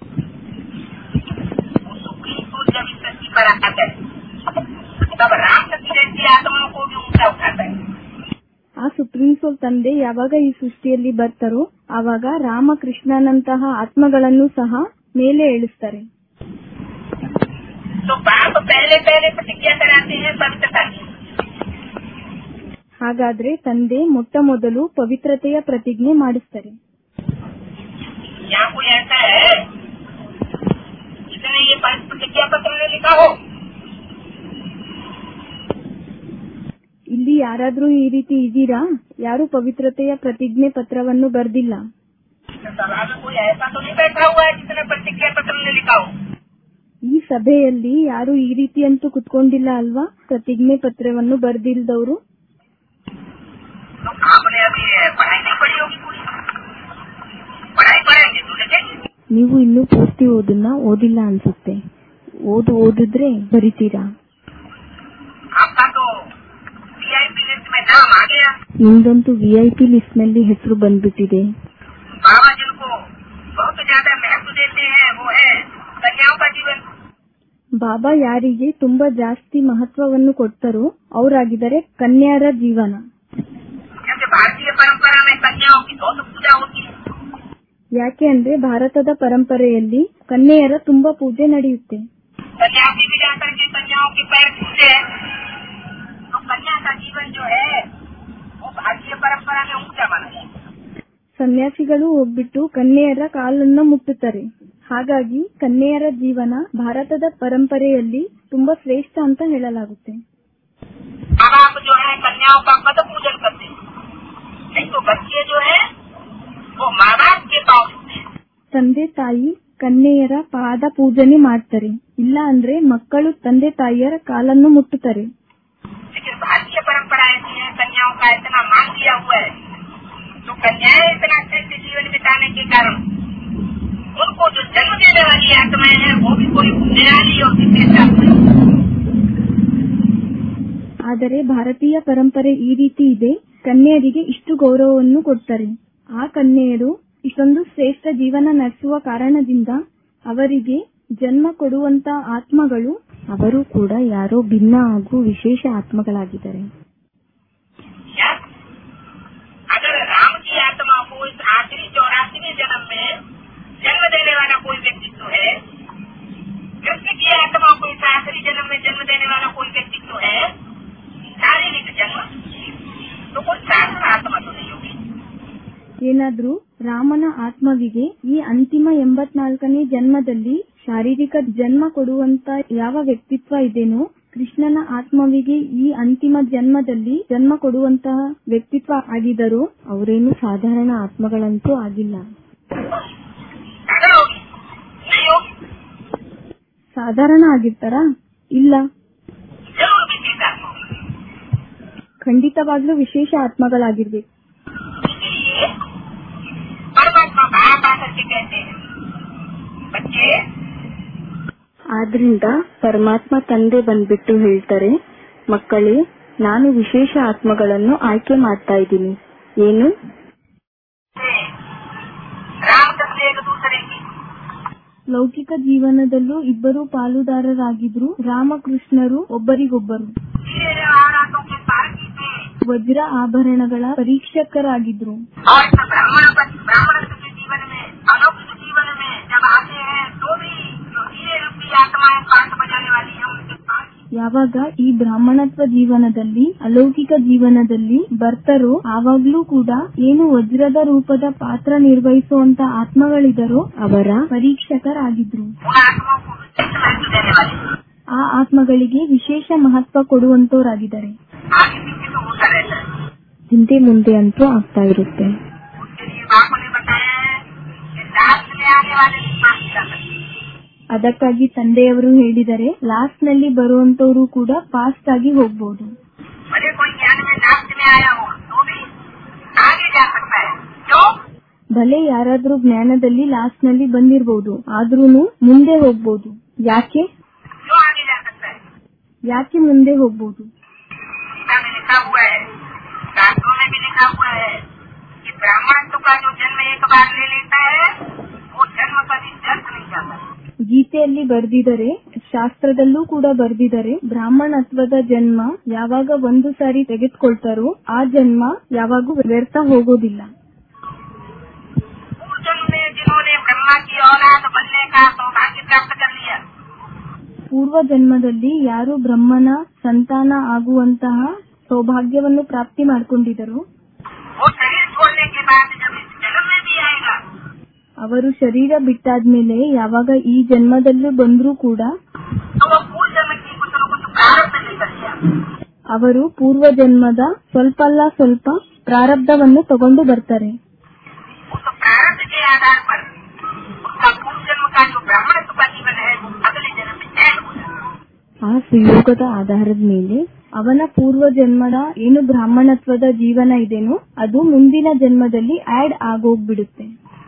वो सुप्रीम सोल जब इस धरती पर आता है तब रामकृष्ण जैसी आत्माओं को भी ऊंचा उठाता है ಆ ಸುಪ್ರೀಂ ಸೋಲ್ ತಂದೆ ಯಾವಾಗ ಈ ಸೃಷ್ಟಿಯಲ್ಲಿ ಬರ್ತಾರೋ ಆವಾಗ ರಾಮಕೃಷ್ಣನಂತಹ ಆತ್ಮಗಳನ್ನು ಸಹ ಮೇಲೆ ಇಳಿಸ್ತಾರೆ तो बाप पहले पहले प्रतिज्ञा कराते हैं पवित्रता की ಹಾಗಾದ್ರೆ ತಂದೆ ಮೊಟ್ಟ ಮೊದಲು ಪವಿತ್ರತೆಯ ಪ್ರತಿಜ್ಞೆ ಮಾಡಿಸ್ತಾರೆ यहाँ कोई ऐसा है जिसने ये प्रतिज्ञा पत्र में लिखा हो ಇಲ್ಲಿ ಯಾರಾದ್ರೂ ಈ ರೀತಿ ಇದ್ದೀರಾ ಯಾರು ಪವಿತ್ರತೆಯ ಪ್ರತಿಜ್ಞೆ ಪತ್ರವನ್ನು ಬರ್ದಿಲ್ಲ तो सभा में कोई ऐसा तो नहीं बैठा हुआ है जिसने प्रतिज्ञा पत्र में लिखा हो ಈ ಸಭೆಯಲ್ಲಿ ಯಾರು ಈ ರೀತಿ ಅಂತೂ ಕುತ್ಕೊಂಡಿಲ್ಲ ಅಲ್ವಾ ಪ್ರತಿಜ್ಞೆ ಪತ್ರವನ್ನು ಬರ್ದಿಲ್ದವರು तो आपने अभी पढ़ाई नहीं पढ़ी होगी पूरी पढ़ाई पढ़ेंगे तो लिखेंगे ನೀವು ಇನ್ನೂ ಪೂರ್ತಿ ಓದನ್ನ ಓದಿಲ್ಲ ಅನ್ಸುತ್ತೆ ಓದು ಓದಿದ್ರೆ ಬರಿತೀರಾ आपका तो वीआईपी लिस्ट में नाम आ गया ನಿಮ್ದಂತೂ ವಿಐಪಿ ಲಿಸ್ಟ್ ನಲ್ಲಿ ಹೆಸರು ಬಂದ್ಬಿಟ್ಟಿದೆ बाबा जिनको बहुत ज्यादा महत्व देते हैं वो है कन्याओं का जीवन ಬಾಬಾ ಯಾರಿಗೆ ತುಂಬಾ ಜಾಸ್ತಿ ಮಹತ್ವವನ್ನು ಕೊಡ್ತಾರೋ ಅವರಾಗಿದ್ದಾರೆ ಕನ್ಯಾರ ಜೀವನ क्योंकि भारतीय परंपरा में कन्याओं की बहुत पूजा होती है ಯಾಕೆ ಅಂದ್ರೆ ಭಾರತದ ಪರಂಪರೆಯಲ್ಲಿ ಕನ್ಯೆಯರ ತುಂಬಾ ಪೂಜೆ ನಡೆಯುತ್ತೆ सन्यासी भी जाकर के कन्याओं के पैर छूते हैं तो कन्या का जीवन जो है वो भारतीय परंपरा में ऊंचा माना जाता है ಸನ್ಯಾಸಿಗಳು ಹೋಗ್ಬಿಟ್ಟು ಕನ್ಯೆಯರ ಕಾಲನ್ನ ಮುಟ್ಟುತ್ತಾರೆ ಹಾಗಾಗಿ ಕನ್ಯೆಯರ ಜೀವನ ಭಾರತದ ಪರಂಪರೆಯಲ್ಲಿ ತುಂಬಾ ಶ್ರೇಷ್ಠ ಅಂತ ಹೇಳಲಾಗುತ್ತೆ माँ बाप जो है कन्याओं का पद पूजन करते हैं नहीं तो बच्चे जो है वो माँ बाप के पाँव छूते हैं ತಂದೆ ತಾಯಿ ಕನ್ಯೆಯರ ಪಾದ ಪೂಜನೆ ಮಾಡ್ತಾರೆ ಇಲ್ಲ ಅಂದ್ರೆ ಮಕ್ಕಳು ತಂದೆ ತಾಯಿಯರ ಕಾಲನ್ನು ಮುಟ್ಟುತ್ತಾರೆ लेकिन भारतीय परंपरा ऐसी है कन्याओं का इतना मान दिया हुआ है तो कन्याएं इतना श्रेष्ठ जीवन बिताने के कारण उनको जो जन्म देने वाली आत्माएं हैं वो भी कोई निराली और विशेष आत्माएं हैं। ಆದರೆ ಭಾರತೀಯ ಪರಂಪರೆ ಈ ರೀತಿ ಇದೆ ಕನ್ಯೆಯರಿಗೆ ಇಷ್ಟು ಗೌರವವನ್ನು ಕೊಡ್ತಾರೆ ಆ ಕನ್ಯೆಯರು ಇಷ್ಟೊಂದು ಶ್ರೇಷ್ಠ ಜೀವನ ನಡೆಸುವ ಕಾರಣದಿಂದ ಅವರಿಗೆ ಜನ್ಮ ಕೊಡುವಂತ ಆತ್ಮಗಳು ಅವರು ಕೂಡ ಯಾರೋ ಭಿನ್ನ ಹಾಗೂ ವಿಶೇಷ ಆತ್ಮಗಳಾಗಿದ್ದಾರೆ जन्म में जन्म देने वाला कोई व्यक्तित्व है कृष्ण की आत्मा को इस आखिरी जन्म में जन्म देने वाला कोई व्यक्तित्व है शारीरिक जन्म तो कोई साधारण आत्मा तो नहीं होगी ಏನಾದ್ರೂ ರಾಮನ ಆತ್ಮವಿಗೆ ಈ ಅಂತಿಮ ಎಂಬತ್ನಾಲ್ಕನೇ ಜನ್ಮದಲ್ಲಿ ಶಾರೀರಿಕ ಜನ್ಮ ಕೊಡುವಂತ ಯಾವ ವ್ಯಕ್ತಿತ್ವ ಇದೆನೋ ಕೃಷ್ಣನ ಆತ್ಮವಿಗೆ ಈ ಅಂತಿಮ ಜನ್ಮದಲ್ಲಿ ಜನ್ಮ ಕೊಡುವಂತಹ ವ್ಯಕ್ತಿತ್ವ ಆಗಿದರೂ ಅವರೇನು ಸಾಧಾರಣ ಆತ್ಮಗಳಂತೂ ಆಗಿಲ್ಲ साधारण होगी नहीं होगी ಸಾಧಾರಣ ಆಗಿರ್ತಾರಾ ಇಲ್ಲ जरूर विशेष आत्मा होगी ಖಂಡಿತವಾಗ್ಲೂ ವಿಶೇಷ ಆತ್ಮಗಳಾಗಿರ್ಬೇಕು इसलिए परमात्मा बाप आकर के कहते हैं बच्चे ಆದ್ರಿಂದ ಪರಮಾತ್ಮ ತಂದೆ ಬಂದ್ಬಿಟ್ಟು ಹೇಳ್ತಾರೆ ಮಕ್ಕಳೇ ನಾನು ವಿಶೇಷ ಆತ್ಮಗಳನ್ನು ಆಯ್ಕೆ ಮಾಡ್ತಾ ಇದ್ದೀನಿ ಏನು रामचंद्र एक दूसरे की ಲೌಕಿಕ ಜೀವನದಲ್ಲೂ ಇಬ್ಬರು ಪಾಲುದಾರರಾಗಿದ್ರು ರಾಮಕೃಷ್ಣರು ಒಬ್ಬರಿಗೊಬ್ಬರು हीरे जवाहरातों के सारथी थे ವಜ್ರ ಆಭರಣಗಳ ಪರೀಕ್ಷಕರಾಗಿದ್ರು और इस ब्राह्मण ब्राह्मण के जीवन में अलौकिक जीवन में जब आते हैं तो भी जो हीरे रूपी आत्माएं पाठ बजाने वाली है उनके पास ಯಾವಾಗ ಈ ಬ್ರಾಹ್ಮಣತ್ವ ಜೀವನದಲ್ಲಿ ಅಲೌಕಿಕ ಜೀವನದಲ್ಲಿ ಬರ್ತಾರೋ ಆವಾಗ್ಲೂ ಕೂಡ ಏನು ವಜ್ರದ ರೂಪದ ಪಾತ್ರ ನಿರ್ವಹಿಸುವಂತ ಆತ್ಮಗಳಿದರೋ ಅವರ ಪರೀಕ್ಷಕರಾಗಿದ್ರು उन आत्माओं को विशिष्ट महत्व देने वाली ಆ ಆತ್ಮಗಳಿಗೆ ವಿಶೇಷ ಮಹತ್ವ ಕೊಡುವಂತವರಾಗಿದ್ದಾರೆ आगे पीछे तो होता रहता है ಹಿಂದೆ ಮುಂದೆ ಅಂತೂ ಆಗ್ತಾ ಇರುತ್ತೆ उसके लिए बापू ने बताया है कि लास्ट में आने वाले भी पास जा सकते हैं। ಅದಕ್ಕಾಗಿ ತಂದೆಯವರು ಹೇಳಿದರೆ ಲಾಸ್ಟ್ ನಲ್ಲಿ ಬರುವಂತವರು ಕೂಡ ಫಾಸ್ಟ್ ಆಗಿ ಹೋಗ್ಬೋದು भले कोई ज्ञान में लास्ट में आया हो तो भी आगे जा सकता है क्यों ಭಲೆ ಯಾರಾದ್ರೂ ಜ್ಞಾನದಲ್ಲಿ ಲಾಸ್ಟ್ ನಲ್ಲಿ ಬಂದಿರಬಹುದು ಆದ್ರೂನು ಮುಂದೆ ಹೋಗ್ಬೋದು ಯಾಕೆ क्यों आगे जा सकता है ಯಾಕೆ ಮುಂದೆ ಹೋಗ್ಬೋದು गीता में लिखा हुआ है शास्त्रों में भी लिखा हुआ है कि ब्राह्मणत्व का जो जन्म एक बार ले लेता है वो जन्म कभी व्यर्थ नहीं जाता ಗೀತೆಯಲ್ಲಿ ಬರ್ದಿದರೆ ಶಾಸ್ತ್ರದಲ್ಲೂ ಕೂಡ ಬರ್ದಿದರೆ ಬ್ರಾಹ್ಮಣತ್ವದ ಜನ್ಮ ಯಾವಾಗ ಒಂದು ಸಾರಿ ತೆಗೆದುಕೊಳ್ತಾರೋ ಆ ಜನ್ಮ ಯಾವಾಗೂ ವ್ಯರ್ಥ ಹೋಗೋದಿಲ್ಲ पूर्व जन्म में जिन्होंने ब्रह्मा की औलाद बनने का सौभाग्य प्राप्त कर लिया ಪೂರ್ವ ಜನ್ಮದಲ್ಲಿ ಯಾರು ಬ್ರಹ್ಮನ ಸಂತಾನ ಆಗುವಂತಹ ಸೌಭಾಗ್ಯವನ್ನು ಪ್ರಾಪ್ತಿ ಮಾಡಿಕೊಂಡಿದರು वो शरीर छोड़ने के बाद जब इस जन्म में भी आएगा ಅವರು ಶರೀರ ಬಿಟ್ಟಾದ್ಮೇಲೆ ಯಾವಾಗ ಈ ಜನ್ಮದಲ್ಲೂ ಬಂದ್ರೂ ಕೂಡ तो वो पूर्व जन्म की कुछ न कुछ प्रारब्ध लेकर लिया ಅವರು ಪೂರ್ವ ಜನ್ಮದ ಸ್ವಲ್ಪ ಅಲ್ಲ ಸ್ವಲ್ಪ ಪ್ರಾರಬ್ಧವನ್ನು ತಗೊಂಡು ಬರ್ತಾರೆ उस प्रारब्ध के आधार पर उसका पूर्व जन्म का जो ब्राह्मणत्व का जीवन है वो अगले जन्म में ऐड हो जाता है ಆ ಸುಯೋಗದ ಆಧಾರದ ಮೇಲೆ ಅವನ ಪೂರ್ವ ಜನ್ಮದ ಏನು ಬ್ರಾಹ್ಮಣತ್ವದ ಜೀವನ ಇದೆನೋ ಅದು ಮುಂದಿನ ಜನ್ಮದಲ್ಲಿ ಆಡ್ ಆಗೋಗ್ಬಿಡುತ್ತೆ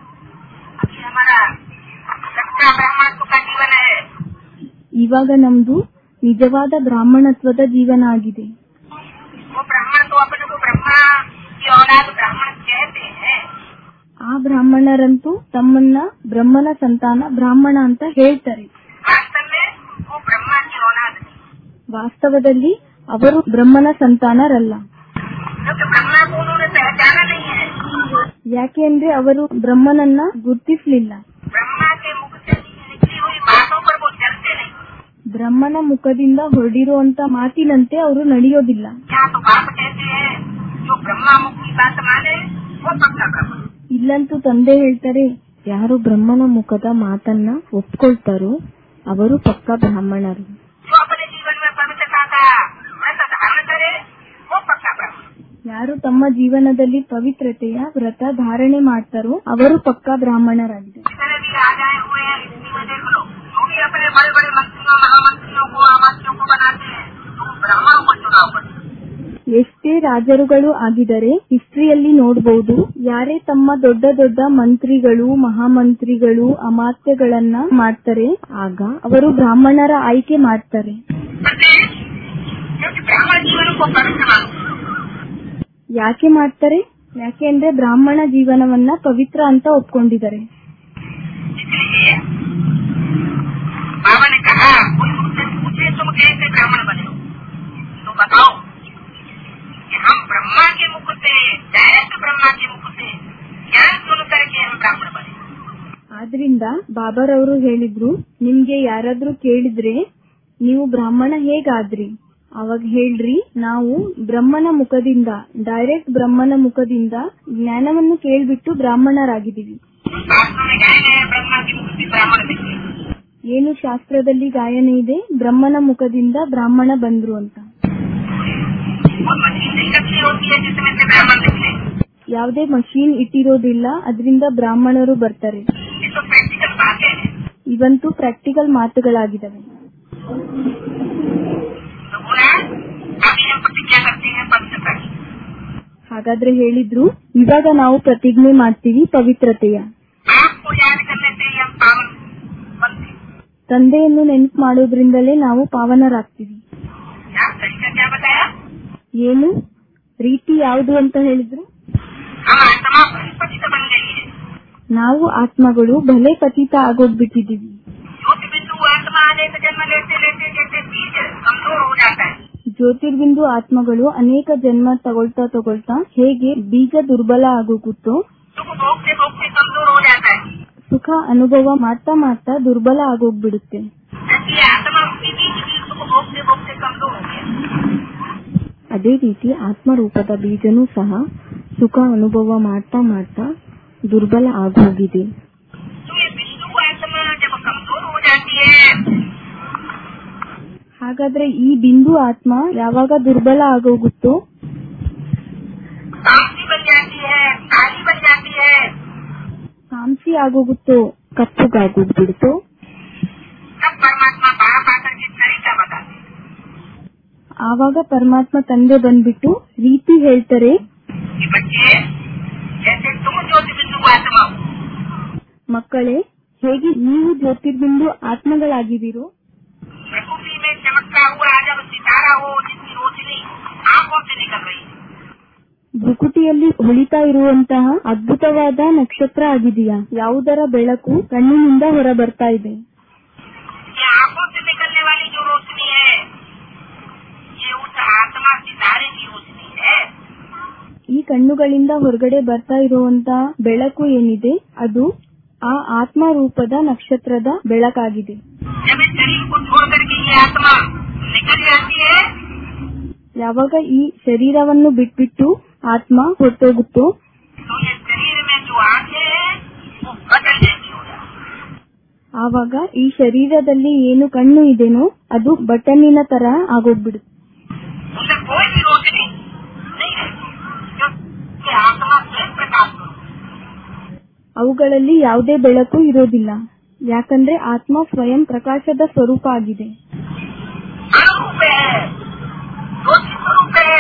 अभी हमारा सच्चा ब्राह्मणत्व का जीवन है ಇವಾಗ ನಮ್ದು ನಿಜವಾದ ಬ್ರಾಹ್ಮಣತ್ವದ ಜೀವನ ಆಗಿದೆ वो ब्राह्मण तो अपने को ब्रह्मा की औलाद ब्राह्मण कहते हैं ಆ ಬ್ರಾಹ್ಮಣರಂತೂ ತಮ್ಮನ್ನ ಬ್ರಹ್ಮನ ಸಂತಾನ ಬ್ರಾಹ್ಮಣ ಅಂತ ಹೇಳ್ತಾರೆ वास्तव में वो ब्रह्मा की औलाद नहीं ವಾಸ್ತವದಲ್ಲಿ ಅವರು ಬ್ರಹ್ಮನ ಸಂತಾನರಲ್ಲ क्योंकि ब्रह्मा को उन्होंने पहचाना नहीं है ಯಾಕೆ ಅಂದ್ರೆ ಅವರು ಬ್ರಹ್ಮನನ್ನ ಗುರ್ತಿಸ್ಲಿಲ್ಲ ब्रह्मा के मुख से निकली हुई बातों पर वो चलते नहीं ಬ್ರಹ್ಮನ ಮುಖದಿಂದ ಹೊರಡಿರುವಂತ ಮಾತಿನಂತೆ ಅವರು ನಡೆಯೋದಿಲ್ಲ यहाँ तो बाप कहते हैं जो ब्रह्मा मुख की बात माने वो पक्का ब्रह्म ಇಲ್ಲಂತೂ ತಂದೆ ಹೇಳ್ತಾರೆ ಯಾರು ಬ್ರಹ್ಮನ ಮುಖದ ಮಾತನ್ನ ಒಪ್ಕೊಳ್ತಾರೋ ಅವರು ಪಕ್ಕ ಬ್ರಾಹ್ಮಣರು जो अपने जीवन में पवित्रता का व्रत धारण करे वो पक्का ब्रह्म ಯಾರು ತಮ್ಮ ಜೀವನದಲ್ಲಿ ಪವಿತ್ರತೆಯ ವ್ರತ ಧಾರಣೆ ಮಾಡ್ತಾರೋ ಅವರು ಪಕ್ಕ ಬ್ರಾಹ್ಮಣರಾಗಿದೆ जितने भी राजाएं हुए हैं हिस्ट्री में देख लो जो भी अपने बड़े बड़े मंत्रियों महामंत्रियों को आवासियों को बनाते हैं तो वो ब्राह्मणों को चुनाव करते हैं ಎಷ್ಟೇ ರಾಜರುಗಳು ಆಗಿದರೆ ಹಿಸ್ಟ್ರಿಯಲ್ಲಿ ನೋಡಬಹುದು ಯಾರೇ ತಮ್ಮ ದೊಡ್ಡ ದೊಡ್ಡ ಮಂತ್ರಿಗಳು ಮಹಾಮಂತ್ರಿಗಳು ಅಮಾತ್ಯಗಳನ್ನ ಮಾಡ್ತಾರೆ ಆಗ ಅವರು ಬ್ರಾಹ್ಮಣರ ಆಯ್ಕೆ ಮಾಡ್ತಾರೆ क्योंकि ब्राह्मण जीवन को पवित्र मानते हैं ಯಾಕೆ ಮಾಡ್ತಾರೆ ಯಾಕೆ ಅಂದ್ರೆ ಬ್ರಾಹ್ಮಣ ಜೀವನವನ್ನ ಪವಿತ್ರ ಅಂತ ಒಪ್ಕೊಂಡಿದ್ದಾರೆ इसलिए बाबा ने कहा कोई मुझसे पूछे तुम कैसे ब्राह्मण बने हो तो बताओ कि हम ब्रह्मा के मुख से डायरेक्ट ब्रह्मा के मुख से ज्ञान सुन करके हम ब्राह्मण बने ಆದ್ರಿಂದ ಬಾಬಾರವರು ಹೇಳಿದ್ರು ನಿಮ್ಗೆ ಯಾರಾದ್ರೂ ಕೇಳಿದ್ರೆ ನೀವು ಬ್ರಾಹ್ಮಣ ಹೇಗಾದ್ರಿ ಅವಾಗ ಹೇಳ್ರಿ ನಾವು ಬ್ರಹ್ಮನ ಮುಖದಿಂದ ಡೈರೆಕ್ಟ್ ಬ್ರಹ್ಮನ ಮುಖದಿಂದ ಜ್ಞಾನವನ್ನು ಕೇಳ್ಬಿಟ್ಟು ಬ್ರಾಹ್ಮಣರಾಗಿದ್ದೀವಿ शास्त्रों में गायन है ब्रह्मा की मुक्ति ब्राह्मण निकले ಏನು ಶಾಸ್ತ್ರದಲ್ಲಿ ಗಾಯನ ಇದೆ ಬ್ರಹ್ಮನ ಮುಖದಿಂದ ಬ್ರಾಹ್ಮಣ ಬಂದ್ರು ಅಂತ और मशीन नहीं रखी होती है जिसमें से ब्राह्मण निकले ಯಾವುದೇ ಮಷೀನ್ ಇಟ್ಟಿರೋದಿಲ್ಲ ಅದರಿಂದ ಬ್ರಾಹ್ಮಣರು ಬರ್ತಾರೆ ये तो प्रैक्टिकल बात है ಇವಂತೂ ಪ್ರಾಕ್ಟಿಕಲ್ ಮಾತುಗಳಾಗಿದ್ದಾವೆ तो बोला अभी हम प्रतिज्ञा करते हैं पवित्रता की ಹಾಗಾದ್ರೆ ಹೇಳಿದ್ರು ಇವಾಗ ನಾವು ಪ್ರತಿಜ್ಞೆ ಮಾಡ್ತೀವಿ ಪವಿತ್ರತೆಯ आपको याद करने से ही हम पावन बनते हैं। ತಂದೆಯನ್ನು ನೆನಪು ಮಾಡೋದ್ರಿಂದಲೇ ನಾವು ಪಾವನರಾಗ್ತೀವಿ क्या तरीका क्या बताया ಏನು ರೀತಿ ಯಾವುದು ಅಂತ ಹೇಳಿದ್ರು हम आत्मा पतित बन गई है ನಾವು ಆತ್ಮಗಳು ಭಲೆ ಪತಿತ ಆಗೋಗ್ಬಿಟ್ಟಿದೀವಿ ज्योति बिंदु आत्मा अनेक जन्म लेते लेते जैसे बीज कमजोर हो जाता है ಜ್ಯೋತಿರ್ಬಿಂದು ಆತ್ಮಗಳು ಅನೇಕ ಜನ್ಮ ತಗೊಳ್ತಾ ತಗೊಳ್ತಾ ಹೇಗೆ ಬೀಜ ದುರ್ಬಲ ಆಗೋಗುತ್ತೋ सुख भोगते भोगते कमजोर हो जाता है ಸುಖ ಅನುಭವ ಮಾಡ್ತಾ ಮಾಡ್ತಾ ದುರ್ಬಲ ಆಗೋಗ್ಬಿಡುತ್ತೆ जबकि आत्मा उसी बीज भी सुख भोगते भोगते कमजोर हो गया ಅದೇ ರೀತಿ ಆತ್ಮರೂಪದ ಬೀಜನೂ ಸಹ ಸುಖ ಅನುಭವ ಮಾಡ್ತಾ ಮಾಡ್ತಾ ದುರ್ಬಲ ಆಗೋಗಿದೆ तो ये बिंदु आत्मा जब कमजोर हो जाती है ಹಾಗಾದ್ರೆ ಈ ಬಿಂದು ಆತ್ಮ ಯಾವಾಗ ದುರ್ಬಲ ಆಗೋಗುತ್ತೋ तामसी बन जाती है काली बन जाती है ತಾಮಸಿ ಆಗೋಗುತ್ತೋ ಕಪ್ಪುಗಾಗೋಗ್ಬಿಡ್ತೋ तब परमात्मा बाप आकर के तरीका बताते हैं। ಆವಾಗ ಪರಮಾತ್ಮ ತಂದೆ ಬಂದ್ಬಿಟ್ಟು ರೀತಿ ಹೇಳ್ತಾರೆ कि बच्चे जैसे तुम ज्योति बिंदु आत्मा हो ಮಕ್ಕಳೇ ಹೇಗೆ ನೀವು ಜ್ಯೋತಿರ್ಬಿಂದು ಆತ್ಮಗಳಾಗಿದ್ದೀರೋ प्रकृति में चमकता हुआ जब सितारा हो जिसकी रोशनी आंखों से निकल रही है ಭ್ರುಕುಟಿಯಲ್ಲಿ ಹೊಳಿತಾ ಇರುವಂತಹ ಅದ್ಭುತವಾದ ನಕ್ಷತ್ರ ಆಗಿದೆಯಾ ಯಾವುದರ ಬೆಳಕು ಕಣ್ಣಿನಿಂದ ಹೊರ ಬರ್ತಾ ಇದೆ ये आंखों से निकलने वाली जो रोशनी है ये उस आत्मा सितारे की रोशनी है ಈ ಕಣ್ಣುಗಳಿಂದ ಹೊರಗಡೆ ಬರ್ತಾ ಇರುವಂತಹ ಬೆಳಕು ಏನಿದೆ ಅದು ಆ ಆತ್ಮ ರೂಪದ ನಕ್ಷತ್ರದ ಬೆಳಕಾಗಿದೆ जब इस शरीर को छोड़ करके ये आत्मा निकल जाती है ಯಾವಾಗ ಈ ಶರೀರವನ್ನು ಬಿಟ್ಬಿಟ್ಟು ಆತ್ಮ ಹೊರಟೋಗುತ್ತೋ तो ये शरीर में जो आंखें हैं वो बदल जैसी हो जाती है ಆವಾಗ ಈ ಶರೀರದಲ್ಲಿ ಏನು ಕಣ್ಣು ಇದೆನೋ ಅದು ಬಟನ್ನಿನ ತರ ಆಗೋಗ್ಬಿಡುತ್ತೆ उनमें कोई भी रोशनी नहीं रहती क्योंकि आत्मा स्वयं प्रकाश स्वरूप है। ಅವುಗಳಲ್ಲಿ ಯಾವುದೇ ಬೆಳಕು ಇರೋದಿಲ್ಲ ಯಾಕಂದ್ರೆ ಆತ್ಮ ಸ್ವಯಂ ಪ್ರಕಾಶದ ಸ್ವರೂಪ ಆಗಿದೆ अनुरूप है ज्योति स्वरूप है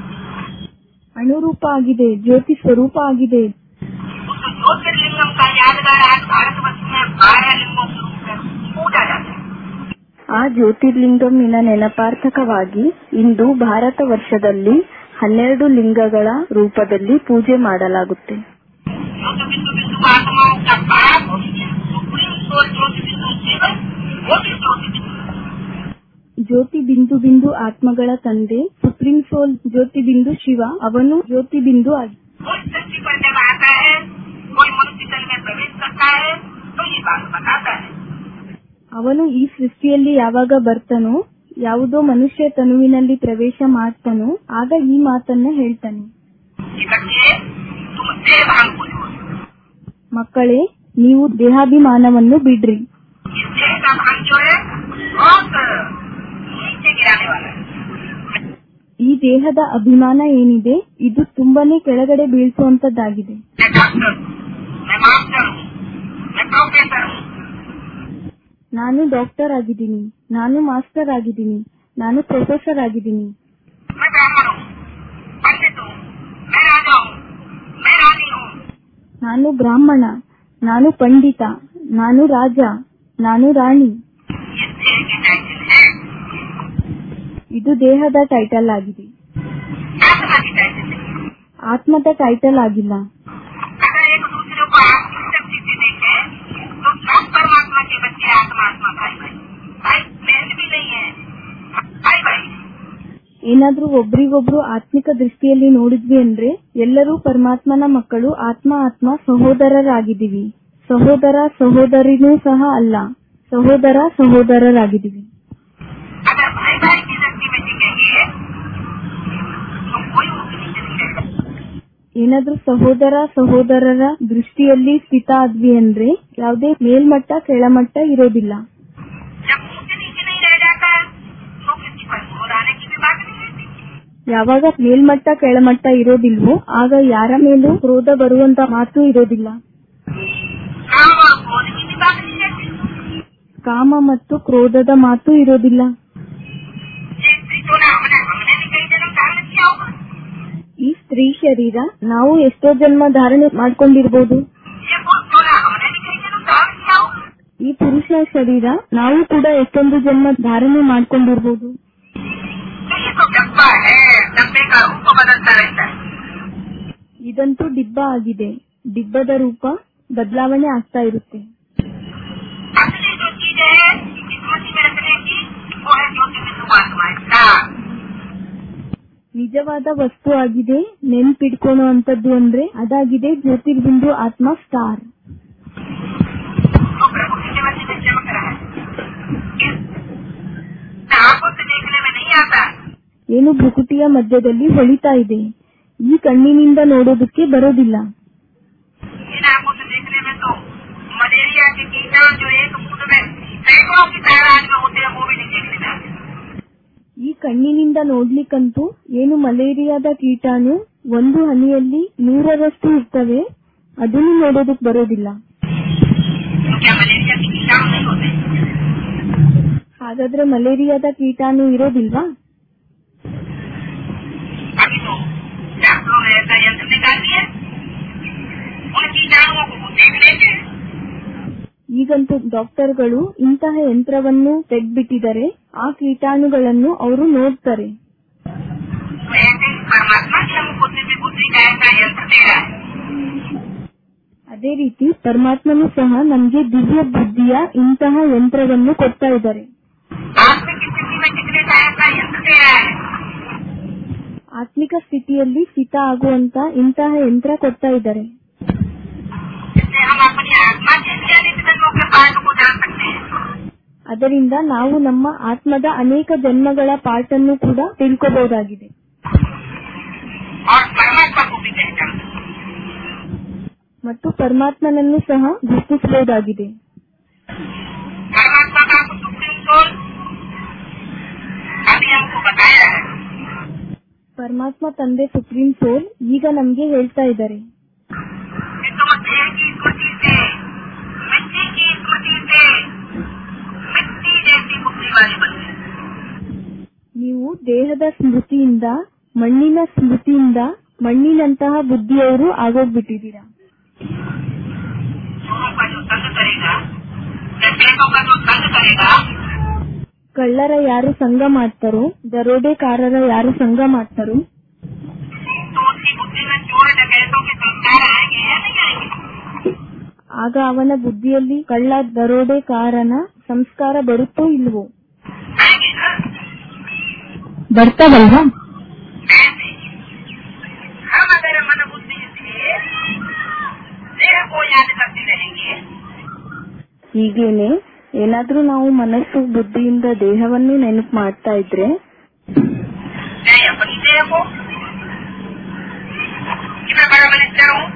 ಅಣುರೂಪ ಆಗಿದೆ ಜ್ಯೋತಿ ಸ್ವರೂಪ ಆಗಿದೆ उस ज्योतिर्लिंगम का यादगार आज भारतवर्ष में बारह लिंगों के रूप में पूजा जाता है ಆ ಜ್ಯೋತಿರ್ಲಿಂಗಂನ ನೆನಪಾರ್ಥಕವಾಗಿ ಇಂದು ಭಾರತ ವರ್ಷದಲ್ಲಿ ಹನ್ನೆರಡು ಲಿಂಗಗಳ ರೂಪದಲ್ಲಿ ಪೂಜೆ ಮಾಡಲಾಗುತ್ತೆ ज्योति बिंदु बिंदु आत्माओं का बाप सुप्रीम सोल ज्योति बिंदु शिव वो भी ज्योति बिंदु ಜ್ಯೋತಿ ಬಿಂದು ಬಿಂದು ಆತ್ಮಗಳ ತಂದೆ ಸುಪ್ರೀಂ ಸೋಲ್ ಜ್ಯೋತಿ ಬಿಂದು ಶಿವ ಅವನು ಜ್ಯೋತಿ ಬಿಂದು ಆಗಿ कोई सृष्टि पर जब आता है कोई मनुष्य तन में प्रवेश करता है तो ये बात बताता है ಅವನು ಈ ಸೃಷ್ಟಿಯಲ್ಲಿ ಯಾವಾಗ ಬರ್ತಾನೋ ಯಾವುದೋ ಮನುಷ್ಯ ತನುವಿನಲ್ಲಿ ಪ್ರವೇಶ ಮಾಡ್ತಾನೋ ಆಗ ಈ ಮಾತನ್ನ ಹೇಳ್ತಾನೆ कि बच्चे तुम देवभान को छोड़ो ಮಕ್ಕಳೇ ನೀವು ದೇಹಾಭಿಮಾನವನ್ನು ಬಿಡ್ರಿ इस देह का भान जो है बहुत नीचे गिराने वाला है ಈ ದೇಹದ ಅಭಿಮಾನ ಏನಿದೆ ಇದು ತುಂಬಾನೇ ಕೆಳಗಡೆ ಬೀಳ್ಸುವಂತದ್ದಾಗಿದೆ मैं डॉक्टर हूँ मैं मास्टर हूँ मैं प्रोफेसर हूँ ನಾನು ಡಾಕ್ಟರ್ ಆಗಿದ್ದೀನಿ ನಾನು ಮಾಸ್ಟರ್ ಆಗಿದ್ದೀನಿ ನಾನು ಪ್ರೊಫೆಸರ್ ಆಗಿದ್ದೀನಿ मैं ब्राह्मण हूँ पंडित हूँ मैं राजा हूँ मैं रानी हूँ ನಾನು ಬ್ರಾಹ್ಮಣ ನಾನು ಪಂಡಿತ ನಾನು ರಾಜ ನಾನು ರಾಣಿ ये देह की टाइटल है ಇದು ದೇಹದ ಟೈಟಲ್ ಆಗಿದೆ आत्मा की टाइटल नहीं ಆತ್ಮದ ಟೈಟಲ್ ಆಗಿಲ್ಲ अगर एक दूसरे को आत्मिक शक्ति से देखे तो सब परमात्मा के बच्चे आत्मा आत्मा भाई भाई भाई बहन भी नहीं है भाई भाई ಏನಾದ್ರೂ ಒಬ್ರಿಗೊಬ್ರು ಆತ್ಮಿಕ ದೃಷ್ಟಿಯಲ್ಲಿ ನೋಡಿದ್ವಿ ಅಂದ್ರೆ ಎಲ್ಲರೂ ಪರಮಾತ್ಮನ ಮಕ್ಕಳು ಆತ್ಮ ಆತ್ಮ ಸಹೋದರರಾಗಿದ್ದೀವಿ ಸಹೋದರ ಸಹೋದರಿನೂ ಸಹ ಅಲ್ಲ ಸಹೋದರ ಸಹೋದರರಾಗಿದ್ದೀವಿ अगर भाई भाई की दृष्टि में टिकेंगे तो कोई ऊंच नीचे नहीं रहेगा ಏನಾದ್ರೂ ಸಹೋದರ ಸಹೋದರರ ದೃಷ್ಟಿಯಲ್ಲಿ ಸ್ಥಿತ ಆದ್ವಿ ಅಂದ್ರೆ ಯಾವುದೇ ಮೇಲ್ಮಟ್ಟ ಕೆಳಮಟ್ಟ ಇರೋದಿಲ್ಲ जब ऊंच नीचे नहीं रह जाता तो किसी पर क्रोध आने की भी बात नहीं रहती ಯಾವಾಗ ಮೇಲ್ಮಟ್ಟ ಕೆಳಮಟ್ಟ ಇರೋದಿಲ್ವೋ ಆಗ ಯಾರ ಮೇಲೂ ಕ್ರೋಧ ಬರುವಂತ ಮಾತು ಇರೋದಿಲ್ಲ काम और क्रोध की भी बात नहीं रहती ಕಾಮ ಮತ್ತು ಕ್ರೋಧದ ಮಾತು ಇರೋದಿಲ್ಲ ये त्रिकोना हमने हमने भी कई जन्म धारण किया होगा ಈ ಸ್ತ್ರೀ ಶರೀರ ನಾವು ಎಷ್ಟೋ ಜನ್ಮ ಧಾರಣೆ ಮಾಡ್ಕೊಂಡಿರ್ಬೋದು ये पुरुषोना हमने भी कई जन्म धारण किया होगा ಈ ಪುರುಷ ಶರೀರ ನಾವು ಕೂಡ ಎಷ್ಟೊಂದು ಜನ್ಮ ಧಾರಣೆ ಮಾಡ್ಕೊಂಡಿರ್ಬೋದು तो ये तो डब्बा है डब्बे का रूप बदलता रहता है ಇದಂತೂ ಡಿಬ್ಬ ಆಗಿದೆ ಡಿಬ್ಬದ ರೂಪ ಬದಲಾವಣೆ ಆಗ್ತಾ ಇರುತ್ತೆ असली जो चीज है स्मृति में रखने की वो है ज्योति बिंदु आत्मा इसका ನಿಜವಾದ ವಸ್ತು ಆಗಿದೆ ನೆನ್ಪಿಡ್ಕೊಳೋ ಅಂತದ್ದು ಅಂದ್ರೆ ಅದಾಗಿದೆ ಜ್ಯೋತಿರ್ಬಿಂದು ಆತ್ಮ ಸ್ಟಾರ್ तो प्रभु की मध्य में चमक रहा है आंखों से देखने में नहीं आता ಏನು ಭುಕುಟಿಯ ಮಧ್ಯದಲ್ಲಿ ಹೊಳಿತಾ ಇದೆ ಈ ಕಣ್ಣಿನಿಂದ ನೋಡೋದಕ್ಕೆ ಬರೋದಿಲ್ಲ इन आंखों से देखने में तो मलेरिया के कीटाणु जो एक बूंद में सैकड़ों की तादाद में होते हैं वो भी नहीं देखने में आते ಈ कಣ್ಣಿನಿಂದ ನೋಡ್ಲಿಕ್ಕಂತೂ ಏನು ಮಲೇರಿಯಾದ ಕೀಟಾಣು ಒಂದು ಹನಿಯಲ್ಲಿ ನೂರರಷ್ಟು ಇರ್ತವೆ ಅದನ್ನು ನೋಡೋದಕ್ ಬರೋದಿಲ್ಲ तो क्या मलेरिया के कीटाणु नहीं होते ಹಾಗಾದ್ರೆ ಮಲೇರಿಯಾದ ಕೀಟಾಣು ಇರೋದಿಲ್ವಾ अभी तो डॉक्टरों ने ऐसा यंत्र निकाल दिया उन कीटाणुओं को वो देख लेते हैं ಈಗಂತೂ ಡಾಕ್ಟರ್ಗಳು ಇಂತಹ ಯಂತ್ರವನ್ನು ತೆಗ್ಬಿಟ್ಟಿದ್ದಾರೆ ಆ ಕೀಟಾಣುಗಳನ್ನು ಅವರು ನೋಡ್ತಾರೆ तो ऐसे ही परमात्मा की हमको दिव्य बुद्धि का ऐसा यंत्र दे रहा है ಅದೇ ರೀತಿ ಪರಮಾತ್ಮನು ಸಹ ನಮ್ಗೆ ದಿವ್ಯ ಬುದ್ಧಿಯ ಇಂತಹ ಯಂತ್ರವನ್ನು ಕೊಡ್ತಾ ಇದ್ದಾರೆ आत्मिक स्थिति में टिकने का ऐसा यंत्र दे रहा है ಆತ್ಮಿಕ ಸ್ಥಿತಿಯಲ್ಲಿ ಸ್ಥಿತ ಆಗುವಂತ ಇಂತಹ ಯಂತ್ರ ಕೊಡ್ತಾ ಇದ್ದಾರೆ जिससे हम अपनी आत्मा के अनेक जन्मों के पाठ को जान सकते हैं ಅದರಿಂದ ನಾವು ನಮ್ಮ ಆತ್ಮದ ಅನೇಕ ಜನ್ಮಗಳ ಪಾಠನ್ನು ಕೂಡ ತಿಳ್ಕೋಬಹುದಾಗಿದೆ और परमात्मा को भी पहचान सकते हैं ಮತ್ತು ಪರಮಾತ್ಮನನ್ನು ಸಹ ಗುರುತಿಸಬಹುದಾಗಿದೆ परमात्मा का सुप्रीम सोल अभी हमको बताया है ಪರಮಾತ್ಮ ತಂದೆ ಸುಪ್ರೀಂ ಸೋಲ್ ಈಗ ನಮ್ಗೆ ಹೇಳ್ತಾ ಇದ್ದಾರೆ कि तुम देह की स्मृति से मिट्टी की स्मृति से मिट्टी जैसी बुद्धि वाली बन गई ನೀವು ದೇಹದ ಸ್ಮೃತಿಯಿಂದ ಮಣ್ಣಿನ ಸ್ಮೃತಿಯಿಂದ ಮಣ್ಣಿನಂತಹ ಬುದ್ಧಿಯವರು ಆಗೋಗ್ಬಿಟ್ಟಿದ್ದೀರಾ चोरों का जो संग करेगा डकैतों का जो संग करेगा ಕಳ್ಳರ ಯಾರು ಸಂಘ ಮಾಡ್ತಾರೋ ದರೋಡೆಕಾರರ ಯಾರು ಸಂಘ ಮಾಡ್ತಾರೋ तो उसकी बुद्धि में चोर डकैतों के संस्कार आएंगे या नहीं आएंगे ಆಗ ಅವನ ಬುದ್ಧಿಯಲ್ಲಿ ಕಳ್ಳ ದರೋಡೆಕಾರನ ಸಂಸ್ಕಾರ ಬರುತ್ತೋ ಇಲ್ವೋ आएंगे ना ಬರ್ತಾವಲ್ವಾ ऐसे हम अगर मन बुद्धि से देह को याद करते रहेंगे ಹೀಗೇನೆ ಏನಾದ್ರೂ ನಾವು ಮನಸ್ಸು ಬುದ್ಧಿಯಿಂದ ದೇಹವನ್ನು ನೆನಪು ಮಾಡ್ತಾ ಇದ್ರೆ चाहे अपनी देह को कि मैं बड़ा मिनिस्टर हूँ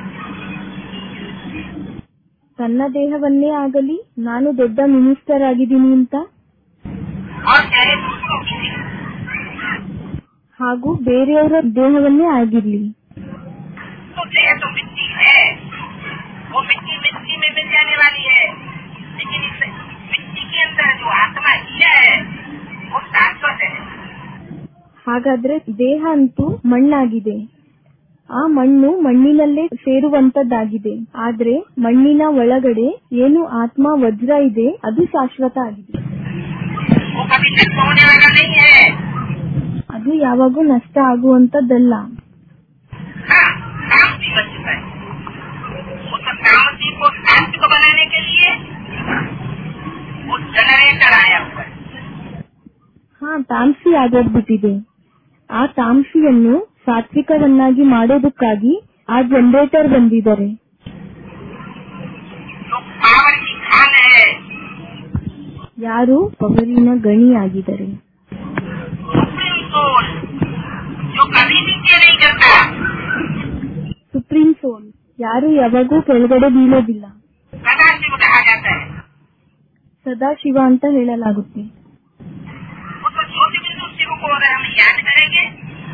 ತನ್ನ ದೇಹವನ್ನೇ ಆಗಲಿ ನಾನು ದೊಡ್ಡ ಮಿನಿಸ್ಟರ್ ಆಗಿದ್ದೀನಿ ಅಂತ और चाहे दूसरों की देह ಹಾಗೂ ಬೇರೆಯವರ ದೇಹವನ್ನೇ ಆಗಿರ್ಲಿ तो देह तो मिट्टी है वो मिट्टी मिट्टी में मिल जाने वाली है लेकिन इस मिट्टी के अंदर जो आत्मा है वो शाश्वत है ಹಾಗಾದ್ರೆ ದೇಹ ಅಂತೂ ಮಣ್ಣಾಗಿದೆ ಆ ಮಣ್ಣು ಮಣ್ಣಿನಲ್ಲೇ ಸೇರುವಂತದ್ದಾಗಿದೆ ಆದ್ರೆ ಮಣ್ಣಿನ ಒಳಗಡೆ ಏನು ಆತ್ಮ ವಜ್ರ ಇದೆ ಅದು ಶಾಶ್ವತ ಆಗಿದೆ वो कभी नष्ट होने वाला नहीं है ಅದು ಯಾವಾಗೂ ನಷ್ಟ ಆಗುವಂತದ್ದಲ್ಲ हाँ शांति बन चुका है उस शांति को शांत को बनाने के लिए वो जनरेटर आया हुआ है ಹಾ ತಾಮ್ಸಿ ಆಗೋಗ್ಬಿಟ್ಟಿದೆ ಆ ತಾಮ್ಸಿಯನ್ನು ಸಾತ್ವಿಕವನ್ನಾಗಿ ಮಾಡೋದಕ್ಕಾಗಿ ಆ ಜನರೇಟರ್ ಬಂದಿದ್ದಾರೆ जो ಯಾರು ಪವರಿನ ಗಣಿಯಾಗಿದ್ದಾರೆ सुप्रीम सोल जो कभी नीचे नहीं करता ಸುಪ್ರೀಂ ಸೋಲ್ ಯಾರು ಯಾವಾಗೂ ಕೆಳಗಡೆ ಬೀಳೋದಿಲ್ಲ सदा शिव कहा जाता है ಸದಾಶಿವ ಅಂತ ಹೇಳಲಾಗುತ್ತೆ वो तो छोटे बिंदु शिव को अगर हम याद करेंगे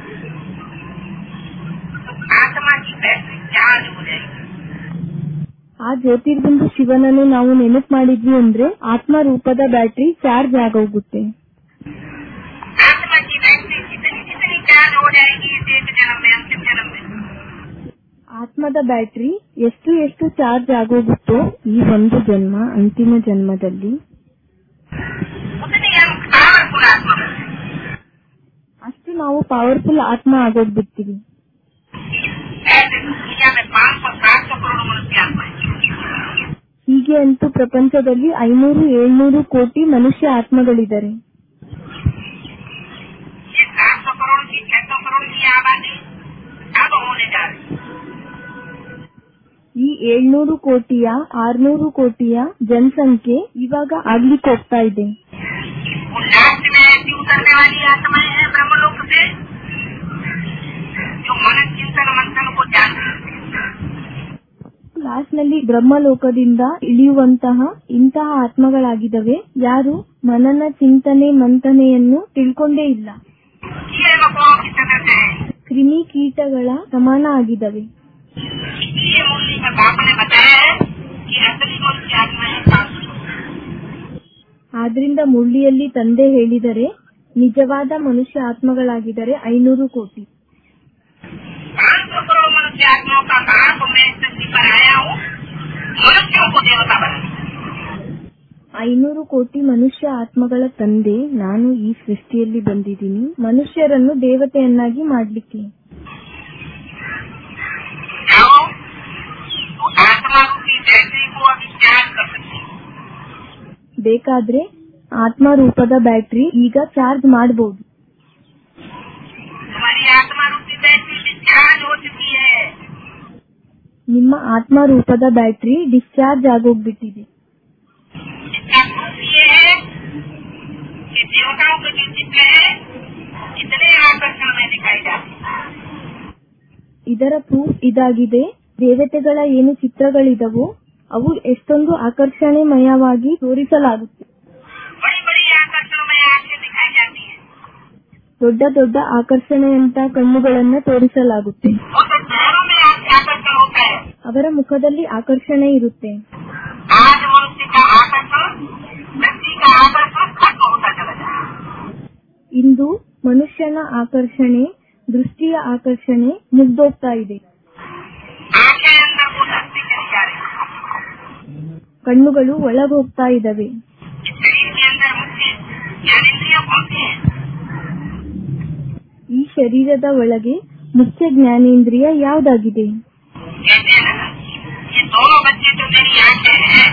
तो आत्मा की बैटरी चार्ज हो जाएगी ಆ ಜ್ಯೋತಿರ್ಬಿಂದು ಶಿವನನ್ನು ನಾವು ನೆನಪು ಮಾಡಿದ್ವಿ ಅಂದ್ರೆ ಆತ್ಮ ರೂಪದ ಬ್ಯಾಟ್ರಿ ಚಾರ್ಜ್ ಆಗೋಗುತ್ತೆ आत्मा की बैटरी कितनी कितनी चार्ज हो जाएगी इस एक जन्म में अंतिम जन्म में ಆತ್ಮದ ಬ್ಯಾಟ್ರಿ ಎಷ್ಟು ಎಷ್ಟು ಚಾರ್ಜ್ ಆಗೋಗುತ್ತೋ ಈ ಒಂದು ಜನ್ಮ ಅಂತಿಮ ಜನ್ಮದಲ್ಲಿ उतनी हम पावरफुल आत्मा बने ಅಷ್ಟು ನಾವು ಪವರ್ಫುಲ್ ಆತ್ಮ ಆಗೋಗ್ಬಿಡ್ತೀವಿ ऐसे दुनिया में पाँच सौ सात सौ करोड़ मनुष्य आत्मा है ಹೀಗೆ ಅಂತೂ ಪ್ರಪಂಚದಲ್ಲಿ ಐನೂರು ಏಳ್ನೂರು ಕೋಟಿ ಮನುಷ್ಯ ಆತ್ಮಗಳಿದ್ದಾರೆ ये सात सौ करोड़ की छह सौ करोड़ की आबादी अब होने जा रही है ಈ ಏಳ್ನೂರು ಕೋಟಿಯ ಆರ್ನೂರು ಕೋಟಿಯ ಜನಸಂಖ್ಯೆ ಇವಾಗ ಆಗ್ಲಿಕ್ಕೆ ಹೋಗ್ತಾ ಇದೆ वो लास्ट में ऐसी उतरने वाली आत्माएं हैं ब्रह्मलोक से जो मन चिंतन मंथन को जानती हैं। ಲಾಸ್ಟ್ ನಲ್ಲಿ ಬ್ರಹ್ಮಲೋಕದಿಂದ ಇಳಿಯುವಂತಹ ಇಂತಹ ಆತ್ಮಗಳಾಗಿದ್ದಾವೆ ಯಾರು ಮನನ ಚಿಂತನೆ ಮಂಥನೆಯನ್ನು ತಿಳ್ಕೊಂಡೇ ಇಲ್ಲ कीड़े मकोड़ों की तरह से हैं। ಕ್ರಿಮಿ ಕೀಟಗಳ ಸಮಾನ ಆಗಿದ್ದಾವೆ इसलिए मुरली में बाप ने बताया है कि असली मनुष्य आत्माएं पाँच सौ ಆದ್ರಿಂದ ಮುಳ್ಳಿಯಲ್ಲಿ ತಂದೆ ಹೇಳಿದರೆ ನಿಜವಾದ ಮನುಷ್ಯ ಆತ್ಮಗಳಾಗಿದ್ದಾರೆ ಐನೂರು ಕೋಟಿ पाँच सौ करोड़ मनुष्य आत्माओं का बाप मैं इस धरती पर आया हूँ मनुष्यों को देवता बना ಐನೂರು ಕೋಟಿ ಮನುಷ್ಯ ಆತ್ಮಗಳ ತಂದೆ ನಾನು ಈ ಸೃಷ್ಟಿಯಲ್ಲಿ ಬಂದಿದ್ದೀನಿ ಮನುಷ್ಯರನ್ನು ದೇವತೆಯನ್ನಾಗಿ ಮಾಡ್ಲಿಕ್ಕೆ जाओ तो आत्मा रूपी बैटरी को अभी चार्ज कर सकते हैं ಬೇಕಾದ್ರೆ ಆತ್ಮ ರೂಪದ ಬ್ಯಾಟ್ರಿ ಈಗ ಚಾರ್ಜ್ ಮಾಡಬಹುದು तुम्हारी आत्मा रूपी बैटरी डिस्चार्ज हो चुकी है ನಿಮ್ಮ ಆತ್ಮ ರೂಪದ ಬ್ಯಾಟ್ರಿ ಡಿಸ್ಚಾರ್ಜ್ ಆಗೋಗ್ಬಿಟ್ಟಿದೆ इसका प्रूफ ये है कि देवताओं के जो चित्र है इतने आकर्षण में दिखाई जाते हैं ಇದರ ಪ್ರೂಫ್ ಇದಾಗಿದೆ ದೇವತೆಗಳ ಏನು ಚಿತ್ರಗಳಿದವೋ ಅವು ಎಷ್ಟೊಂದು ಆಕರ್ಷಣೆಮಯವಾಗಿ ತೋರಿಸಲಾಗುತ್ತೆ बड़ी बड़ी आकर्षण में आंखें दिखाई जाती है ದೊಡ್ಡ ದೊಡ್ಡ ಆಕರ್ಷಣೆಯಂತ ಕಣ್ಣುಗಳನ್ನ ತೋರಿಸಲಾಗುತ್ತೆ वो तो चेहरों में आ- आकर्षण होता है ಅವರ ಮುಖದಲ್ಲಿ ಆಕರ್ಷಣೆ ಇರುತ್ತೆ आज मनुष्य का आकर्षण व्यक्ति का आकर्षण खत्म होता चला जाए ಇಂದು ಮನುಷ್ಯನ ಆಕರ್ಷಣೆ ದೃಷ್ಟಿಯ ಆಕರ್ಷಣೆ ಮುಗ್ದೋಗ್ತಾ ಇದೆ आंखें अंदर को धरती चली जा रही है ಕಣ್ಣುಗಳು ಒಳಗೋಗ್ತಾ ಇದ್ದಾವೆ इस शरीर के अंदर मुख्य ज्ञानेन्द्रिय कौन सी है ಈ ಶರೀರದ ಒಳಗೆ ಮುಖ್ಯ ಜ್ಞಾನೇಂದ್ರಿಯ ಯಾವ್ದಾಗಿದೆ कहते हैं ना ये दोनों बच्चे जो मेरी आंखें हैं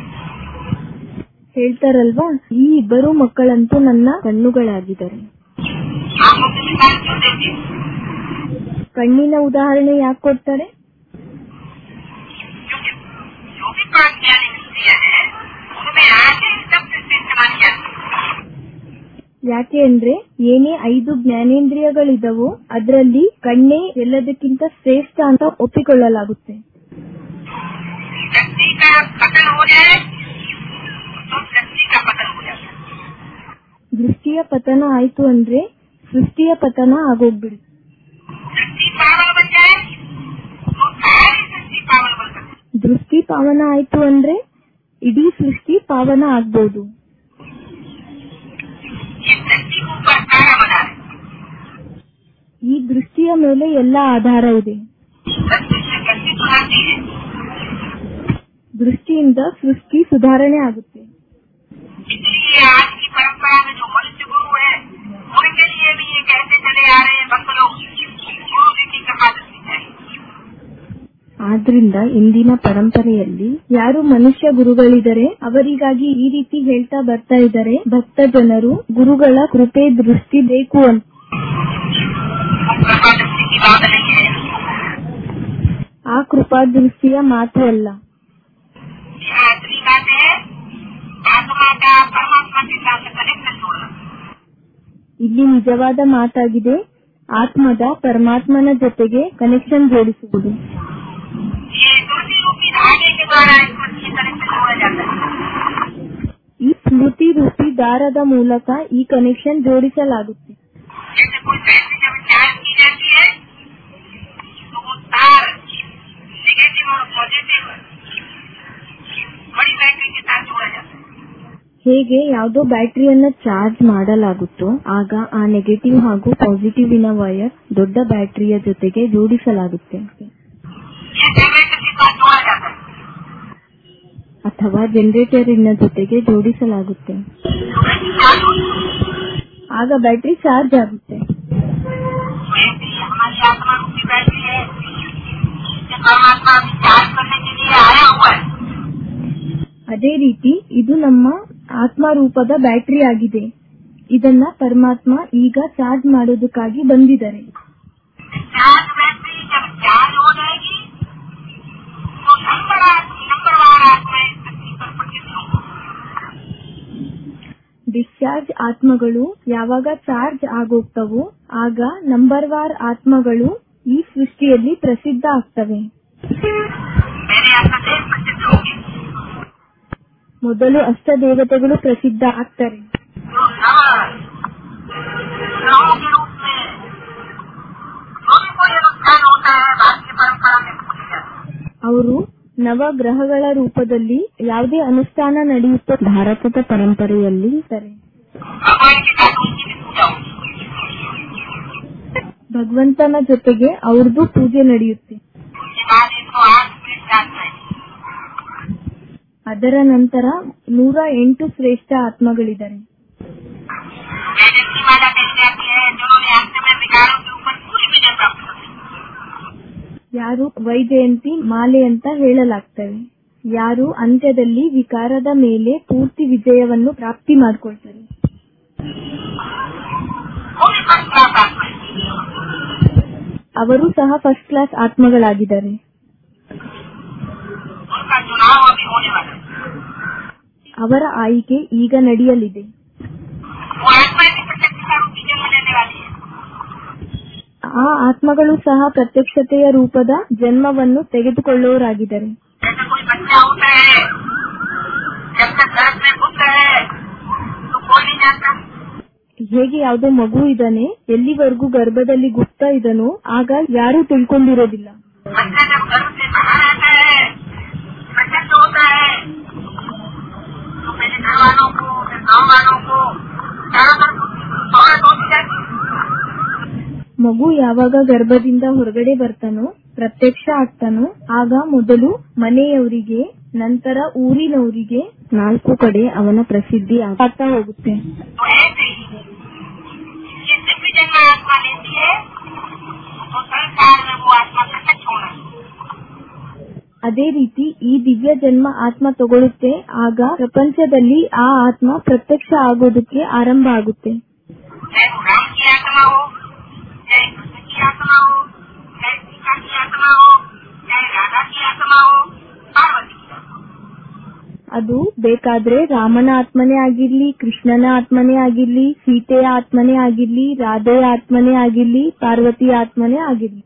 ಹೇಳ್ತಾರಲ್ವಾ ಈ ಇಬ್ಬರು ಮಕ್ಕಳಂತೂ ನನ್ನ ಕಣ್ಣುಗಳಾಗಿದ್ದಾರೆ आंखों की मिसाल क्यों देती हूँ ಕಣ್ಣಿನ ಉದಾಹರಣೆ ಯಾಕೆ ಕೊಡ್ತಾರೆ क्योंकि जो भी पांच ज्ञानेन्द्रिय है उनमें आंखें सबसे श्रेष्ठ मानी जाती है ಯಾಕೆ ಅಂದ್ರೆ ಏನೇ ಐದು ಜ್ಞಾನೇಂದ್ರಿಯಗಳಿದವೋ ಅದರಲ್ಲಿ ಕಣ್ಣೇ ಎಲ್ಲದಕ್ಕಿಂತ ಶ್ರೇಷ್ಠ ಅಂತ ಒಪ್ಪಿಕೊಳ್ಳಲಾಗುತ್ತೆ व्यक्ति का पतन हो जाए तो सृष्टि का पतन हो जाता है ದೃಷ್ಟಿಯ ಪತನ ಆಯ್ತು ಅಂದ್ರೆ ಸೃಷ್ಟಿಯ ಪತನ ಆಗೋಗ್ಬಿಡುತ್ತೆ सृष्टि पावन बन जाए तो सारी सृष्टि पावन बन सकती है ದೃಷ್ಟಿ ಪಾವನ ಆಯ್ತು ಅಂದ್ರೆ ಇಡೀ ಸೃಷ್ಟಿ ಪಾವನ ಆಗ್ಬೋದು ये सृष्टि को ऊपर सारा बना है ಈ ದೃಷ್ಟಿಯ ಮೇಲೆ ಎಲ್ಲ ಆಧಾರ ಇದೆ सृष्टि से सृष्टि सुनाती है ದೃಷ್ಟಿಯಿಂದ ಸೃಷ್ಟಿ ಸುಧಾರಣೆ ಆಗುತ್ತೆ इसलिए आज की परंपरा में जो मनुष्य गुरु है उनके लिए भी ये कहते चले आ रहे हैं भक्त लोग गुरु जी की कृपा दृष्टि चाहिए ಆದ್ರಿಂದ ಇಂದಿನ ಪರಂಪರೆಯಲ್ಲಿ ಯಾರು ಮನುಷ್ಯ ಗುರುಗಳಿದ್ದಾರೆ ಅವರಿಗಾಗಿ ಈ ರೀತಿ ಹೇಳ್ತಾ ಬರ್ತಾ ಇದ್ದಾರೆ ಭಕ್ತ ಜನರು ಗುರುಗಳ ಕೃಪೆ ದೃಷ್ಟಿ ಬೇಕು ಅಂತ वो कृपा दृष्टि की बात नहीं है ಆ ಕೃಪಾ ದೃಷ್ಟಿಯ ಮಾತು ಅಲ್ಲ यहाँ असली बात है आत्मा का परमात्मा परमात्मा के साथ कनेक्शन जोड़ना ಇಲ್ಲಿ ನಿಜವಾದ ಮಾತಾಗಿದೆ ಆತ್ಮದ ಪರಮಾತ್ಮನ ಜೊತೆಗೆ ಕನೆಕ್ಷನ್ ಜೋಡಿಸುವುದು ये स्मृति रूपी धागे के द्वारा इसको ये कनेक्शन जोड़ा जाता है ಈ ಸ್ಮೃತಿ ರೂಪಿ ದಾರದ ಮೂಲಕ ಈ ಕನೆಕ್ಷನ್ ಜೋಡಿಸಲಾಗುತ್ತೆ जैसे कोई बैटरी जब चार्ज की जाती है तो वो तार नेगेटिव और पॉजिटिव बड़ी बैटरी के साथ जोड़ा जाता है ಹೇಗೆ ಯಾವುದೋ ಬ್ಯಾಟರಿಯನ್ನ ಚಾರ್ಜ್ ಮಾಡಲಾಗುತ್ತೋ ಆಗ ಆ ನೆಗೆಟಿವ್ ಹಾಗೂ ಪಾಸಿಟಿವ್ ಇನ ವೈರ್ ದೊಡ್ಡ ಬ್ಯಾಟರಿಯ ಜೊತೆಗೆ ಜೋಡಿಸಲಾಗುತ್ತೆ ये जनरेटर के साथ जोड़ा जाता है ಅಥವಾ ಜನರೇಟರಿನ ಜೊತೆಗೆ ಜೋಡಿಸಲಾಗುತ್ತೆ तो बैटरी चार्ज होती है ಆಗ ಬ್ಯಾಟರಿ ಚಾರ್ಜ್ ಆಗುತ್ತೆ तो ऐसे ही हमारी आत्मा रूपी बैटरी है ये परमात्मा अभी चार्ज करने के लिए आया हुआ है ಅದೇ ರೀತಿ ಇದು ನಮ್ಮ ಆತ್ಮ ರೂಪದ ಬ್ಯಾಟರಿ ಆಗಿದೆ ಇದನ್ನ ಪರಮಾತ್ಮ ಈಗ ಚಾರ್ಜ್ ಮಾಡೋದಕ್ಕಾಗಿ ಬಂದಿದ್ದಾರೆ चार्ज बैटरी जब चार्ज हो जाएगी तो नंबर नंबरवार आत्माएं पृथ्वी पर प्रचित होंगी ಡಿಸ್ಚಾರ್ಜ್ ಆತ್ಮಗಳು ಯಾವಾಗ ಚಾರ್ಜ್ ಆಗೋಗ್ತವೋ ಆಗ ನಂಬರ್ ವಾರ್ ಆತ್ಮಗಳು ಈ ಸೃಷ್ಟಿಯಲ್ಲಿ ಪ್ರಸಿದ್ಧ ಆಗ್ತವೆ मेरे आत्मा से प्रसिद्ध होंगे ಮೊದಲು ಅಷ್ಟ ದೇವತೆಗಳು ಪ್ರಸಿದ್ಧ ಆಗ್ತಾರೆ जो नव ग्रहों के रूप में जो भी कोई अनुष्ठान होता है भारतीय परंपरा में पूछा जाता है ಅವರು ನವ ಗ್ರಹಗಳ ರೂಪದಲ್ಲಿ ಯಾವುದೇ ಅನುಷ್ಠಾನ ನಡೆಯುತ್ತೋ ಭಾರತದ ಪರಂಪರೆಯಲ್ಲಿ ಇರ್ತಾರೆ भगवान के साथ उनकी भी पूजा होती ಭಗವಂತನ ಜೊತೆಗೆ ಅವ್ರದ್ದು ಪೂಜೆ ನಡೆಯುತ್ತೆ है उसके बाद इनको आठ मिनट जाता है ಅದರ ನಂತರ ನೂರ ಎಂಟು ಶ್ರೇಷ್ಠ ಆತ್ಮಗಳಿದ್ದಾರೆ जयंती माला कही जाती है जिन्होंने अंत में विकारों के ऊपर पूरी विजय प्राप्त कर ली ಯಾರು ವೈಜಯಂತಿ ಮಾಲೆ ಅಂತ ಹೇಳಲಾಗ್ತವೆ ಯಾರು ಅಂತ್ಯದಲ್ಲಿ ವಿಕಾರದ ಮೇಲೆ ಪೂರ್ತಿ ವಿಜಯವನ್ನು ಪ್ರಾಪ್ತಿ ಮಾಡ್ಕೊಳ್ತಾರೆ वो भी फर्स्ट क्लास आत्मा है ಅವರು ಸಹ ಫಸ್ಟ್ ಕ್ಲಾಸ್ ಆತ್ಮಗಳಾಗಿದ್ದಾರೆ उनका चुनाव अभी होने वाला है ಅವರ ಆಯ್ಕೆ ಈಗ ನಡೆಯಲಿದೆ वो आत्मा की प्रत्यक्षता रूपी जन्म लेने वाली है ಆ ಆತ್ಮಗಳು ಸಹ ಪ್ರತ್ಯಕ್ಷತೆಯ ರೂಪದ ಜನ್ಮವನ್ನು ತೆಗೆದುಕೊಳ್ಳುವವರಾಗಿದ್ದಾರೆ जैसे कोई बच्चा होता है जब तक गर्भ में घुस है तो कोई नहीं जानता ಹೇಗೆ ಯಾವುದೋ ಮಗು ಇದ್ದಾನೆ ಎಲ್ಲಿವರೆಗೂ ಗರ್ಭದಲ್ಲಿ ಗುಪ್ತ ಇದನೋ ಆಗ ಯಾರೂ ತಿಳ್ಕೊಂಡಿರೋದಿಲ್ಲ बच्चा जब गर्भ से बाहर आता है प्रचंड होता है तो पहले घर वालों को फिर गाँव वालों को चारों तरफ शौहरत होती जाती है ಮಗು ಯಾವಾಗ ಗರ್ಭದಿಂದ ಹೊರಗಡೆ ಬರ್ತಾನೋ ಪ್ರತ್ಯಕ್ಷ ಆಗ್ತಾನೋ ಆಗ ಮೊದಲು ಮನೆಯವರಿಗೆ ನಂತರ ಊರಿನವರಿಗೆ ನಾಲ್ಕು ಕಡೆ ಅವನ ಪ್ರಸಿದ್ಧಿ ಆಗ್ತಾ ಹೋಗುತ್ತೆ तो ऐसे ही ये दिव्य जन्म आत्मा लेती है तो संसार में वो आत्मा प्रत्यक्ष होना है ಅದೇ ರೀತಿ ಈ ದಿವ್ಯ ಜನ್ಮ ಆತ್ಮ ತಗೊಳುತ್ತೆ ಆಗ ಪ್ರಪಂಚದಲ್ಲಿ ಆ ಆತ್ಮ ಪ್ರತ್ಯಕ್ಷ ಆಗೋದಕ್ಕೆ ಆರಂಭ ಆಗುತ್ತೆ चाहे वो राम की आत्मा हो चाहे कृष्ण की आत्मा हो चाहे सीता की आत्मा हो चाहे राधा की आत्मा हो पार्वती की आत्मा हो। ಅದು ಬೇಕಾದ್ರೆ ರಾಮನ ಆತ್ಮನೇ ಆಗಿರ್ಲಿ ಕೃಷ್ಣನ ಆತ್ಮನೇ ಆಗಿರ್ಲಿ ಸೀತೆಯ ಆತ್ಮನೇ ಆಗಿರ್ಲಿ ರಾಧೆಯ ಆತ್ಮನೇ ಆಗಿರ್ಲಿ ಪಾರ್ವತಿಯ ಆತ್ಮನೇ ಆಗಿರ್ಲಿ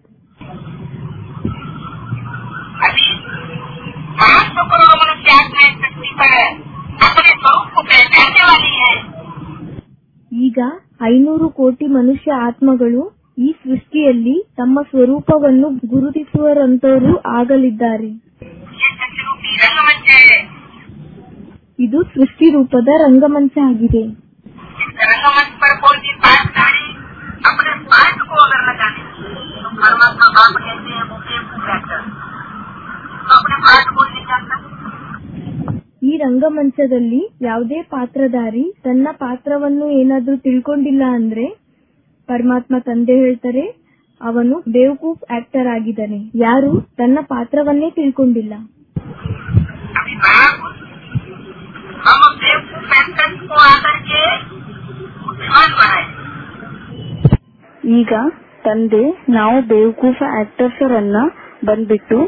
अभी पांच सौ करोड़ मनुष्य आत्माएं पृथ्वी पर अपने स्वरूप को पहचानने वाली है ಈಗ ಐನೂರು ಕೋಟಿ ಮನುಷ್ಯ ಆತ್ಮಗಳು ಈ ಸೃಷ್ಟಿಯಲ್ಲಿ ತಮ್ಮ ಸ್ವರೂಪವನ್ನು ಗುರುತಿಸುವರಂತವರು ಆಗಲಿದ್ದಾರೆ ये सत्य रूपी रंगमंच है ಇದು ಸೃಷ್ಟಿ ರೂಪದ ರಂಗಮಂಚ ಆಗಿದೆ इस रंगमंच पर कोई भी पाठधारी अपने पाठ को अगर न जाने तो परमात्मा बाप कहते हैं वो बेवकूफ एक्टर तो अपने पाठ को नहीं जानता ಈ ರಂಗಮಂಚದಲ್ಲಿ ಯಾವುದೇ ಪಾತ್ರಧಾರಿ ತನ್ನ ಪಾತ್ರವನ್ನು ಏನಾದ್ರೂ ತಿಳ್ಕೊಂಡಿಲ್ಲ ಅಂದ್ರೆ ಪರಮಾತ್ಮ ತಂದೆ ಹೇಳ್ತಾರೆ ಅವನು ಬೇವಕೂಫ್ ಆಕ್ಟರ್ ಆಗಿದ್ದಾನೆ ಯಾರು ತನ್ನ ಪಾತ್ರವನ್ನೇ ತಿಳ್ಕೊಂಡಿಲ್ಲ अभी बाप हम बेवकूफ एक्टर को आकर के बुद्धिमान बनाए ಈಗ ತಂದೆ ನಾವು ಬೇವಕೂಫ ಆಕ್ಟರ್ಸರನ್ನ ಬಂದ್ಬಿಟ್ಟು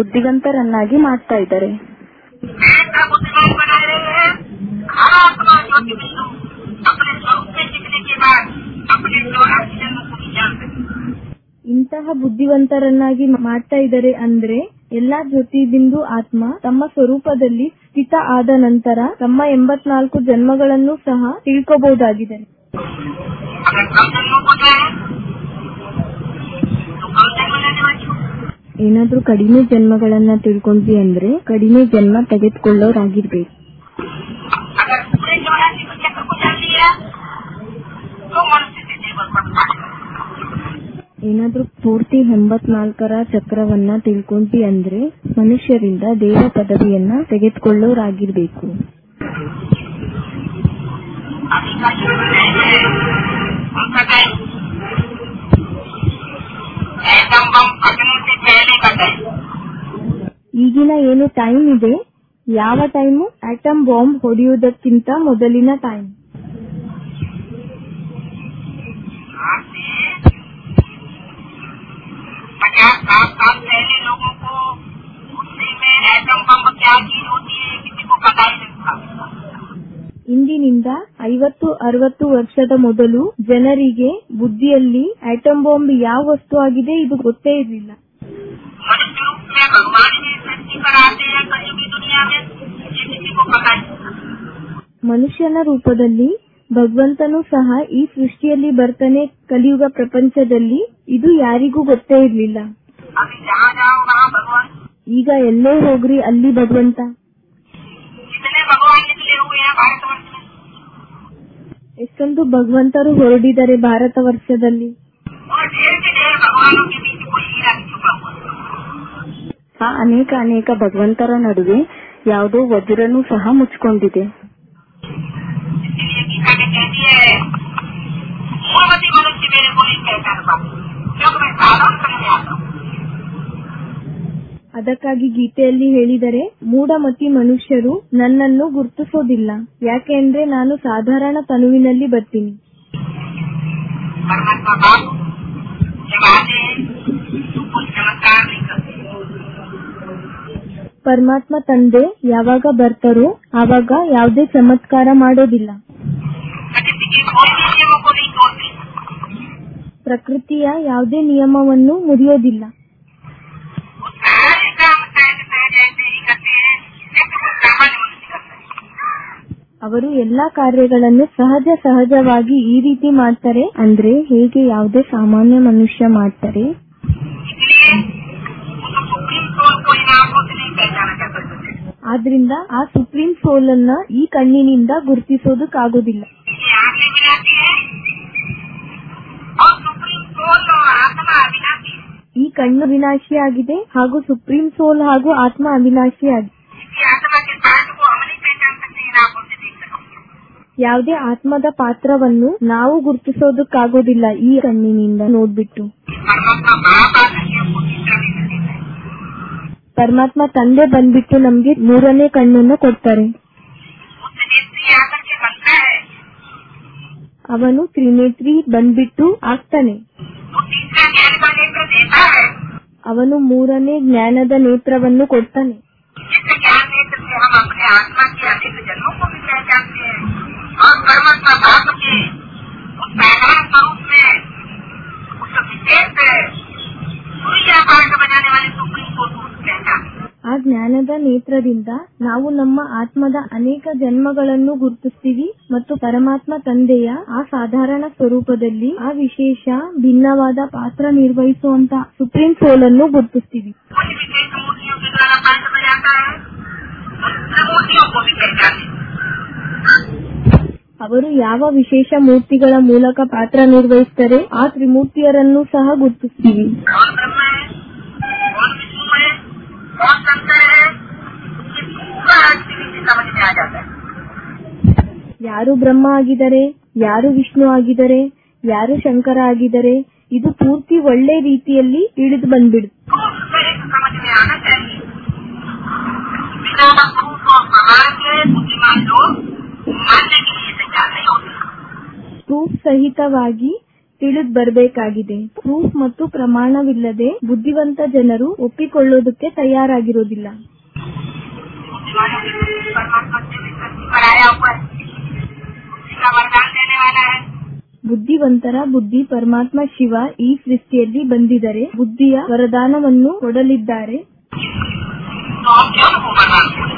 ಬುದ್ಧಿವಂತರನ್ನಾಗಿ ಮಾಡ್ತಾ ಇದ್ದಾರೆ ऐसा बुद्धिमान बना रहे हैं हर आत्मा ज्योति बिंदु अपने स्वरूप में टिकने के बाद अपने चौरासी जन्मों को भी जान सके ಇಂತಹ ಬುದ್ಧಿವಂತರನ್ನಾಗಿ ಮಾಡ್ತಾ ಇದ್ದಾರೆ ಅಂದ್ರೆ ಎಲ್ಲಾ ಜ್ಯೋತಿ ಬಿಂದು ಆತ್ಮ ತಮ್ಮ ಸ್ವರೂಪದಲ್ಲಿ ಸ್ಥಿತ ಆದ ನಂತರ ತಮ್ಮ ಎಂಬತ್ನಾಲ್ಕು ಜನ್ಮಗಳನ್ನು ಸಹ ತಿಳ್ಕೋಬಹುದಾಗಿದೆ अगर कम जन्मों को जाए तो कम जन्म लेने वाली हो ಏನಾದ್ರೂ ಕಡಿಮೆ ಜನ್ಮಗಳನ್ನ ತಿಳ್ಕೊಂಡ್ವಿ ಅಂದ್ರೆ ಕಡಿಮೆ ಜನ್ಮ ತೆಗೆದುಕೊಳ್ಳೋರಾಗಿರ್ಬೇಕು अगर पूरे चौरासी को चक्र को जान लिया तो मनुष्य से जीवन पद पाएगा ಏನಾದ್ರೂ ಪೂರ್ತಿ ಎಂಬತ್ನಾಲ್ಕರ ಚಕ್ರವನ್ನ ತಿಳ್ಕೊಂಡ್ವಿ ಅಂದ್ರೆ ಮನುಷ್ಯರಿಂದ ದೇವ ಪದವಿಯನ್ನ ತೆಗೆದುಕೊಳ್ಳೋರಾಗಿರ್ಬೇಕು अभी का जो टाइम है उनका टाइम एटम बम फटने से पहले का टाइम ಈಗಿನ ಏನು ಟೈಮ್ ಇದೆ ಯಾವ ಟೈಮು ಆಟಮ್ ಬಾಂಬ್ ಹೊಡೆಯುವುದಕ್ಕಿಂತ ಮೊದಲಿನ ಟೈಮ್ आज से पचास साठ साल पहले लोगों को गुस्से में एटम बम क्या चीज होती है किसी को पता ही नहीं था ಇಂದಿನಿಂದ ಐವತ್ತು ಅರವತ್ತು ವರ್ಷದ ಮೊದಲು ಜನರಿಗೆ ಬುದ್ಧಿಯಲ್ಲಿ ಆಟಮ್ ಬಾಂಬ್ ಯಾವ ವಸ್ತು ಆಗಿದೆ ಇದು ಗೊತ್ತೇ ಇರಲಿಲ್ಲ मनुष्य रूप में भगवान ही सृष्टि पर आते हैं कलयुग की दुनिया में ये किसी को पता ही नहीं था ಮನುಷ್ಯನ ರೂಪದಲ್ಲಿ ಭಗವಂತನೂ ಸಹ ಈ ಸೃಷ್ಟಿಯಲ್ಲಿ ಬರ್ತಾನೆ ಕಲಿಯುಗ ಪ್ರಪಂಚದಲ್ಲಿ ಇದು ಯಾರಿಗೂ ಗೊತ್ತೇ ಇರಲಿಲ್ಲ अभी जहाँ जाओ वहाँ भगवान ಈಗ ಎಲ್ಲೇ ಹೋಗ್ರಿ ಅಲ್ಲಿ ಭಗವಂತ कितने भगवान निकले हुए हैं भारतवर्ष में ಎಷ್ಟೊಂದು ಭಗವಂತರು ಹೊರಡಿದ್ದಾರೆ ಭಾರತ ವರ್ಷದಲ್ಲಿ और ढेर के ढेर भगवानों के बीच कोई हीरा नहीं छुपा हुआ ಆ ಅನೇಕ ಅನೇಕ ಭಗವಂತರ ನಡುವೆ ಯಾವುದೋ ವಜ್ರನೂ ಸಹ ಮುಚ್ಕೊಂಡಿದೆ इसलिए गीता में कहती है मूलवती मनुष्य मेरे को नहीं पहचान पाते क्योंकि मैं साधारण करने आता हूँ ಅದಕ್ಕಾಗಿ ಗೀತೆಯಲ್ಲಿ ಹೇಳಿದರೆ ಮೂಢಮತಿ ಮನುಷ್ಯರು ನನ್ನನ್ನು ಗುರುತಿಸೋದಿಲ್ಲ ಯಾಕೆ ಅಂದ್ರೆ ನಾನು ಸಾಧಾರಣ ತನುವಿನಲ್ಲಿ ಬರ್ತೀನಿ परमात्मा बाप जब आते हैं तो कोई चमत्कार नहीं करते ಪರಮಾತ್ಮ ತಂದೆ ಯಾವಾಗ ಬರ್ತಾರೋ ಆವಾಗ ಯಾವುದೇ ಚಮತ್ಕಾರ ಮಾಡೋದಿಲ್ಲ प्रकृति के कोई भी नियमों को नहीं तोड़ते ಪ್ರಕೃತಿಯ ಯಾವುದೇ ನಿಯಮವನ್ನು ಮುರಿಯೋದಿಲ್ಲ वो सारे काम सहज सहज ऐसे ही करते हैं जैसे कोई सामान्य मनुष्य करता है ಅವರು ಎಲ್ಲಾ ಕಾರ್ಯಗಳನ್ನು ಸಹಜ ಸಹಜವಾಗಿ ಈ ರೀತಿ ಮಾಡ್ತಾರೆ ಅಂದ್ರೆ ಹೇಗೆ ಯಾವುದೇ ಸಾಮಾನ್ಯ ಮನುಷ್ಯ ಮಾಡ್ತಾರೆ इसलिए उस सुप्रीम सोल को इन आंखों से नहीं पहचाना जा सकता ಆದ್ರಿಂದ ಆ ಸುಪ್ರೀಂ ಸೋಲ್ ಅನ್ನ ಈ ಕಣ್ಣಿನಿಂದ ಗುರುತಿಸೋದಕ್ಕಾಗೋದಿಲ್ಲ ये आंखें मिलाती है और सुप्रीम सोल और आत्मा अविनाशी है ಈ ಕಣ್ಣು ವಿನಾಶಿ ಆಗಿದೆ ಹಾಗೂ ಸುಪ್ರೀಂ ಸೋಲ್ ಹಾಗೂ ಆತ್ಮ ಅವಿನಾಶಿ ಆಗಿದೆ इसकी आत्मा के पाठ को हम नहीं पहचान सकते इन आंखों से देख सकते ಯಾವುದೇ ಆತ್ಮದ ಪಾತ್ರವನ್ನು ನಾವು ಗುರುತಿಸೋದಕ್ಕಾಗೋದಿಲ್ಲ ಈ ಕಣ್ಣಿನಿಂದ ನೋಡ್ಬಿಟ್ಟು परमात्मा बाप आकर के हमको तीसरा नहीं देता है ಪರಮಾತ್ಮ ತಂದೆ ಬಂದ್ಬಿಟ್ಟು ನಮ್ಗೆ ಮೂರನೇ ಕಣ್ಣನ್ನು ಕೊಡ್ತಾರೆ उस नेत्री आकर के बनता है ಅವನು ತ್ರಿನೇತ್ರಿ ಬಂದ್ಬಿಟ್ಟು ಆಗ್ತಾನೆ वो तीसरा ज्ञान का नेत्र देता है ಅವನು ಮೂರನೇ ಜ್ಞಾನದ ನೇತ್ರವನ್ನು ಕೊಡ್ತಾನೆ जिस ज्ञान नेत्र से हम अपने आत्मा के अनेक जन्मों को भी पहचानते हैं और परमात्मा बाप के उस साधारण स्वरूप में उस विशेष सूर्य पाठ बजाने वाले सुप्रीम कोर्ट को पहचानते हैं ಆ ಜ್ಞಾನದ ನೇತ್ರದಿಂದ ನಾವು ನಮ್ಮ ಆತ್ಮದ ಅನೇಕ ಜನ್ಮಗಳನ್ನು ಗುರುತಿಸ್ತೀವಿ ಮತ್ತು ಪರಮಾತ್ಮ ತಂದೆಯ ಆ ಸಾಧಾರಣ ಸ್ವರೂಪದಲ್ಲಿ ಆ ವಿಶೇಷ ಭಿನ್ನವಾದ ಪಾತ್ರ ನಿರ್ವಹಿಸುವಂತ ಸುಪ್ರೀಂ ಸೋಲ್ ಅನ್ನು ಗುರುತಿಸ್ತೀವಿ कुछ विशेष मूर्तियों के द्वारा पाठ बजाता है उन मूर्तियों को भी पहचानते हैं ಅವರು ಯಾವ ವಿಶೇಷ ಮೂರ್ತಿಗಳ ಮೂಲಕ ಪಾತ್ರ ನಿರ್ವಹಿಸ್ತಾರೆ ಆ ತ್ರಿಮೂರ್ತಿಯರನ್ನು ಸಹ ಗುರುತಿಸ್ತೀವಿ कौन ब्रह्मा है कौन विष्णु है कौन शंकर है ये पूरा स्थिति से समझ में आ जाता है ಯಾರು ಬ್ರಹ್ಮ ಆಗಿದ್ದಾರೆ ಯಾರು ವಿಷ್ಣು ಆಗಿದ್ದಾರೆ ಯಾರು ಶಂಕರ ಆಗಿದ್ದಾರೆ ಇದು ಪೂರ್ತಿ ಒಳ್ಳೆ ರೀತಿಯಲ್ಲಿ ತಿಳಿದು ಬಂದ್ಬಿಡುತ್ತೆ प्रूफ सहित समझ में आना चाहिए बिना प्रूफ और प्रमाण के बुद्धिमान लोग मानने के लिए तैयार नहीं होते ಪ್ರೂಫ್ ಸಹಿತವಾಗಿ ತಿಳಿದು ಬರಬೇಕಾಗಿದೆ ಪ್ರೂಫ್ ಮತ್ತು ಪ್ರಮಾಣವಿಲ್ಲದೆ ಬುದ್ಧಿವಂತ ಜನರು ಒಪ್ಪಿಕೊಳ್ಳೋದಕ್ಕೆ ತಯಾರಾಗಿರೋದಿಲ್ಲ बुद्धिमानों के लिए परमात्मा से भी सृष्टि पर आया हुआ है बुद्धि का वरदान देने वाला है ಬುದ್ಧಿವಂತರ ಬುದ್ಧಿ ಪರಮಾತ್ಮ ಶಿವ ಈ ಸೃಷ್ಟಿಯಲ್ಲಿ ಬಂದಿದರೆ ಬುದ್ಧಿಯ ವರದಾನವನ್ನು ಕೊಡಲಿದ್ದಾರೆ तो हम क्यों वो वरदान छोड़े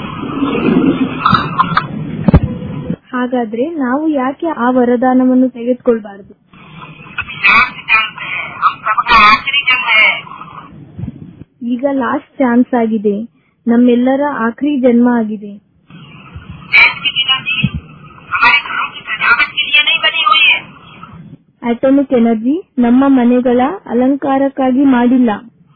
ಹಾಗಾದ್ರೆ ನಾವು ಯಾಕೆ ಆ ವರದಾನವನ್ನು ತೆಗೆದುಕೊಳ್ಬಾರದು अभी लास्ट चांस है हम सबका आखिरी जन्म है ಈಗ ಲಾಸ್ಟ್ ಚಾನ್ಸ್ ಆಗಿದೆ ನಮ್ಮೆಲ್ಲರ ಆಖರಿ ಜನ್ಮ ಆಗಿದೆ गैस की एनर्जी हमारे घरों की सजावट के लिए नहीं बनी हुई है ಅಟಮಿಕ್ ಎನರ್ಜಿ ನಮ್ಮ ಮನೆಗಳ ಅಲಂಕಾರಕ್ಕಾಗಿ ಮಾಡಿಲ್ಲ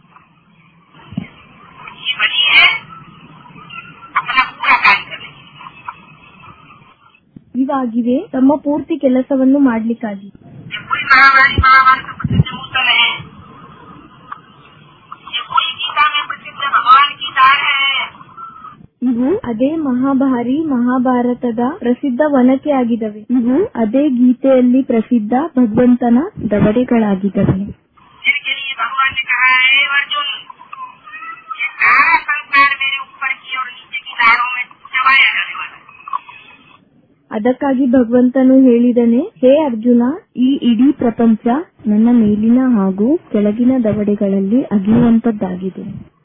ये बनी है अपना पूरा कार्य करने के लिए। ಇವಾಗಿವೆ ತಮ್ಮ ಪೂರ್ತಿ ಕೆಲಸವನ್ನು ಮಾಡ್ಲಿಕ್ಕಾಗಿ ये कोई महामारी महामारी का प्रसिद्ध मूसल है ये कोई गीता में प्रसिद्ध भगवान की दार है ಇವು ಅದೇ ಮಹಾಭಾರಿ ಮಹಾಭಾರತದ ಪ್ರಸಿದ್ಧ ವನಕೆ ಆಗಿದವೆ ಇವು ಅದೇ ಗೀತೆಯಲ್ಲಿ ಪ್ರಸಿದ್ಧ ಭಗವಂತನ ದವಡೆಗಳಾಗಿದವೆ जिनके लिए भगवान ने कहा है "हे अर्जुन ये सारा संसार मेरे ऊपर की और नीचे की दारों में चबाया जाने वाला है ಅದಕ್ಕಾಗಿ ಭಗವಂತನು ಹೇಳಿದನೆ ಹೇ ಅರ್ಜುನ ಈ ಇಡೀ ಪ್ರಪಂಚ ನನ್ನ ಮೇಲಿನ ಹಾಗೂ ಕೆಳಗಿನ ದವಡೆಗಳಲ್ಲಿ ಅಗಿಯುವಂತದ್ದಾಗಿದೆ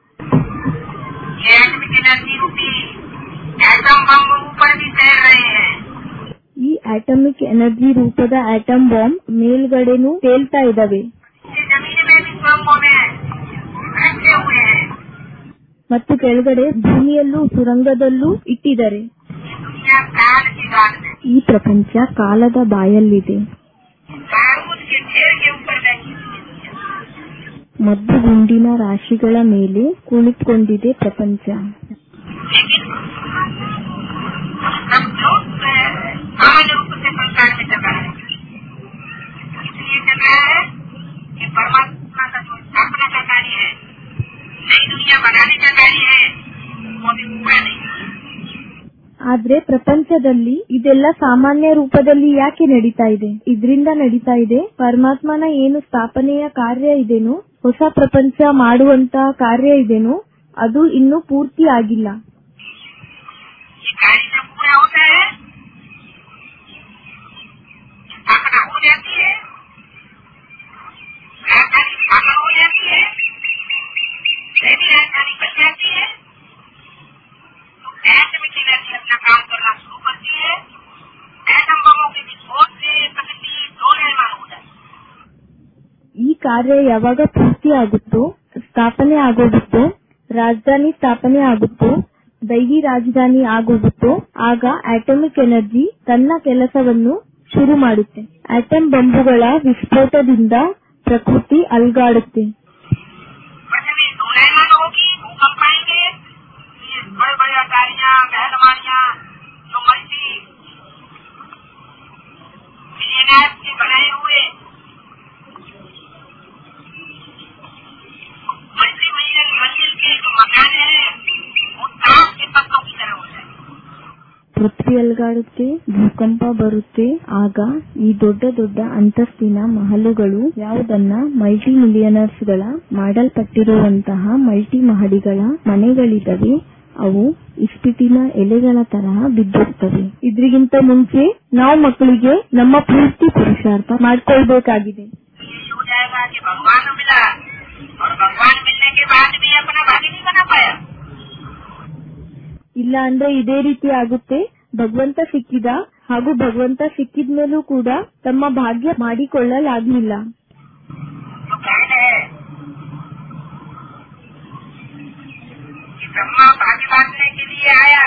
ये एटमिक एनर्जी रूपी एटम बम ऊपर भी तैर रहे हैं ಈ ಆಟಮಿಕ್ ಎನರ್ಜಿ ರೂಪದ ಆಟಮ್ ಬಾಂಬ್ ಮೇಲ್ಗಡೆನೂ ತೇಲ್ತಾ ಇದಾವೆ ये जमीन में भी स्वयं में रखे हुए हैं ಮತ್ತು ಕೆಳಗಡೆ ಭೂಮಿಯಲ್ಲೂ ಸುರಂಗದಲ್ಲೂ ಇಟ್ಟಿದ್ದಾರೆ ये दुनिया काल की बात है ಈ ಪ್ರಪಂಚ ಕಾಲದ ಬಾಯಲ್ಲಿದೆ बारूद के ढेर के ऊपर बैठी हुई है दुनिया ಮದ್ದು ಗುಂಡಿನ ರಾಶಿಗಳ ಮೇಲೆ ಕುಳಿತುಕೊಂಡಿದೆ ಪ್ರಪಂಚ लेकिन सब जो सहज रूप से संसार में चल रहा है इसलिए चल रहा है कि परमात्मा का जो स्थापना का कार्य है नई दुनिया बनाने का कार्य है वो अभी पूरा नहीं हुआ है। ಆದ್ರೆ ಪ್ರಪಂಚದಲ್ಲಿ ಇದೆಲ್ಲ ಸಾಮಾನ್ಯ ರೂಪದಲ್ಲಿ ಯಾಕೆ ನಡೀತಾ ಇದೆ ಇದರಿಂದ ನಡೀತಾ ಇದೆ ಪರಮಾತ್ಮನ ಏನು ಸ್ಥಾಪನೆಯ ಕಾರ್ಯ ಇದೆನೋ ಹೊಸ ಪ್ರಪಂಚ ಮಾಡುವಂತ ಕಾರ್ಯ ಇದೆನೋ ಅದು ಇನ್ನೂ ಪೂರ್ತಿ ಆಗಿಲ್ಲ ये कार्य जब पूरा होता है स्थापना हो जाती है राजधानी स्थापना हो जाती है नई राजधानी बन जाती है तो एटमिक एनर्जी अपना काम करना शुरू करती है एटम बमों के विस्फोट से प्रकृति दोलायमान हो जाती है ಈ ಕಾರ್ಯ ಯಾವಾಗ ಪೂರ್ತಿ ಆಗುತ್ತೋ ಸ್ಥಾಪನೆ ಆಗೋಗುತ್ತೋ ರಾಜಧಾನಿ ಸ್ಥಾಪನೆ ಆಗುತ್ತೋ ದೈವಿ ರಾಜಧಾನಿ ಆಗೋಗುತ್ತೋ ಆಗ ಆಟಮಿಕ್ ಎನರ್ಜಿ ತನ್ನ ಕೆಲಸವನ್ನು ಶುರು ಮಾಡುತ್ತೆ ಆಟಮ್ ಬಂಬುಗಳ ವಿಸ್ಫೋಟದಿಂದ ಪ್ರಕೃತಿ ಅಲ್ಗಾಡುತ್ತೆ पृथ्वी दोलायमान होगी भूकंप आएंगे ये बड़े बड़े अटारियां महलमानियां जो मल्टी मिलियनर्स के बनाए हुए मल्टी मिलियन मंजिल के जो मकान है वो ताश के पत्तों की तरह हो जाए ಪೃಥ್ವಿ ಅಲ್ಗಾಡುತ್ತೆ ಭೂಕಂಪ ಬರುತ್ತೆ ಆಗ ಈ ದೊಡ್ಡ ದೊಡ್ಡ ಅಂತಸ್ತಿನ ಮಹಲುಗಳು ಯಾವುದನ್ನ ಮಲ್ಟಿ ಮಿಲಿಯನರ್ಸ್ ಗಳ ಮಾಡಲ್ಪಟ್ಟಿರುವಂತಹ ಮಲ್ಟಿ ಮಹಡಿಗಳ ಮನೆಗಳಿದವೆ ಅವು ಇಸ್ಪಿಟಿನ ಎಲೆಗಳ ತರಹ ಬಿದ್ದಿರ್ತವೆ ಇದ್ರಿಗಿಂತ ಮುಂಚೆ ನಾವು ಮಕ್ಕಳಿಗೆ ನಮ್ಮ ಪೂರ್ತಿ ಪುರುಷಾರ್ಥ ಮಾಡ್ಕೊಳ್ಬೇಕಾಗಿದೆ ये हो जाएगा कि भगवान मिला और भगवान मिलने के बाद भी अपना भाग्य नहीं बना पाया ಇಲ್ಲ ಅಂದ್ರೆ इದೇ ರೀತಿ ಆಗುತ್ತೆ ಭಗವಂತ ಸಿಕ್ಕಿದ ಹಾಗೂ ಭಗವಂತ ಸಿಕ್ಕಿದ ಮೇಲೂ ಕೂಡ ತಮ್ಮ ಭಾಗ್ಯ ಮಾಡಿಕೊಳ್ಳಲಾಗ್ಲಿಲ್ಲ तो कहते हैं कि ब्रह्मा भाग्य बांटने के लिए आया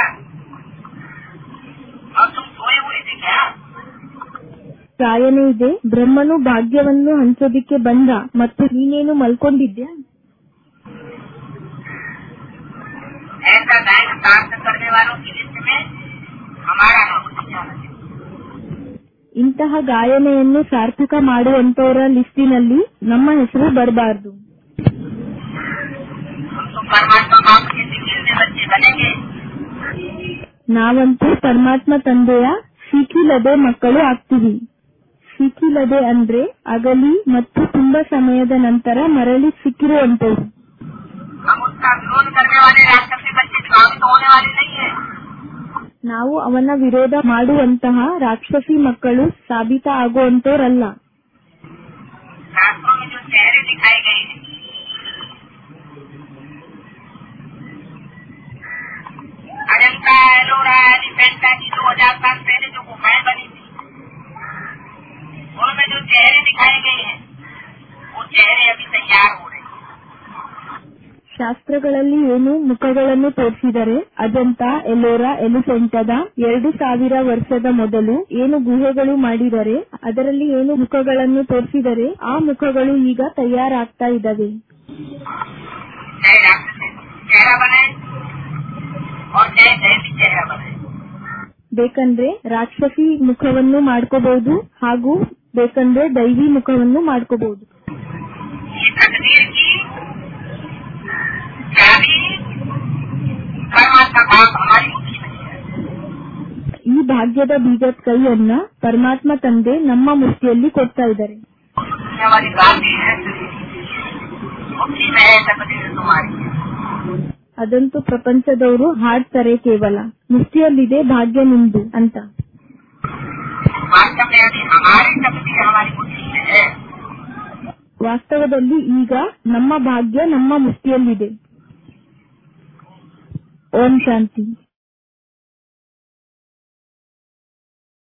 और तुम सोए हुए थे क्या ಗಾಯನೇ ಇದೆ ಬ್ರಹ್ಮನು ಭಾಗ್ಯವನ್ನು ಹಂಚೋದಿಕ್ಕೆ ಬಂದ ಮತ್ತು ನೀನೇನು ಮಲ್ಕೊಂಡಿದ್ಯಾ ऐसा दायन प्राप्त करने वालों की लिस्ट में हमारा नाम नहीं जाना चाहिए ಇಂತಹ ಗಾಯನೆಯನ್ನು ಸಾರ್ಥಕ ಮಾಡುವಂತವರ ಲಿಸ್ಟಿನಲ್ಲಿ ನಮ್ಮ ಹೆಸರು ಬರಬಾರದು हम तो परमात्मा बाप के दिल में बच्चे बनेंगे ನಾವಂತೂ ಪರಮಾತ್ಮ ತಂದೆಯ ಸಿಕ್ಕಿಲ್ಲದೆ ಮಕ್ಕಳು ಆಗ್ತೀವಿ ಸಿಕ್ಕಿಲ್ಲದೆ ಅಂದ್ರೆ ಅಗಲಿ ಮತ್ತು ತುಂಬಾ ಸಮಯದ ನಂತರ ಮರಳಿ ಸಿಕ್ಕಿರುವಂತವು हम उसका विरोध करने वाले राष्ट्र के बच्चे चुनावी तो होने वाले नहीं है ನಾವು ಅವನ ವಿರೋಧ ಮಾಡುವಂತಹ ರಾಕ್ಷಸಿ ಮಕ್ಕಳು ಸಾಬೀತ ಆಗುವಂತೋರಲ್ಲ शास्त्रों में जो चेहरे दिखाए गए हैं अजंता एलोरा एलिफेंटा की दो हजार साल पहले जो गुफाएं बनी थी उनमें जो चेहरे दिखाए गए हैं वो चेहरे अभी तैयार हो रहे हैं ಶಾಸ್ತ್ರಗಳಲ್ಲಿ ಏನು ಮುಖಗಳನ್ನು ತೋರಿಸಿದರೆ ಅಜಂತ ಎಲೋರಾ ಎಲಿಫೆಂಟದ ಎರಡು ಸಾವಿರ ವರ್ಷದ ಮೊದಲು ಏನು ಗುಹೆಗಳು ಮಾಡಿದರೆ ಅದರಲ್ಲಿ ಏನು ಮುಖಗಳನ್ನು ತೋರಿಸಿದರೆ ಆ ಮುಖಗಳು ಈಗ ತಯಾರಾಗ್ತಾ ಇದ್ದಾವೆ चाहे राक्षस चेहरा बनाए और चाहे दैवी चेहरा बनाए ಬೇಕಂದ್ರೆ ರಾಕ್ಷಸಿ ಮುಖವನ್ನು ಮಾಡ್ಕೋಬಹುದು ಹಾಗೂ ಬೇಕಂದ್ರೆ ದೈವಿ ಮುಖವನ್ನು ಮಾಡ್ಕೋಬಹುದು ये तकदीर की चाबी परमात्मा बाप हमारी मुट्ठी में है ಈ ಭಾಗ್ಯದ ಬೀಗದ ಕೈಯನ್ನ ಪರಮಾತ್ಮ ತಂದೆ ನಮ್ಮ ಮುಷ್ಟಿಯಲ್ಲಿ ಕೊಡ್ತಾ ಇದ್ದಾರೆ दुनिया वाली बात ही है मुट्ठी में है तकदीर तुम्हारी ಅದಂತೂ ಪ್ರಪಂಚದವರು ಹಾಡ್ತಾರೆ ಕೇವಲ ಮುಷ್ಟಿಯಲ್ಲಿದೆ ಭಾಗ್ಯ ನಿಮ್ದು ಅಂತ वास्तव में अभी हमारी तकदीर हमारी मुट्ठी में है ವಾಸ್ತವದಲ್ಲಿ ಈಗ ನಮ್ಮ ಭಾಗ್ಯ ನಮ್ಮ ಮುಷ್ಟಿಯಲ್ಲಿದೆ ಓಂ ಶಾಂತಿ